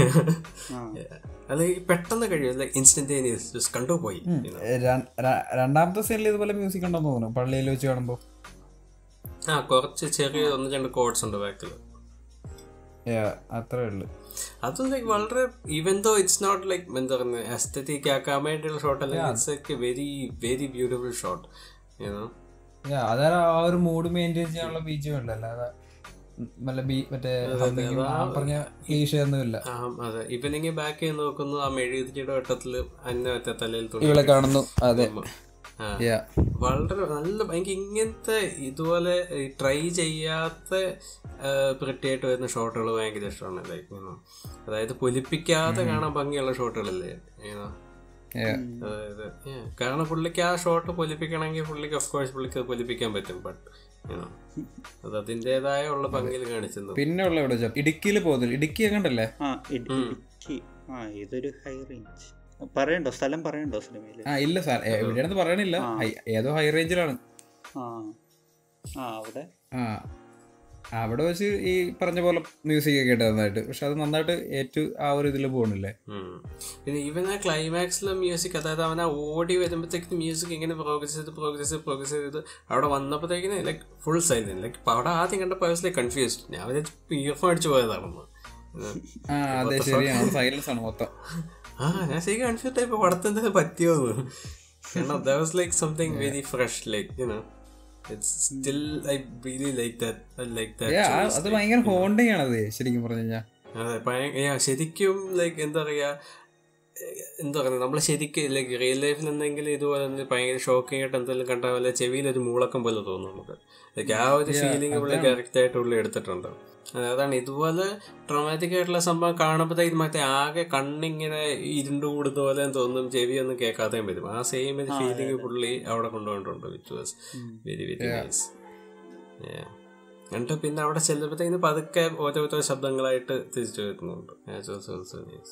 അത് ഈ പെട്ടെന്ന് കഴിയും ലൈക്ക് ഇൻസ്റ്റന്റേനിയസ് ജസ്റ്റ് കണ്ടുപോയി you know. ര- ര- രണ്ടാമത്തെ സീനിൽ ഇതുപോലെ മ്യൂസിക് ഉണ്ടെന്ന് തോന്നുന്നു പള്ളിയിൽ വെച്ച് കാണുമ്പോ ആ കുറച്ച് ചെറിയ ഒന്ന് രണ്ട് കോഡ്സ് ഉണ്ട് ബാക്കിൽ Yeah, അത്രേ ഉള്ളു അതും ലൈക്ക് വളരെ even though it's not like എന്താ പറയുന്നത് എസ്തറ്റിക് ആക്കാൻ വേണ്ടിയുള്ള ഷോട്ട് അല്ല it's like very very beautiful shot you know Yeah, അതാണ് ആ ഒരു മൂഡ് മെയിൻറ്റെയിൻ ചെയ്യാനുള്ള ബീജം ഉണ്ട് അല്ലാതെ നല്ല ബീ മറ്റേ humming ഉം ആ പറഞ്ഞ ക്ലീഷയൊന്നുമില്ല അതെ ഇവനിങ്ങനെ ബാക്ക് ചെയ്ത് നോക്കുന്നു ആ മെഴുകുതിരിയുടെ വട്ടത്തില് അന്ന മറ്റേ തലയിൽ തുണി ഇവിടെ കാണുന്നു അതെ ആ. Yeah. വളരെ നല്ല എനിക്ക് ഇങ്ങനത്തെ ഇതുപോലെ ട്രൈ ചെയ്യാത്ത വൃത്തിയായിട്ട് വരുന്ന ഷോട്ടുകൾ ഭയങ്കര ഇഷ്ടമാണ് ലൈക്ക് അതായത് പൊലിപ്പിക്കാതെ കാണാൻ ഭംഗിയുള്ള ഷോട്ടുകളല്ലേ you Yeah. അതായത് yeah. കാരണം പുള്ളിക്ക് ആ ഷോട്ട് പൊലിപ്പിക്കണമെങ്കിൽ പുള്ളിക്ക് ഓഫ് കോഴ്സ് പുള്ളിക്ക് അത് പൊലിപ്പിക്കാൻ പറ്റും ബട്ട് അത് അതിൻ്റെതായ ഉള്ള ഭംഗിയിൽ കാണിച്ചത് പിന്നെ ഉള്ള എവിടെ വെച്ചാ ഇടുക്കിയിൽ പോകുന്നില്ല ഇടുക്കി എങ്ങണ്ടല്ലേ ആ ഇട്- ഇടുക്കി ആ ഇതൊരു ഹൈ റേഞ്ച് പറയണ്ടോ സ്ഥലം പറയണ്ടോ സിനിമയിൽ ആ ഇല്ല സാർ എവിടെയാണെന്ന് പറയണില്ല ഹൈ- ഏതോ ഹൈ റേഞ്ചിലാണ് ആ ആ അവിടെ ആ അവിടെ വെച്ച് ഈ പറഞ്ഞ പോലെ മ്യൂസിക് ഒക്കെ കേട്ടത് നന്നായിട്ട് പക്ഷെ അത് നന്നായിട്ട് ഏറ്റു ആ ഒരു ഇതിൽ പോകണില്ലേ ഉം. പിന്നെ ഈവൻ ആ ക്ലൈമാക്സിലെ മ്യൂസിക് അതായത് അവൻ ആ ഓടി വരുമ്പോഴത്തേക്കും മ്യൂസിക് ഇങ്ങനെ പ്രോഗ്രസ് ചെയ്ത് പ്രോഗ്രസ് ചെയ്ത് പ്രോഗ്രസ് ചെയ്ത് അവിടെ വന്നപ്പോഴത്തേക്കിന് ലൈക്ക് ഫുൾ സൈലന്റ് ലൈക്ക് അവിടെ ആദ്യം കണ്ടപ്പോൾ ലൈക്ക് കൺഫ്യൂസ്ഡ് ഞാൻ വിചാരിച്ചു ഇയർഫോൺ അടിച്ചു പോയതാണെന്ന് ആ അതെ ശരിയാണ് അവിടെ സൈലൻസ് ആണ് മൊത്തം ആ ഞാൻ ശരി കൺഫ്യൂസ് ആയപ്പോൾ പടത്തിന് എന്തെങ്കിലും പറ്റിയോന്ന് കാരണം the was like something very fresh like you know it's still I really like that like Yeah, ആ- ദാറ്റ് അത് ഭയങ്കര ഹോണ്ടിങ് ആണ് അത് ശരിക്കും പറഞ്ഞു കഴിഞ്ഞാൽ അതെ ഭയ- yeah, ശരിക്കും ലൈക്ക് എന്താ പറയാ ഏഹ് എന്താ പറയുക നമ്മൾ ശരിക്കും ലൈക്ക് റിയൽ ലൈഫിൽ എന്തെങ്കിലും ഇതുപോലെ തന്നെ ഭയങ്കര ഷോക്കിംഗ് ആയിട്ട് എന്തെങ്കിലും കണ്ടാൽ പോലെ ചെവിയിൽ ഒരു മൂളക്കം പോലെ തോന്നും നമുക്ക് ലൈക്ക് ആ ഒരു ഫീലിംഗ് പുള്ളി കറക്റ്റ് ആയിട്ട് ഉള്ളി എടുത്തിട്ടുണ്ട് അതെ, അതാണ് ഇതുപോലെ ട്രോമാറ്റിക് ആയിട്ടുള്ള സംഭവം കാണുമ്പോഴത്തേക്ക് മറ്റേ ആകെ കണ്ണിങ്ങനെ ഇരുണ്ട് കൂടുന്ന പോലെ തോന്നും ചെവി ഒന്നും കേൾക്കാതെയും വരും ആ സെയിം ഒരു ഫീലിംഗ് പുള്ളി അവിടെ കൊണ്ടുപോയിട്ടുണ്ട് which was very very nice എന്നിട്ട് പിന്നെ അവിടെ ചെല്ലുമ്പോഴത്തേക്കിന് പതുക്കെ ഓരോരോ ശബ്ദങ്ങളായിട്ട് തിരിച്ചു വരുന്നുണ്ട് That was also nice.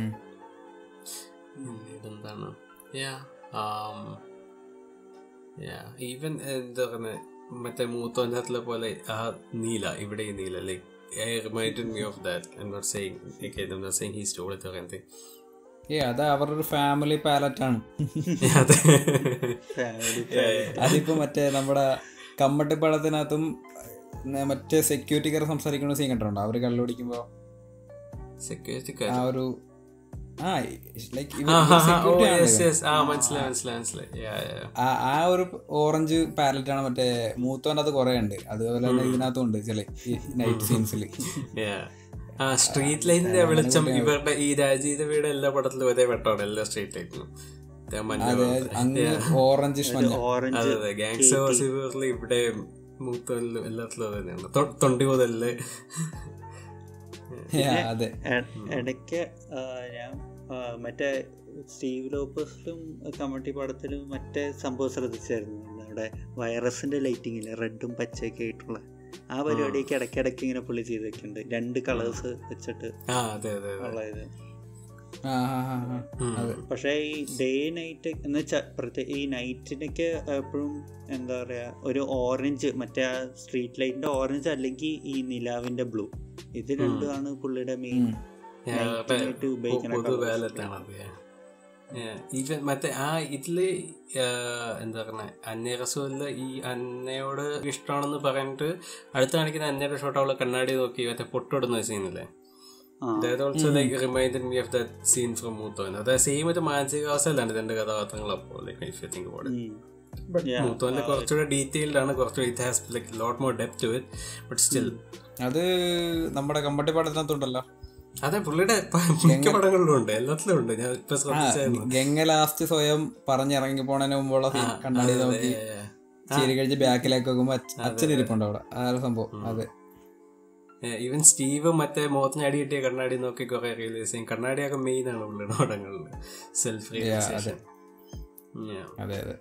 ഇതെന്താണ് ഈവൻ എന്താ പറയുന്നത് മറ്റേ മൂത്തോൻ്റെ പോലെ ആ നീല ഇവിടെ ഈ നീല like I remind me of that I not saying okay I'm not saying he stole it or anything ഏ അത് അവരുടെ ഒരു ഫാമിലി പാലറ്റ് ആണ് അതെ ഫാമിലി അതിപ്പോ മറ്റേ നമ്മുടെ കമ്മട്ടിപ്പഴത്തിനകത്തും ന- മറ്റേ സെക്യൂരിറ്റിക്കാർ സംസാരിക്കുന്ന സീൻ കണ്ടിട്ടുണ്ടോ അവര് കള്ളുപിടിക്കുമ്പോ സെക്യൂരിറ്റി ആ ഒരു ആ ലൈക്ക് ആ ആ, ആ, ഓ യെസ് യെസ് ആ മനസ്സിലായി മനസ്സിലായി മനസ്സിലായി Yeah, yeah. ആ ആ ഒരു ഓറഞ്ച് പാലറ്റ് ആണ് മറ്റേ മൂത്തോൻ്റെ അത് കുറെ ഉണ്ട് അതുപോലെ തന്നെ ഇതിനകത്തും ഉണ്ട് ചില നൈറ്റ് സീൻസിൽ Yeah. ആ സ്ട്രീറ്റ് ലൈറ്റിന്റെ വെളിച്ചം ഇവരുടെ ഈ രാജീത വീട് എല്ലാ പടത്തിലും ഒരേ വെട്ടമാണ് എല്ലാ സ്ട്രീറ്റ് ലൈറ്റിനും ദേ മഞ്ഞ അതെ പോലത്തെ. അങ്ങ് ഓറഞ്ച് മഞ്ഞ ഓറഞ്ച് അതെ അതെ ഗാങ്സ് വാസിബിളിൽ ഇവിടെ മൂത്തലിലും എല്ലാത്തിലും അത് തന്നെയാണ് തൊ- തൊണ്ടി മുതല് Yeah, അതെ എ- ഇടയ്ക്ക് ആ, ഞാൻ ആ, മറ്റേ സ്റ്റീവ് ലോപ്പസിലും കമട്ടി പടത്തിലും മറ്റേ സംഭവം ശ്രദ്ധിച്ചായിരുന്നു നമ്മുടെ വൈറസിന്റെ ലൈറ്റിങ്ങില് റെഡും പച്ചയൊക്കെ ആയിട്ടുള്ള ആ പരിപാടിയൊക്കെ ഇടയ്ക്കിടയ്ക്ക് ഇങ്ങനെ പുള്ളി ചെയ്ത് വെക്കുന്നുണ്ട് രണ്ട് കളേഴ്സ് വെച്ചിട്ട് ആ അതെ അതെ അതെ ഉള്ള ഇത് ആ ആ ആ ആ. ഉം. അതെ പക്ഷേ ഈ ഡേ നൈറ്റ് എന്ന് വെച്ചാൽ പ്രത്യേക ഈ നൈറ്റിനൊക്കെ എപ്പോഴും എന്താ പറയാ ഒരു ഓറഞ്ച് മറ്റേ ആ സ്ട്രീറ്റ് ലൈറ്റിന്റെ ഓറഞ്ച് അല്ലെങ്കിൽ ഈ നിലാവിന്റെ ബ്ലൂ ഇത് രണ്ടുമാണ് പുള്ളിയുടെ മെയിൻ ഉം. Yeah, നൈറ്റിനായിട്ട് ഉപയോഗിക്കുന്ന പൊതു colours. വേലത്താണ് അത് ഈവൻ മറ്റേ ആ ഇതില് ആ, എന്താ പറഞ്ഞ അന്യ റസൂലില് ഈ അന്നയോട് ഇഷ്ടമാണെന്ന് പറഞ്ഞിട്ട് അടുത്ത് കാണിക്കുന്ന അന്നയുടെ ഷോട്ട് അവളെ കണ്ണാടി നോക്കി മറ്റേ പൊട്ടിടുന്ന സീനില്ലേ ആ that also like remind me of that scene from Moothon അതായത് സെയിം ഒരു മാനസികാവസ്ഥയിലാണ് രണ്ട് കഥാപാത്രങ്ങൾ അപ്പോൾ like if you think about ഉം. But Yeah. മൂത്തോന്റെ കുറച്ചുകൂടെ ഡീറ്റെയിൽഡ് ആണ് കുറച്ചുകൂടെ it has like lot more depth to it but still അത് നമ്മുടെ കമ്പട്ടി പടത്തിനകത്തുണ്ടല്ലോ അതെ പുള്ളിയുടെ പ- മിക്ക പടങ്ങളിലും ഉണ്ട് എല്ലാത്തിലും ഉണ്ട് ഞാൻ ഇപ്പൊ ശ്രദ്ധിച്ചായിരുന്നു ഗംഗ ലാസ്റ്റ് സ്വയം പറഞ്ഞിറങ്ങി പോണതിന് മുമ്പുള്ള scene കണ്ണാടി നോക്കി ചിരി കഴിച്ച് ബാക്കിലേക്ക് നോക്കുമ്പോ അച്ഛ- അച്ഛൻ ഇരിപ്പുണ്ട് അവിടെ ആ ഒരു സംഭവം അതെ ഈവൻ സ്റ്റീവ് മറ്റേ മുഖത്തിന് അടി കിട്ടിയ കണ്ണാടി നോക്കി കുറെ റിയലൈസ് ചെയ്യും കണ്ണാടിയൊക്കെ മെയിൻ ആണ് പുള്ളിയുടെ പടങ്ങളിൽ സെൽഫ് റിയലൈസേഷൻ അതെ അതെ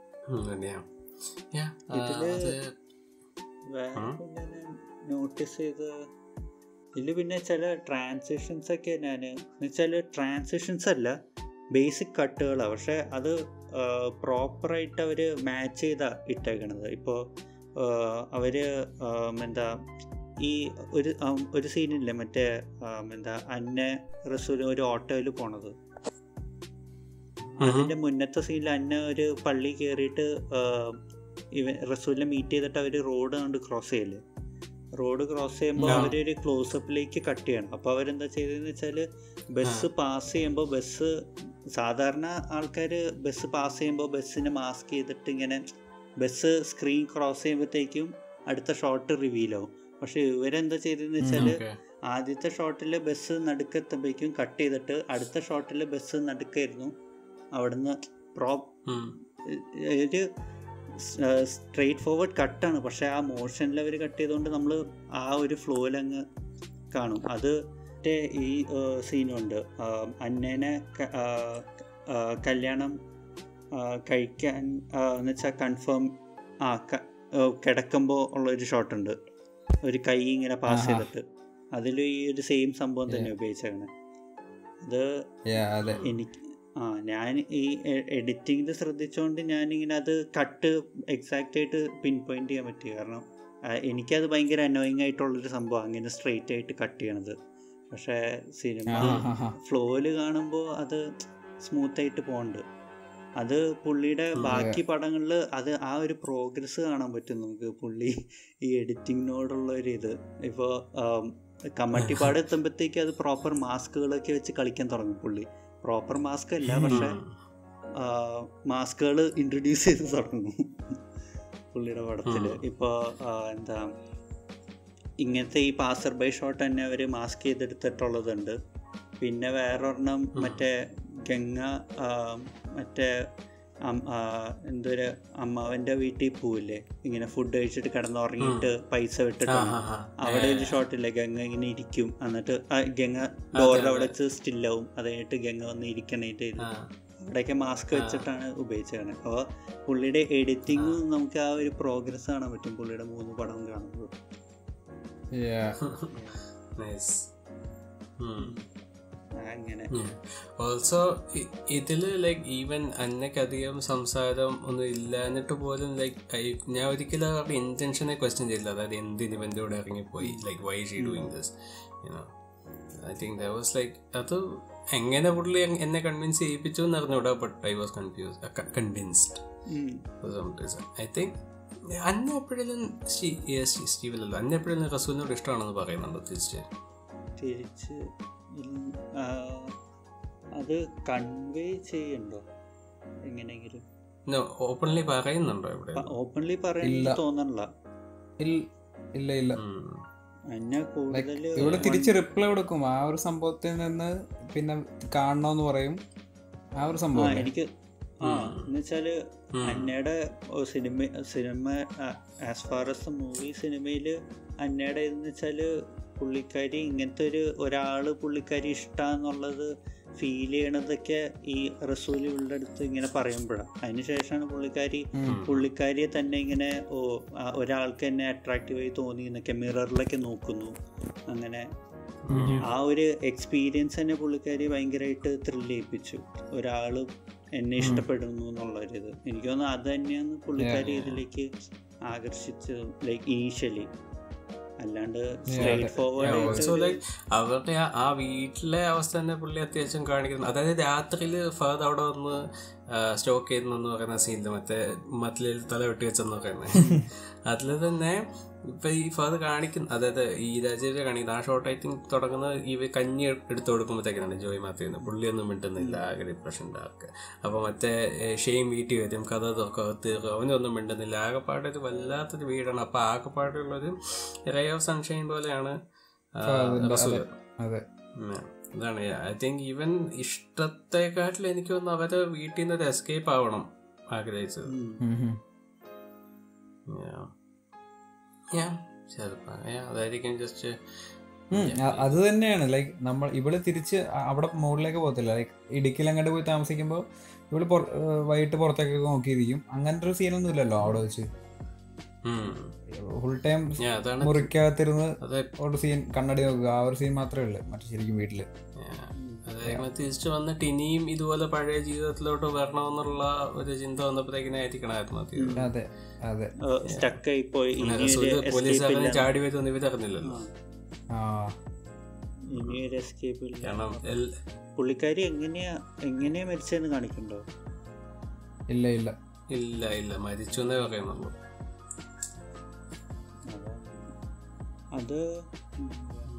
വേറെ നോട്ടീസ് ചെയ്ത് ഇതിൽ പിന്നെ ചില ട്രാൻസിഷൻസ് ഒക്കെ ഞാൻ എന്നുവെച്ചാൽ ട്രാൻസിഷൻസ് അല്ല ബേസിക് കട്ടുകളാണ് പക്ഷെ അത് പ്രോപ്പറായിട്ട് അവർ മാച്ച് ചെയ്താ ഇട്ടേക്കണത് ഇപ്പോൾ അവർ എന്താ ഈ ഒരു ആം, ഒരു സീനില്ലേ മറ്റേ ആം, എന്താ അന്ന റസൂൽ ഒരു ഓട്ടോയിൽ പോണത് അതിന്റെ മുന്നത്തെ സീനിൽ അന്ന ഒരു പള്ളി കയറിയിട്ട് ഇവൻ റസൂലിനെ മീറ്റ് ചെയ്തിട്ട് അവര് റോഡ് കണ്ട് ക്രോസ് ചെയ്യല്ലേ റോഡ് ക്രോസ് ചെയ്യുമ്പോൾ ആ. അവരൊരു ക്ലോസപ്പിലേക്ക് കട്ട് ചെയ്യണം അപ്പോൾ അവരെന്താ ചെയ്തതെന്ന് വെച്ചാൽ ബസ് പാസ് ചെയ്യുമ്പോൾ ബസ് സാധാരണ ആൾക്കാർ ബസ് പാസ് ചെയ്യുമ്പോൾ ബസ്സിനെ മാസ്ക് ചെയ്തിട്ട് ഇങ്ങനെ ബസ് സ്ക്രീൻ ക്രോസ് ചെയ്യുമ്പോഴത്തേക്കും അടുത്ത ഷോട്ട് റിവീൽ ആവും പക്ഷെ ഇവരെന്താ ചെയ്തതെന്ന് വെച്ചാൽ ആദ്യത്തെ ഷോട്ടിൽ ബസ് നടുക്കെത്തുമ്പോഴേക്കും കട്ട് ചെയ്തിട്ട് അടുത്ത ഷോട്ടിൽ ബസ് നടുക്കായിരുന്നു അവിടുന്ന് പ്രോ ഒരു സ്ട്രെയിറ്റ് ഫോർവേഡ് കട്ടാണ് പക്ഷെ ആ മോഷനിൽ അവർ കട്ട് ചെയ്തുകൊണ്ട് നമ്മൾ ആ ഒരു ഫ്ലോയിൽ അങ്ങ് കാണും അത് മറ്റേ ഈ സീനുണ്ട് അന്നേനെ ക- ആ, ആ, കല്യാണം ആ, കഴിക്കാൻ എന്ന് വെച്ചാൽ കൺഫേം ആ കിടക്കുമ്പോൾ ഉള്ളൊരു ഷോട്ടുണ്ട് ഒരു കൈ ഇങ്ങനെ പാസ് ആഹാ. ചെയ്തിട്ട് അതിൽ ഈ ഒരു സെയിം സംഭവം തന്നെ ഉപയോഗിച്ചേക്കണേ അത് Yeah, അതെ എനിക്ക് ആ ഞാൻ ഈ എഡിറ്റിങ്ങിൽ ശ്രദ്ധിച്ചുകൊണ്ട് ഞാനിങ്ങനെ അത് കട്ട് എക്സാക്റ്റ് ആയിട്ട് പിൻ പോയിന്റ് ചെയ്യാൻ പറ്റി കാരണം ആ, എനിക്കത് ഭയങ്കര അനോയിങ് ആയിട്ടുള്ളൊരു സംഭവം അങ്ങനെ സ്ട്രെയിറ്റ് ആയിട്ട് കട്ട് ചെയ്യണത് പക്ഷേ സിനിമ ആ, ആ, ആ. ഫ്ലോയിൽ കാണുമ്പോൾ അത് സ്മൂത്ത് ആയിട്ട് പോകുന്നുണ്ട് അത് പുള്ളിയുടെ ബാക്കി പടങ്ങളിൽ അത് ആ ഒരു പ്രോഗ്രസ് കാണാൻ പറ്റും നമുക്ക് പുള്ളി ഈ എഡിറ്റിങ്ങിനോടുള്ള ഒരു ഇത് ഇപ്പോൾ കമ്മട്ടിപ്പാട് എത്തുമ്പോഴത്തേക്ക് അത് പ്രോപ്പർ മാസ്കുകളൊക്കെ വെച്ച് കളിക്കാൻ തുടങ്ങും പുള്ളി പ്രോപ്പർ മാസ്ക് അല്ല പക്ഷെ മാസ്കുകൾ ഇൻട്രൊഡ്യൂസ് ചെയ്ത് തുടങ്ങും പുള്ളിയുടെ പടത്തിൽ ഇപ്പോൾ എന്താ ഇങ്ങനത്തെ ഈ പാസർ ബൈ ഷോട്ട് തന്നെ അവർ മാസ്ക് ചെയ്തെടുത്തിട്ടുള്ളതുണ്ട് പിന്നെ വേറൊരെണ്ണം മറ്റേ ഗംഗ ആ, മറ്റേ അം- ആ, എന്തൊരു അമ്മാവൻ്റെ വീട്ടിൽ പോവില്ലേ ഇങ്ങനെ ഫുഡ് കഴിച്ചിട്ട് കിടന്നുറങ്ങിയിട്ട് പൈസ വിട്ടിട്ടാണ് അവിടെ ഒരു ഷോട്ടില്ലേ ഗംഗ ഇങ്ങനെ ഇരിക്കും എന്നിട്ട് ആ ഗംഗ ഡോറിൽ അവിടെ വെച്ച് സ്റ്റില്ലാവും അത് കഴിഞ്ഞിട്ട് ഗംഗ വന്ന് ഇരിക്കണേറ്റ് ഇത് അവിടെയൊക്കെ മാസ്ക് വെച്ചിട്ടാണ് ഉപയോഗിച്ചത് അപ്പോൾ പുള്ളിയുടെ എഡിറ്റിങ്ങും നമുക്ക് ആ ഒരു പ്രോഗ്രസ് കാണാൻ പറ്റും പുള്ളിയുടെ മൂന്ന് പടം കാണുമ്പോൾ Yeah. നൈസ് അങ്ങനെ ഓൾസോ ഇതില് ലൈക്ക് ഈവൻ അന്നക്ക് അധികം സംസാരം ഒന്നും ഇല്ലാഞ്ഞിട്ട് പോലും ലൈക്ക് ഞാൻ ഒരിക്കലും അവരുടെ ഇന്റൻഷനെ ക്വസ്റ്റ്യൻ ചെയ്തില്ല അതായത് എന്തിന് ഇവന്റെ കൂടെ ഇറങ്ങിപ്പോയി like why she doing this I think the was like അത് എങ്ങനെ പുള്ളി എൻ- എന്നെ കൺവിൻസ് ചെയ്യിപ്പിച്ചു എന്ന് അറിഞ്ഞൂടാ but I was confuse convinced ഉം. ഐ തിങ്ക് അന്ന എപ്പോഴെങ്കിലും സ്റ്റീവിലല്ല അന്ന എപ്പോഴെങ്കിലും റസൂലിനോട് ഇഷ്ടമാണെന്ന് പറയുന്നുണ്ടോ തിരിച്ച് തിരിച്ച് ഇൽ- ആ, അത് കൺവേ ചെയ്യണ്ടോ എങ്ങനെയെങ്കിലും ഓപ്പൺലി പറയുന്നുണ്ടോ ഇവിടെ ഓപ്പൺലി പറയാൻ ഇല്ല. തോന്നണില്ല ഇൽ- ഇല്ല ഇല്ല എന്നെ Like, കൂടുതല് ഇവിടെ തിരിച്ച് റിപ്ലൈ കൊടുക്കും ആ ഒരു സംഭവത്തിൽ നിന്ന് പിന്നെ കാണണോന്ന് പറയും ആ ഒരു ആ സംഭവം അല്ലേ? എനിക്ക് ആ ഉം. എന്നുവെച്ചാല് ഉം. അന്നയുടെ സിനിമ സിനിമ ആസ് ഫാർ എസ് മൂവി സിനിമയിൽ അന്നയുടെ എന്ന് വെച്ചാല് പുള്ളിക്കാരി ഇങ്ങനത്തെ ഒരു ഒരാള് പുള്ളിക്കാരി ഇഷ്ടാന്നുള്ളത് ഫീൽ ചെയ്യണതൊക്കെ ഈ റസൂലിയുടെ അടുത്ത് ഇങ്ങനെ പറയുമ്പോഴാണ് അതിനുശേഷമാണ് പുള്ളിക്കാരി ഉം. പുള്ളിക്കാരിയെ തന്നെ ഇങ്ങനെ ഓ ആ, ഒരാൾക്ക് എന്നെ അട്രാക്റ്റീവായി തോന്നി എന്നൊക്കെ മിററിലൊക്കെ നോക്കുന്നു അങ്ങനെ ആ ഒരു എക്സ്പീരിയൻസ് തന്നെ പുള്ളിക്കാരി ഭയങ്കരമായിട്ട് ത്രില്ല് ചെയ്യിപ്പിച്ചു ഒരാൾ എന്നെ ഇഷ്ടപ്പെടുന്നു എന്നുള്ളൊരിത് എനിക്ക് തോന്നുന്നു അത് തന്നെയാണ് പുള്ളിക്കാരി Yeah, yeah. ഇതിലേക്ക് ആകർഷിച്ചത് ലൈക്ക് ഇനീഷ്യലി അല്ലാണ്ട് അതെ. സ്ട്രേറ്റ് ഫോർവേഡ് ഓൾസോ ലൈക്ക് അവരുടെ ആ- ആ വീട്ടിലെ അവസ്ഥ തന്നെ പുള്ളി അത്യാവശ്യം കാണിക്കുന്നു അതായത് രാത്രിയിൽ ഫഹദ് അവിടെ വന്ന് സ്റ്റോക്ക് ചെയ്യുന്നെന്ന് പറയുന്ന സീനിൽ മറ്റേ മത്തിലിൽ തല വെട്ടി വെച്ചെന്ന് പറയുന്നത് അതിൽ തന്നെ ഇപ്പൊ ഈ ഫഹദ് കാണിക്കുന്ന അതായത് ഈ രാജീവ് കാണിക്കുന്ന ആ ഷോർട്ട് ഐ തിങ്ക് തുടങ്ങുന്നത് ഈ കഞ്ഞി എടുത്തു കൊടുക്കുമ്പോഴത്തേക്കാണ് ജോയ് മാത്യുന്ന് പുള്ളിയൊന്നും മിണ്ടുന്നില്ല ആകെ ഡിപ്രഷൻ്റെ ആൾക്ക് അപ്പൊ മറ്റേ ഷെയിം വീട്ടിൽ വരും കഥ തീർക്കും അവനൊന്നും മിണ്ടുന്നില്ല ആകെപ്പാടെ ഒരു വല്ലാത്തൊരു വീടാണ് അപ്പൊ ആകെപ്പാടുള്ളൊരു റേ ഓഫ് സൺഷൈൻ പോലെയാണ് ആ, ഫഹദിന്റെ, റസൂൽ. അതെ ഉം. അതാണ് ഐ തിങ്ക് ഈവൻ ഇഷ്ടത്തെക്കാട്ടിൽ എനിക്ക് തോന്നുന്നു അവരെ വീട്ടിൽ നിന്ന് ഒരു എസ്കേപ്പ് ആവണം ആഗ്രഹിച്ചത് ഉം ഉം. Yeah. Yeah, ചിലപ്പോ Yeah, അതായിരിക്കും ജസ്റ്റ് ഉം, അ- അത് തന്നെയാണ് ലൈക്ക് നമ്മൾ ഇവള് തിരിച്ച് അ- അവിടെ മുകളിലേക്ക് പോകത്തില്ല ലൈക്ക് ഇടുക്കിയിൽ അങ്ങോട്ട് പോയി താമസിക്കുമ്പോൾ ഇവള് പുറ- ഏഹ് വൈകിട്ട് പുറത്തേക്കൊക്കെ നോക്കിയിരിക്കും അങ്ങനത്തെ ഒരു സീനൊന്നും ഇല്ലല്ലോ അവിടെ വെച്ച് ഫുൾ ടൈം അതാണ് മുറിക്കകത്തിരുന്ന് അതെ ഒരു സീൻ കണ്ണടി നോക്കുക ആ ഒരു സീൻ മാത്രമേ ഉള്ളൂ മറ്റു ശരിക്കും വീട്ടില് yeah. അതായത് തിരിച്ചു വന്നിട്ട് ഇനിയും ഇതുപോലെ പഴയ ജീവിതത്തിലോട്ട് വരണമെന്നുള്ള ഒരു ചിന്ത വന്നപ്പോഴത്തേക്കിനെ ആയിരിക്കണമായിരുന്നു ആദ്യം. അതെ അതെ സ്റ്റക്കായി പോയി പിന്നെ ഇനിയൊരു റസൂല് പോലീസ് എസ്കേപ്പ് അറിഞ്ഞ് ഇല്ല ചാടി വരുമെന്ന് ഇവരറിഞ്ഞില്ലല്ലോ ആ ഇനിയൊരു എസ്കേപ്പ് ഇല്ല കാരണം എൽ- പുള്ളിക്കാരി എങ്ങനെയാ എങ്ങനെയാ മരിച്ചതെന്ന് കാണിക്കണ്ടോ ഇല്ല ഇല്ല ഇല്ല ഇല്ല മരിച്ചു എന്നേ പറയുന്നുള്ളൂ അത് ഉം.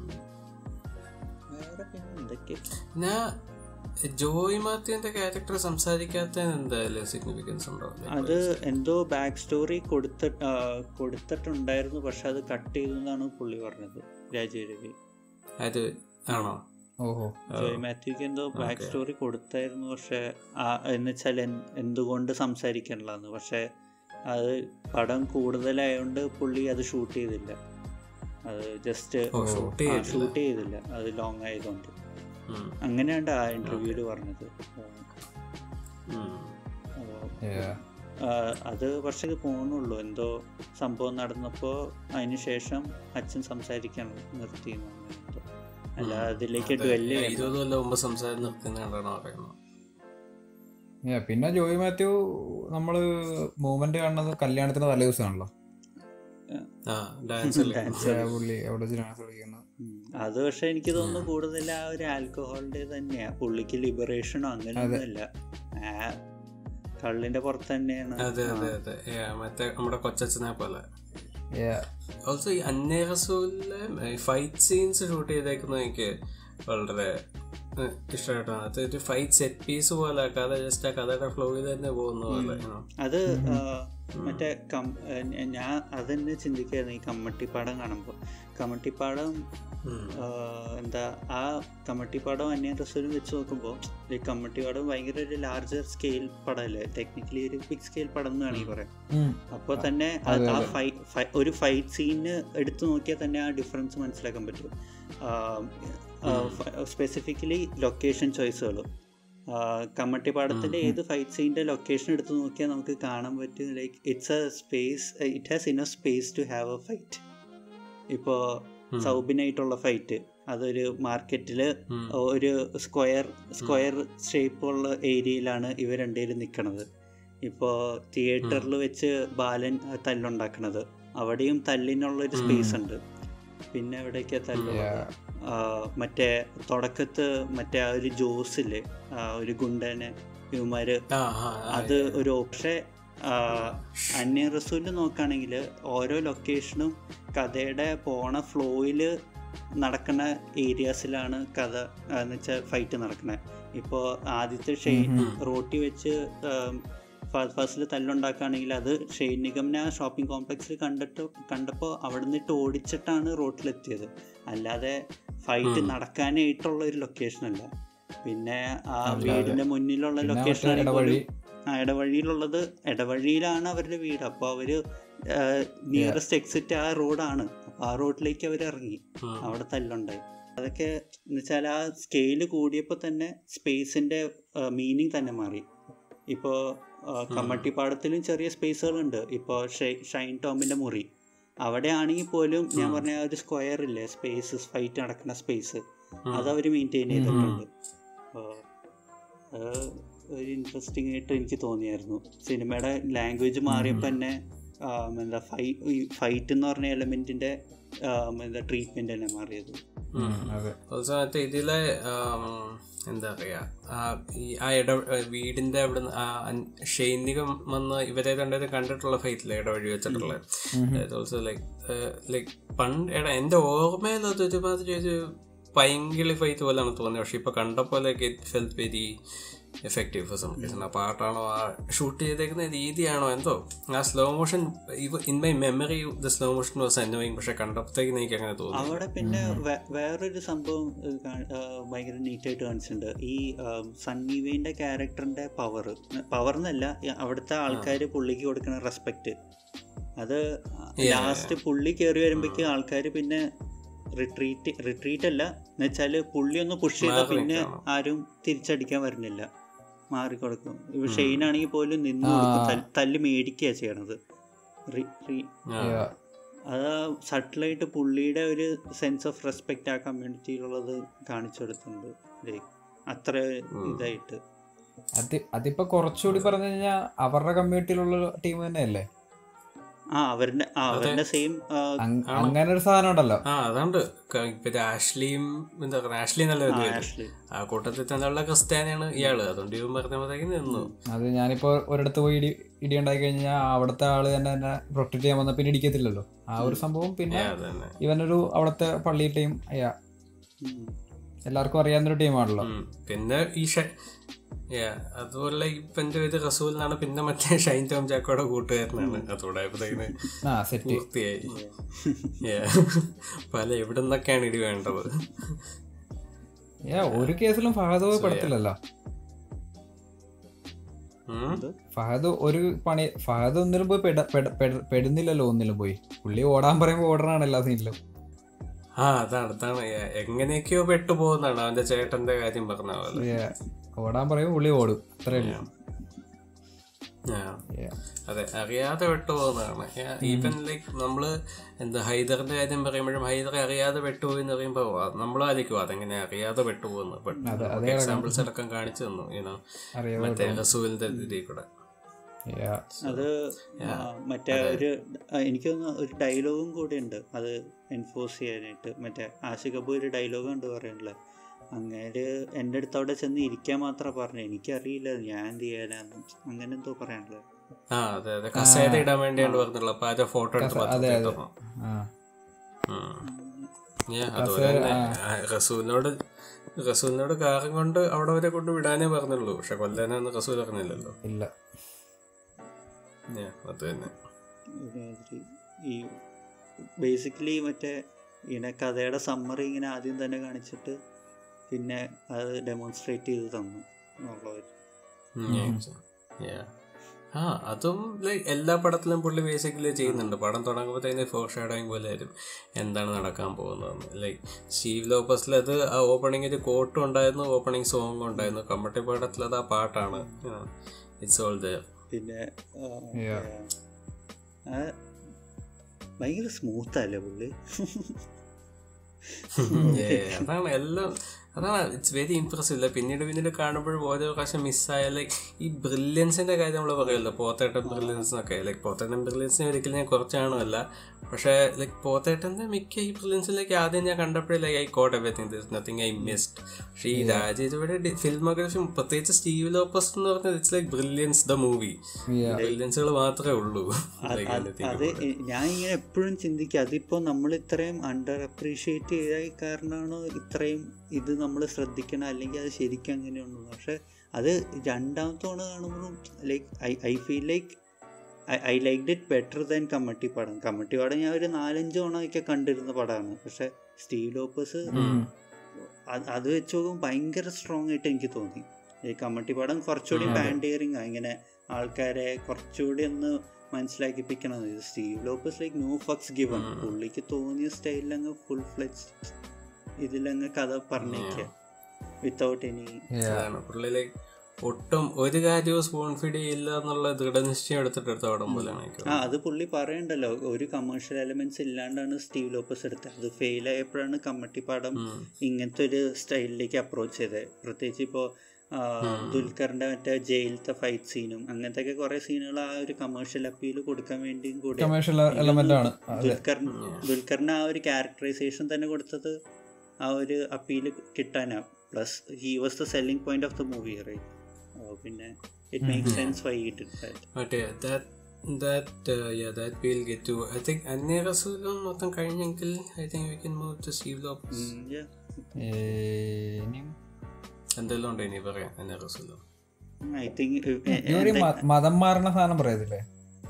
വേറെ പിന്നെ എന്തൊക്കെ പിന്നെ ജോയ് മാത്യുവിന്റെ ക്യാരക്ടർ സംസാരിക്കാത്തതിന് എന്തായാലും സിഗ്നിഫിക്കൻസ് ഉണ്ടോ അത് എന്തോ ബാക്ക് സ്റ്റോറി കൊടുത്തിട്ട് ആ, കൊടുത്തിട്ടുണ്ടായിരുന്നു പക്ഷെ അത് കട്ട് ചെയ്തു എന്നാണ് പുള്ളി പറഞ്ഞത് രാജീവ് രവി അത് ആണോ ഓഹോ ജോയ് മാത്യുക്ക് എന്തോ ബാക്ക് Okay. സ്റ്റോറി കൊടുത്തായിരുന്നു പക്ഷെ എന്ന് വെച്ചാൽ എന്തുകൊണ്ട് സംസാരിക്കണില്ലെന്ന് പക്ഷെ അത് പടം കൂടുതലായതുകൊണ്ട് പുള്ളി അത് ഷൂട്ട് ചെയ്തില്ല അത് ജസ്റ്റ് ഓ ഷൂട്ട് ചെയ്തില്ല ഷൂട്ട് ചെയ്തില്ല അത് ലോങ് ആയതുകൊണ്ട് ഉം, അങ്ങനെയാണ് ആ ഇന്റർവ്യൂല് പറഞ്ഞത് ഉം. അപ്പോ Yeah. ആ, അത് പക്ഷെ ഇത് പോണുള്ളൂ എന്തോ സംഭവം നടന്നപ്പോൾ അതിന് ശേഷം അച്ഛൻ സംസാരിക്കാൻ നിർത്തി എന്ന് അങ്ങനെ എന്തോ. അല്ല അതിലേക്ക് അതെ, ഡ്വെല് ഇരുപത് കൊല്ലം മുമ്പ് സംസാരം നിർത്തുന്നതാണോ പറയുന്നത് Yeah, പിന്നെ ജോയി മാത്യു നമ്മള് മൂവ്മെന്റ് കാണുന്നത് കല്യാണത്തിന്റെ തലേ ദിവസമാണല്ലോ ആ ഡാൻസ് Yeah, പുള്ളി അവിടെ വെച്ച് ഡാൻസ് കളിക്കുന്നത് അത് പക്ഷെ എനിക്ക് തോന്നുന്നു കൂടുതൽ ആ ഒരു ആൽക്കഹോളിന്റെ തന്നെയാ പുള്ളിക്ക് ലിബറേഷനോ അങ്ങനെയൊന്നുമില്ല ആ കള്ളിന്റെ പുറത്ത് തന്നെയാണ് അതെ അതെ അതെ Yeah, മറ്റേ നമ്മുടെ കൊച്ചച്ഛനെ പോലെ Yeah. ഓൾസോ ഈ അന്നേ റസൂലിലെ ഫൈറ്റ് സീൻസ് ഷൂട്ട് ചെയ്തേക്കുന്നത് എനിക്ക് വളരെ ഏഹ്, ഇഷ്ടമായിട്ടാണ് അത് ഒരു ഫൈറ്റ് സെറ്റ് പീസ് പോലെ ആക്കാതെ ജസ്റ്റ് ആ കഥയുടെ ഫ്ലോയിൽ തന്നെ പോകുന്ന പോലെ you know. അത് ആ, മറ്റേ കം ആ, ഞ- ഞാൻ അതന്നെ ചിന്തിക്കായിരുന്നു ഈ കമ്മട്ടിപ്പാടം കാണുമ്പോൾ കമ്മട്ടിപ്പാടം ഉം. ആ, എന്താ ആ കമ്മട്ടിപ്പാടം അന്യ റസൂലും വെച്ച് നോക്കുമ്പോൾ ഈ കമ്മട്ടിപ്പാടം ഭയങ്കര ഒരു ലാർജർ സ്കെയിൽ പടമല്ലേ ടെക്നിക്കലി ഒരു ബിഗ് സ്കെയിൽ പടം എന്ന് വേണമെങ്കിൽ പറയാം ഉം. അപ്പോൾ തന്നെ ആ- ആ ഫൈ ഫൈ- ഒരു ഫൈറ്റ് സീന് എടുത്തു നോക്കിയാൽ തന്നെ ആ ഡിഫറൻസ് മനസ്സിലാക്കാൻ പറ്റും സ്പെസിഫിക്കലി ലൊക്കേഷൻ ചോയ്സുകൾ കമ്മട്ടിപ്പാടത്തിൻ്റെ ഏത് ഫൈറ്റ് സീൻ്റെ ലൊക്കേഷൻ എടുത്ത് നോക്കിയാൽ നമുക്ക് കാണാൻ പറ്റും like it's a space it has in a space to have a fight ഇപ്പോൾ ഉം. സൗബിനായിട്ടുള്ള ഫൈറ്റ് അതൊരു മാർക്കറ്റിൽ ഉം. ഒരു സ്ക്വയർ സ്ക്വയർ ഷേപ്പുള്ള ഏരിയയിലാണ് ഇവർ രണ്ടുപേരും നിൽക്കണത് ഇപ്പോൾ തിയേറ്ററിൽ വെച്ച് ബാലൻ തല്ലുണ്ടാക്കണത് അവിടെയും തല്ലിനുള്ളൊരു സ്പേസ് ഉണ്ട് പിന്നെ എവിടേക്കാ തല്ലുള്ളത് ആ, മറ്റേ തുടക്കത്ത് മറ്റേ ആ ഒരു ജോസില്ലേ ആ ഒരു ഗുണ്ടനെ ഇവന്മാര് ആ, ആ, ആ, അത് ഒരു പക്ഷേ അന്യ റസൂല് നോക്കുകയാണെങ്കിൽ ഓരോ ലൊക്കേഷനും കഥയുടെ പോണ ഫ്ലോയിൽ നടക്കുന്ന ഏരിയാസിലാണ് കഥ എന്ന് വെച്ചാൽ ഫൈറ്റ് നടക്കുന്നത് ഇപ്പോൾ ആദ്യത്തെ ഷെയ്ൻ റോട്ടി വെച്ച് ഫസ്റ്റിൽ തല്ലുണ്ടാക്കുകയാണെങ്കിൽ അത് ഷെയ്ൻ നിഗമിനെ ആ ഷോപ്പിംഗ് കോംപ്ലക്സിൽ കണ്ടിട്ട് കണ്ടപ്പോൾ അവിടെ നിന്നിട്ട് ഓടിച്ചിട്ടാണ് റോട്ടിലെത്തിയത് അല്ലാതെ ഫൈറ്റ് നടക്കാനായിട്ടുള്ള ഒരു ലൊക്കേഷൻ അല്ല പിന്നെ ആ വീടിന്റെ മുന്നിലുള്ള പിന്നെ ലൊക്കേഷൻ മറ്റേ ഇടവഴി ആ ഇടവഴിയിലുള്ളത് ഇടവഴിയിലാണ് അവരുടെ വീട് അപ്പോൾ അവര് നിയറസ്റ്റ് എക്സിറ്റ് ആ റോഡാണ് അപ്പോൾ ആ റോഡിലേക്ക് അവർ ഇറങ്ങി ഉം. അവിടെ തല്ലുണ്ടായി അതൊക്കെ എന്ന് വെച്ചാൽ ആ സ്കെയില് കൂടിയപ്പോൾ തന്നെ സ്പേസിന്റെ മീനിങ് തന്നെ മാറി ഇപ്പോൾ കമ്മട്ടിപ്പാടത്തിലും ചെറിയ സ്പേസുകളുണ്ട് ഇപ്പോൾ ഷൈൻ ടോമിന്റെ മുറി അവിടെ ആണെങ്കിൽ പോലും ഞാൻ പറഞ്ഞ ആ ഒരു സ്ക്വയർ ഇല്ലേ സ്പേസ് ഫൈറ്റ് നടക്കുന്ന സ്പേസ് അത് അവർ മെയിൻറ്റെയിൻ ചെയ്തിട്ടുണ്ട് അപ്പോൾ അത് ഒരു ഇൻട്രസ്റ്റിംഗ് ആയിട്ട് എനിക്ക് തോന്നിയായിരുന്നു സിനിമയുടെ ലാംഗ്വേജ് മാറിയപ്പോൾ തന്നെ ആം, എന്താ ഫൈ ഫൈറ്റ് എന്ന് പറഞ്ഞ എലമെന്റിന്റെ എന്താ ട്രീറ്റ്മെന്റ് തന്നെ മാറിയത് ഉം, അതെ ഓൾസോ മറ്റേ ഇതിലെ ആം, എന്താ പറയാ ആ ഈ ആ ഇട വീടിന്റെ അവിടെ ഷൈനികം വന്ന് ഇവരെ രണ്ടുപേരും കണ്ടിട്ടുള്ള ഫൈറ്റില്ലേ ഇടവഴി വെച്ചിട്ടുള്ള ഓൾസോ ലൈക്ക് ലൈക്ക് പണ്ട് എടാ എന്റെ ഓർമ്മയിൽ അത് ഒരുമാതിരി ഒരു പൈങ്കിളി ഫൈറ്റ് പോലെയാണ് തോന്നിയത് പക്ഷെ ഇപ്പൊ കണ്ടപ്പോൾ like it felt very effective for some reason ആ പാട്ടാണോ ആ ഷൂട്ട് ചെയ്തേക്കുന്ന രീതിയാണോ എന്തോ ആ slow motion in my memory the slow motion was annoying പക്ഷെ കണ്ടപ്പോഴത്തേക്കും എനിക്ക് അങ്ങനെ തോന്നി അവിടെ പിന്നെ വേ- വേറൊരു സംഭവം ഏഹ്, കാ- ഏഹ്, ഭയങ്കര നീറ്റായിട്ട് കാണിച്ചിട്ടുണ്ട് ഈ സണ്ണീവേന്റെ ക്യാരക്ടറിന്റെ പവർ പവർ എന്നല്ല ഈ അവിടുത്തെ ആൾക്കാർ പുള്ളിക്ക് കൊടുക്കുന്ന റെസ്പെക്ട് അത് ലാസ്റ്റ് പുള്ളി കയറി വരുമ്പോഴേക്ക് ആൾക്കാർ പിന്നെ റിട്രീറ്റ് റിട്രീറ്റ് അല്ല എന്ന് വെച്ചാല് പുള്ളി ഒന്ന് പുഷ് ചെയ്താൽ മാറി പിന്നെ നിൽക്കണം. ആരും തിരിച്ചടിക്കാൻ വരുന്നില്ല മാറിക്കൊടുക്കും ഇവ ഷെയ്ൻ ആണെങ്കിൽ പോലും നിന്ന് കൊടുക്കും തല്ല്- തല്ല് മേടിക്കുക ചെയ്യണത് റി- റി- ആ. Yeah. അത് സട്ടിലായിട്ട് പുള്ളിയുടെ ഒരു സെൻസ് ഓഫ് റെസ്പെക്റ്റ് ആ കമ്മ്യൂണിറ്റിയിലുള്ളത് കാണിച്ചു കൊടുത്തിട്ടുണ്ട് like അത്ര ഇതായിട്ട് അത് അതിപ്പോ കുറച്ചുകൂടി പറഞ്ഞു കഴിഞ്ഞാൽ അവരുടെ കമ്മ്യൂണിറ്റിയിലുള്ള ടീം തന്നെയല്ലേ ആ അവരുടെ ആ അവരുടെ സെയിം അങ്- അങ്ങനെ ഒരു സാധനം ഉണ്ടല്ലോ ആ അതാണ്ട് ക- ഇപ്പൊ ഇത് ആഷ്ലിയും എന്താ പറയുക ആഷ്ലി നല്ല ഒരു പേര്. ആ കൂട്ടത്തിൽ തന്നെയുള്ള ക്രിസ്ത്യാനിയാണ് ഇയാള് അതുകൊണ്ട് ഇവൻ പറഞ്ഞപ്പോഴത്തേക്ക് നിന്നു അത് ഞാനിപ്പോ ഒരിടത്ത് പോയി ഇടി ഇടി ഉണ്ടായി കഴിഞ്ഞാൽ അവിടുത്തെ ആള് തന്നെ എന്നെ പ്രൊട്ടക്ട് ചെയ്യാൻ വന്ന പിന്നെ ഇടിക്കത്തില്ലല്ലോ ആ ഒരു സംഭവം പിന്നെ അത് തന്നെ ഇവനൊരു അവിടുത്തെ പള്ളി ടീം അയ്യാ എല്ലാവർക്കും അറിയാവുന്നൊരു ടീമാണല്ലോ ഉം. പിന്നെ ഈ ഷ- Yeah, അതുപോലെ ഇപ്പൊ എന്റെ പേര് റസൂൽ എന്നാണ് പിന്നെ മറ്റേ ഷൈൻ ടോം ചാക്കോയുടെ കൂട്ടുകാരനാണ് അതോടെ ആയപ്പോഴത്തേക്കിന് ആ സെറ്റ് പൂർത്തിയായി Yeah. പല എവിടെ നിന്നൊക്കെയാണ് ഇടി വേണ്ടത് ഏ ഒരു കേസിലും ഫഹദ് പെടത്തില്ലല്ലോ ഉം. ഫഹദ് ഒരു പണി ഫഹദ് ഒന്നിലും പോയി പെട- പെട- പെട- പെടുന്നില്ലല്ലോ ഒന്നിലും പോയി പുള്ളി ഓടാൻ പറയുമ്പോൾ ഓടണാണ് എല്ലാ സീനിലും ആ അതാണ് അതാണ് Yeah. എങ്ങനെയൊക്കെയോ പെട്ടുപോകുന്നതാണ് അവന്റെ ചേട്ടന്റെ കാര്യം പറഞ്ഞ പോലെ ഏ, ഓടാൻ പറയുമ്പോൾ പുള്ളി ഓടും അത്രേ ഉള്ളൂ Yeah. Yeah. അതെ അറിയാതെ വിട്ടുപോകുന്നതാണ് ഈവൻ ലൈക്ക് നമ്മള് എന്താ ഹൈദറിന്റെ കാര്യം പറയുമ്പോഴും ഹൈദർ അറിയാതെ വിട്ടുപോയി എന്ന് പറയുമ്പോ നമ്മൾ ആയിരിക്കും അതെങ്ങനെ അറിയാതെ വിട്ടുപോകുന്നു എക്സാമ്പിൾസ് അടക്കം കാണിച്ചു തന്നു യൂനോ അറിയാതെ മറ്റേ റസൂലിന്റെ ഇതിൽ കൂടെ Yeah. അത് ആ, മറ്റേ ഒരു ആ, എനിക്ക് തോന്നുന്നു ഒരു ഡയലോഗും കൂടി ഉണ്ട് അത് എൻഫോഴ്സ് ചെയ്യാനായിട്ട് മറ്റേ ആഷിഖ് കപൂർ ഒരു ഡയലോഗ് ഉണ്ട് പറയാനുള്ളത് അങ്ങേര് എൻ്റെ അടുത്ത് അവിടെ ചെന്ന് ഇരിക്കാൻ മാത്രം പറഞ്ഞു എനിക്കറിയില്ല ഞാൻ എന്ത് ചെയ്യാനാന്ന് അങ്ങനെ എന്തോ പറയാനുള്ളത് ആ അതെ അതെ കസേര ഇടാൻ വേണ്ടിയാണ് പറഞ്ഞുള്ളത് അപ്പൊ ആരോ ഫോട്ടോ എടുത്ത് അതെ പത്രത്തിൽ അതെ ഇട്ടു. ആ ഉം. Yeah, അതുപോലെ തന്നെ ആ, റസൂലിനോട് റസൂലിനോട് കാറും കൊണ്ട് അവിടെ വരെ കൊണ്ട് വിടാനേ പറഞ്ഞുള്ളൂ പക്ഷെ കൊല്ലാനൊന്നും റസൂൽ പറഞ്ഞില്ലല്ലോ ഇല്ല Yeah, അത് തന്നെ ഒരുമാതിരി ഈ ബേസിക്കലി മറ്റേ ഇങ്ങനെ കഥയുടെ സമ്മറി ഇങ്ങനെ ആദ്യം തന്നെ കാണിച്ചിട്ട് പിന്നെ അത് ഡെമോൺസ്ട്രേറ്റ് ചെയ്ത് തന്നു എന്നുള്ളത് ഉം, yeah, yeah. ആ അതും ലൈക്ക് എല്ലാ പടത്തിലും പുള്ളി ബേസിക്കലി ചെയ്യുന്നുണ്ട് പടം തുടങ്ങുമ്പോഴത്തേന് ഫോർ ഷാഡോയിങ് പോലെ ആയിരുന്നു എന്താണ് നടക്കാൻ പോകുന്നതെന്ന് ലൈക്ക് സ്റ്റീവ് ലോപ്പസിൽ അത് ആ ഓപ്പണിംഗ് ഒരു കോട്ടും ഉണ്ടായിരുന്നു ഓപ്പണിംഗ് സോങ്ങും ഉണ്ടായിരുന്നു കമ്മട്ടി പടത്തിൽ അത് ആ പാട്ടാണ് ഇറ്റ്സ് ഓൾ ദയർ പിന്നെ ആ, Yeah. ആ, ഭയങ്കര സ്മൂത്ത് അല്ലേ പുള്ളി അതാണ് എല്ലാം അതാണ് ഇറ്റ്സ് വെരി ഇംപ്രസീവ് പിന്നീട് പിന്നീട് കാണുമ്പോഴും ഓരോ പ്രാവശ്യം മിസ്സായ ലൈക്ക് ഈ ബ്രില്യൻസിന്റെ കാര്യം നമ്മൾ പറയുമല്ലോ പോത്തേട്ടൻ ബ്രില്യൻസ് എന്നൊക്കെ ലൈക്ക് പോത്തേട്ടൻ ബ്രില്യൻസിനെ ഒരിക്കലും ഞാൻ കുറച്ചാണുമല്ല പക്ഷേ ലൈക്ക് പോത്തേട്ടന്റെ മിക്ക ഈ ബ്രില്യൻസിലേക്ക് ആദ്യം ഞാൻ കണ്ടപ്പോഴേ like I caught everything this nothing I missed പക്ഷേ ഈ രാജയുടെ ഫിൽമോഗ്രഫി പ്രത്യേകിച്ച് സ്റ്റീവ് ലോപ്പസ് എന്ന് പറഞ്ഞത് it's like brilliance the movie ബ്രില്യൻസുകൾ മാത്രമേ ഉള്ളൂ Like, അത് anything അത് about it. ഞാൻ ഇങ്ങനെ എപ്പോഴും ചിന്തിക്കും അതിപ്പോ നമ്മൾ ഇത്രയും അണ്ടർ അപ്രീഷിയേറ്റ് ചെയ്ത കാരണമാണോ ഇത്രയും ഇത് നമ്മൾ ശ്രദ്ധിക്കണം അല്ലെങ്കിൽ അത് ശരിക്കും അങ്ങനെയുള്ളൂ പക്ഷെ അത് രണ്ടാമത്തെ തവണ കാണുമ്പോഴും like I I feel like I like it better than Kammattipaadam കമ്മട്ടി പടം ഞാൻ ഒരു നാലഞ്ച് തവണയൊക്കെ കണ്ടിരുന്ന പടമാണ് പക്ഷെ സ്റ്റീവ് ലോപ്പസ് അത് അത് വെച്ച് നോക്കുമ്പോൾ ഭയങ്കര സ്ട്രോങ് ആയിട്ട് എനിക്ക് തോന്നി ഈ കമ്മട്ടി പടം കുറച്ചുകൂടി പാൻഡിയറിങ് ഇങ്ങനെ ആൾക്കാരെ കുറച്ചുകൂടി ഒന്ന് മനസ്സിലാക്കിപ്പിക്കണം ഇത് Steve Lopez like no fucks given പുള്ളിക്ക് തോന്നിയ സ്റ്റൈലിൽ അങ്ങ് ഫുൾ ഫ്ലെജ് ഇതിലങ്ങ് കഥ പറഞ്ഞേക്കുക വിത്തൗട്ട് എനി അതാണ് പുള്ളിയിലേക്ക് ഒട്ടും ഒരു കാര്യവും സ്പൂൺ ഫീഡ് ചെയ്യില്ല എന്നുള്ള ദൃഢനിശ്ചയം എടുത്തിട്ട് എടുത്ത പടം പോലെയാണ് എനിക്ക് ആ അത് പുള്ളി പറയണ്ടല്ലോ ഒരു കമേഴ്ഷ്യൽ എലമെന്റ്സ് ഇല്ലാണ്ടാണ് സ്റ്റീവ് ലോപ്പസ് എടുത്തത് അത് ഫെയിൽ ആയപ്പോഴാണ് കമ്മട്ടി പടം ഇങ്ങനത്തെ ഒരു സ്റ്റൈലിലേക്ക് അപ്രോച്ച് ചെയ്തത് പ്രത്യേകിച്ച് ഇപ്പോൾ ദുൽഖറിന്റെ മറ്റേ ജയിലത്തെ ഫൈറ്റ് സീനും അങ്ങനത്തെ ഒക്കെ കുറെ സീനുകൾ ആ ഒരു കമേഴ്ഷ്യൽ അപ്പീൽ കൊടുക്കാൻ വേണ്ടിയും കൂടി കമേഴ്ഷ്യൽ എലമെന്റ് ആണ് അതെ ദുൽഖറിന് ദുൽഖറിന് ആ ഒരു ക്യാരക്ടറൈസേഷൻ തന്നെ കൊടുത്തത് ആ ഒരു അപ്പീൽ കിട്ടാനാ plus he was the selling point of the movie right പിന്നെ it make sense why it മറ്റേ that that uh, yeah that we'll get to I think അന്യ റസൂലും മൊത്തം കഴിഞ്ഞെങ്കിൽ I think we can move to Steve Lopez ഏ, ഇനിയും എന്തെല്ലാം ഉണ്ട് ഇനി പറയാം അന്യ റസൂലും ഐ തിങ്ക് ഈ ഒരു മ- മതം മാറുന്ന സാധനം പറയത്തില്ലേ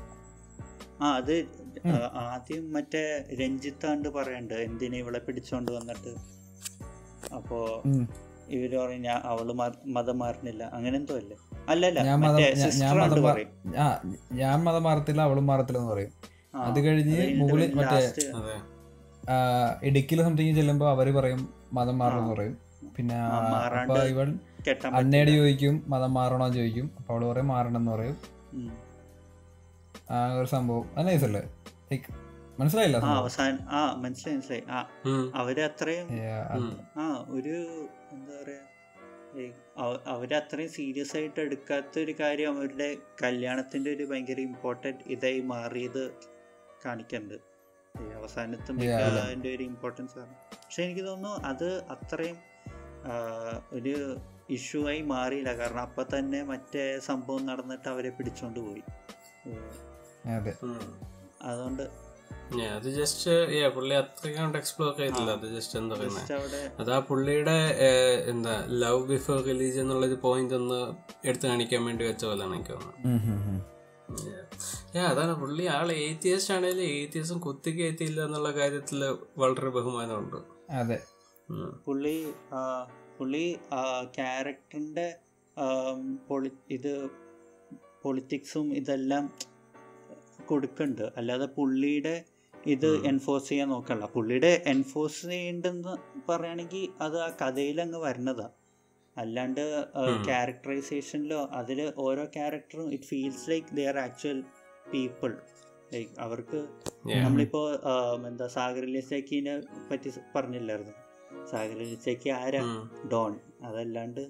ആ അത് ആ, ആദ്യം മറ്റേ രഞ്ജിത്താണ്ട് പറയണ്ട് എന്തിനാ ഇവളെ പിടിച്ചോണ്ട് വന്നിട്ട് അപ്പോ ഉം. ഇവര് പറയും ഞാൻ അവള് മാ- മതം മാറുന്നില്ല അങ്ങനെ എന്തോ അല്ലേ അല്ലല്ല ഞാൻ മതം മറ്റേ ഞാൻ- ഞാൻ സിസ്റ്റർ ആണ്ട് മതം മാ- പറയും ആ ഞാൻ മതം മാറത്തില്ല അവളും മാറത്തില്ല എന്ന് പറയും ആ, അത് കഴിഞ്ഞ് അത് കഴിഞ്ഞിട്ട് മുകളിൽ പിന്നെ മറ്റേ last അതെ ഇടുക്കിയിൽ സംതിങ് ചെല്ലുമ്പോ അവര് പറയും മതം മാറണമെന്ന് പറയും പിന്നെ ആ, മാറാണ്ട് അപ്പൊ ഇവൾ കെട്ടാൻ അന്നയോട് ചോദിക്കും മതം മാറണോ എന്ന് ചോദിക്കും അപ്പൊ അവള് പറയും മാറണം എന്ന് പറയും ഉം. ആ ഒരു സംഭവം അത് നൈസല്ലേ ലൈക്ക് മനസ്സിലായില്ല ആ സംഭവം? അവസാനം ആ മനസ്സിലായി മനസ്സിലായി ആ ഉം. അവര് അത്രയും Yeah, ഉം. ആ ഒരു എന്താ പറയാ ഈ അവ- അവര് അത്രയും സീരിയസ് ആയിട്ട് എടുക്കാത്ത ഒരു കാര്യം അവരുടെ കല്യാണത്തിന്റെ ഒരു ഭയങ്കര ഇമ്പോർട്ടന്റ് ഇതായി മാറിയത് കാണിക്കുന്നുണ്ട് ഈ അവസാനത്തെ Yeah, അതെ. അതിന്റെ ഒരു ഇമ്പോർട്ടൻസ് ആണ് പക്ഷെ എനിക്ക് തോന്നുന്നു അത് അത്രയും ആ, ഒരു ഇഷ്യൂ ആയി മാറിയില്ല കാരണം അപ്പൊ തന്നെ മറ്റേ സംഭവം നടന്നിട്ട് അവരെ പിടിച്ചോണ്ട് പോയി ഉം. അതെ ഉം. അതുകൊണ്ട് Yeah, അത് ജസ്റ്റ് പുള്ളി അത്രയും കൊണ്ട് എക്സ്പ്ലോർ ചെയ്തില്ല അത് ജസ്റ്റ് എന്താ പറയുന്നത് just അവിടെ അത് ആ പുള്ളിയുടെ ഏഹ്, എന്താ ലവ് ബിഫോർ റിലീജിയൻ എന്നുള്ളൊരു പോയിന്റ് ഒന്ന് എടുത്തു കാണിക്കാൻ വേണ്ടി വെച്ച പോലെയാണ് എനിക്ക് തോന്നുന്നത് ഉം, ഉം, ഉം. ഏ അതാണ് പുള്ളി ആൾ ഏത്തിയസ്റ്റ് ആണെങ്കിലും ഏത്തിയസും കുത്തിക്കയറ്റിയില്ല എന്നുള്ള കാര്യത്തിൽ വളരെ ബഹുമാനമുണ്ട് അതെ ഉം. പുള്ളി ആ, പുള്ളി ക്യാരക്ടറിന്റെ പൊളി ഇത് പൊളിറ്റിക്സും ഇതെല്ലാം കൊടുക്കുന്നുണ്ട് അല്ലാതെ പുള്ളിയുടെ ഇത് എൻഫോഴ്സ് ചെയ്യാൻ നോക്കണ്ട പുള്ളിയുടെ എൻഫോഴ്സ് ചെയ്യണ്ടെന്ന് പറയുകയാണെങ്കിൽ അത് ആ കഥയിൽ അങ്ങ് വരുന്നതാ അല്ലാണ്ട് ക്യാരക്ടറൈസേഷനിലോ അതിൽ ഓരോ ക്യാരക്ടറും it feels like they are actual people like അവർക്ക് Yeah. നമ്മളിപ്പോ ആം, എന്താ സാഗരലിച്ചേക്കിനെ പറ്റി സ് പറഞ്ഞില്ലായിരുന്നു സാഗരലിച്ചേക്ക് ആരാ ഉം. ഡോൺ അതല്ലാണ്ട്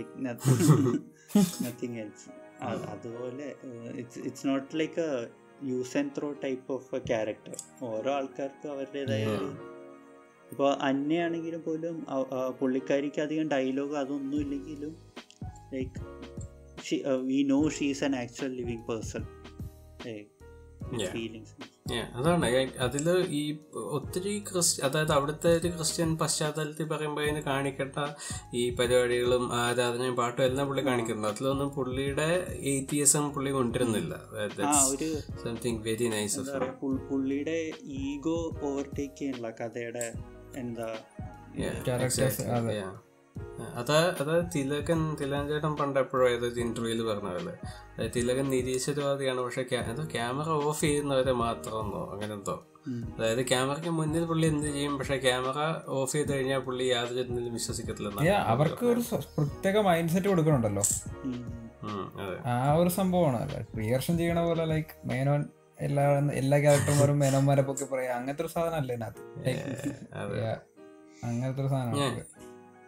നത്തിങ് എൽസ് അതുപോലെ it's not like a use and throw type of a character ഓരോ ആൾക്കാർക്കും അവരുടേതായ ഒരു ഇപ്പോൾ അന്നയാണെങ്കിലും പോലും അ- ആ പുള്ളിക്കാരിക്ക് അധികം ഡയലോഗ് അതൊന്നും ഇല്ലെങ്കിലും like we know she's an actual living person Yeah. Feelings Yeah, അതാണ് I- അതില് ഈ ഒത്തിരി ക്രിസ്ത്യ അതായത് അവിടുത്തെ ഒരു ക്രിസ്ത്യൻ പശ്ചാത്തലത്തിൽ പറയുമ്പോൾ അതിന് കാണിക്കേണ്ട ഈ പരിപാടികളും ആരാധനയും പാട്ടും എല്ലാം പുള്ളി കാണിക്കുന്നുണ്ട് അതിലൊന്നും പുള്ളിയുടെ ഏത്തിയസം പുള്ളി കൊണ്ടിരുന്നില്ല ആ ഒരു സംതിങ് വെരി നൈസ് എന്താ പറയാ പുൾ- പുള്ളിയുടെ ഈഗോ ഓവർടേക്ക് ചെയ്യാനുള്ള കഥയുടെ എന്താ Characters, അതെ. അതാ അതായത് തിലകൻ തിലകൻ ചേട്ടൻ പണ്ട് എപ്പോഴും ഏതൊരു ഇന്റർവ്യൂല് പറഞ്ഞതല്ലേ അതായത് തിലകൻ നിരീശ്വരവാദിയാണ് പക്ഷെ ക്യാ- എന്തോ ക്യാമറ ഓഫ് ചെയ്യുന്നവരെ മാത്രമെന്നോ അങ്ങനെ എന്തോ ഉം. അതായത് ക്യാമറയ്ക്ക് മുന്നിൽ പുള്ളി എന്ത് ചെയ്യും പക്ഷെ ക്യാമറ ഓഫ് ചെയ്ത് കഴിഞ്ഞാൽ പുള്ളി യാതൊരു ഇതിലും വിശ്വസിക്കത്തില്ല Yeah, അവർക്ക് ഒരു സ- പ്രത്യേക മൈൻഡ് സെറ്റ് കൊടുക്കണുണ്ടല്ലോ ഉം. അതെ ആ ഒരു സംഭവമാണ് പ്രിയർഷൻ ചെയ്യണ പോലെ ലൈക്ക് മേനോൻ എല്ലാ എല്ലാ ക്യാരക്ടർമാരും മേനോന്മാരെ പൊക്കി പറയാ അങ്ങനത്തെ ഒരു സാധനം അല്ലേ ഇതിനകത്ത് Like, അതെ yeah, അങ്ങനത്തെ ഒരു സാധനം Yeah.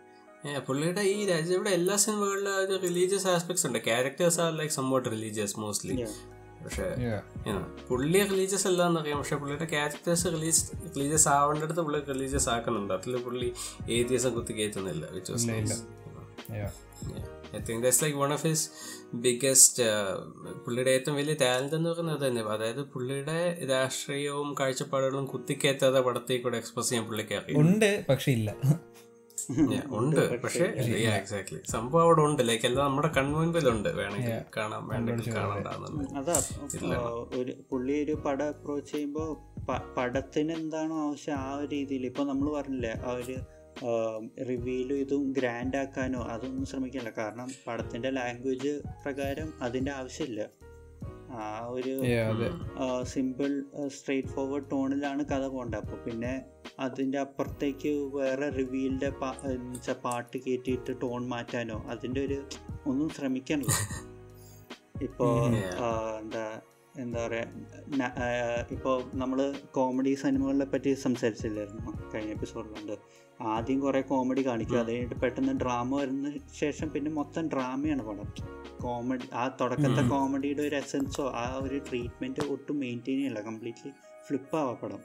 Yeah, പുള്ളിയുടെ ഈ രാജ്യയുടെ എല്ലാ സിനിമകളിലും ഒരു റിലീജിയസ് ആസ്പെക്ട്സ് ഉണ്ട് characters are like somewhat religious mostly Yeah. പക്ഷേ Yeah. yeah, പുള്ളി റിലീജിയസ് അല്ല എന്നറിയാം പക്ഷെ പുള്ളിയുടെ ക്യാരക്ടേഴ്സ് റിലീസ് റിലീജിയസ് ആവേണ്ടടുത്ത് പുള്ളി റിലീജിയസ് ആക്കുന്നുണ്ട് അതിൽ പുള്ളി ഏതിയസം കുത്തി കയറ്റുന്നില്ല which was nice Yeah. I think that's like one of his biggest പുള്ളിയുടെ ഏറ്റവും വലിയ ടാലന്റ് എന്ന് പറയുന്നത് തന്നെ അതായത് പുള്ളിയുടെ രാഷ്ട്രീയവും കാഴ്ചപ്പാടുകളും കുത്തിക്കയറ്റാതെ പടത്തിൽ കൂടെ എക്സ്പ്രസ് ചെയ്യാൻ പുള്ളിക്ക് അറിയാം ഉണ്ട് പക്ഷെ ഇല്ല Yeah, ഉണ്ട് പക്ഷേ എക്സാക്ട്ലി സംഭവം അവിടെ ഉണ്ട് ലൈക്ക് എല്ലാം നമ്മുടെ കൺമുൻപിലുണ്ട് വേണമെങ്കിൽ കാണാൻ വേണ്ടെങ്കിൽ കാണണ്ടാന്നുള്ളത് അതാ ആ, ഒരു പുള്ളി ഒരു പടം അപ്രോച്ച് ചെയ്യുമ്പോൾ പടത്തിന് എന്താണോ ആവശ്യം ആ ഒരു രീതിയിൽ ഇപ്പൊ നമ്മൾ പറഞ്ഞില്ലേ ആ ഒരു റിവ്യൂലും ഇതും ഗ്രാൻഡ് ആക്കാനോ അതൊന്നും ശ്രമിക്കില്ല കാരണം പടത്തിന്റെ ലാംഗ്വേജ് പ്രകാരം അതിന്റെ ആവശ്യമില്ല ആ ഒരു Yeah, അതെ സിമ്പിൾ സ്ട്രെയിറ്റ് ഫോർവേഡ് ടോണിലാണ് കഥ പോകേണ്ടത് അപ്പോൾ പിന്നെ അതിൻ്റെ അപ്പുറത്തേക്ക് വേറെ റിവീലിൻ്റെ വെച്ചാൽ പാട്ട് കയറ്റിയിട്ട് ടോൺ മാറ്റാനോ അതിൻ്റെ ഒരു ഒന്നും ശ്രമിക്കണില്ല ഇപ്പോൾ എന്താ എന്താ പറയുക ഇപ്പോൾ നമ്മൾ കോമഡി സിനിമകളെ പറ്റി സംസാരിച്ചില്ലായിരുന്നു കഴിഞ്ഞ എപ്പിസോഡിലുണ്ട് ആദ്യം കുറേ കോമഡി കാണിക്കും അത് കഴിഞ്ഞിട്ട് പെട്ടെന്ന് ഡ്രാമ വരുന്ന ശേഷം പിന്നെ മൊത്തം ഡ്രാമയാണ് പടം കോമഡി ആ തുടക്കത്തെ കോമഡിയുടെ ഒരു എസൻസോ ആ ഒരു ട്രീറ്റ്മെൻറ്റ് ഒട്ടും മെയിൻറ്റെയിൻ ചെയ്യില്ല കംപ്ലീറ്റ്ലി ഫ്ലിപ്പാവാ പടം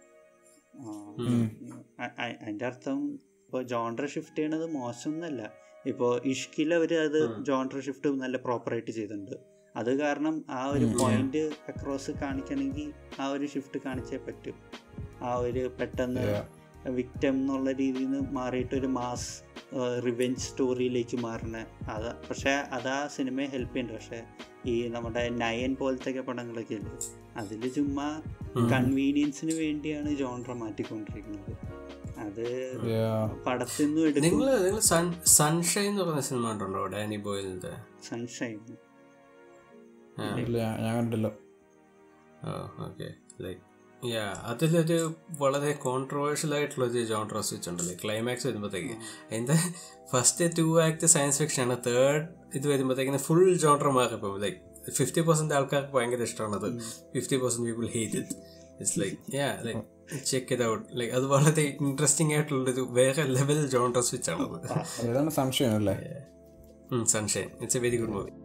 അതിൻ്റെ അർത്ഥം ഇപ്പോൾ ജോൺഡർ ഷിഫ്റ്റ് ചെയ്യണത് മോശമൊന്നുമല്ല ഇപ്പോൾ ഇഷ്കിൽ അവർ അത് ജോൺഡർ ഷിഫ്റ്റ് നല്ല പ്രോപ്പറായിട്ട് ചെയ്തിട്ടുണ്ട് അത് കാരണം ആ ഒരു പോയിന്റ് അക്രോസ് കാണിക്കണമെങ്കിൽ ആ ഒരു ഷിഫ്റ്റ് കാണിച്ചേ പറ്റും ആ ഒരു പെട്ടെന്ന് വിക്റ്റം എന്നുള്ള രീതിയിൽ നിന്ന് മാറിയിട്ട് ഒരു മാസ് റിവെഞ്ച് സ്റ്റോറിയിലേക്ക് മാറണ അതാ പക്ഷേ അതാ സിനിമയെ ഹെൽപ്പ് ചെയ്യുന്നുണ്ട് പക്ഷേ ഈ നമ്മുടെ നയൻ പോലത്തെ ഒക്കെ പടങ്ങളൊക്കെ ഇല്ലേ അതിൽ ചുമ്മാ കൺവീനിയൻസിന് വേണ്ടിയാണ് ജോൺഡർ മാറ്റിക്കൊണ്ടിരിക്കുന്നത് അത് പടത്തിൽ നിന്നും എടുക്കും നിങ്ങൾ നിങ്ങൾ സൺ സൺഷൈൻ എന്ന് പറയുന്ന സിനിമ കണ്ടുണ്ടോ ഡാനി ബോയിലിന്റെ സൺഷൈൻ ഇല്ല ഞാൻ കണ്ടില്ല ഓക്കെ ലൈക്ക് യാ അതിലൊരു വളരെ കോൺട്രവേഴ്ഷ്യൽ ആയിട്ടുള്ള ഒരു ജോൺട്ര സ്വിച്ച് ഉണ്ടല്ലേ ക്ലൈമാക്സ് വരുമ്പോഴത്തേക്ക് അതിൻ്റെ first two act science fiction ആണ് തേർഡ് ഇത് വരുമ്പോഴത്തേക്കിന് ഫുൾ ജോൺട്ര മാറിപ്പോൾ ലൈക്ക് ഫിഫ്റ്റി പെർസെന്റ് ആൾക്കാർക്ക് ഭയങ്കര ഇഷ്ടമാണത് fifty percent people hate it it's like yeah like check ഇത് ഔട്ട് ലൈക്ക് അത് വളരെ ഇൻട്രസ്റ്റിംഗ് ആയിട്ടുള്ളൊരു വേറെ ലെവൽ ജോൺട്ര സ്വിച്ച് ആണത് ഏതാണ് സംശയം അല്ലേ Sunshine it's a very good movie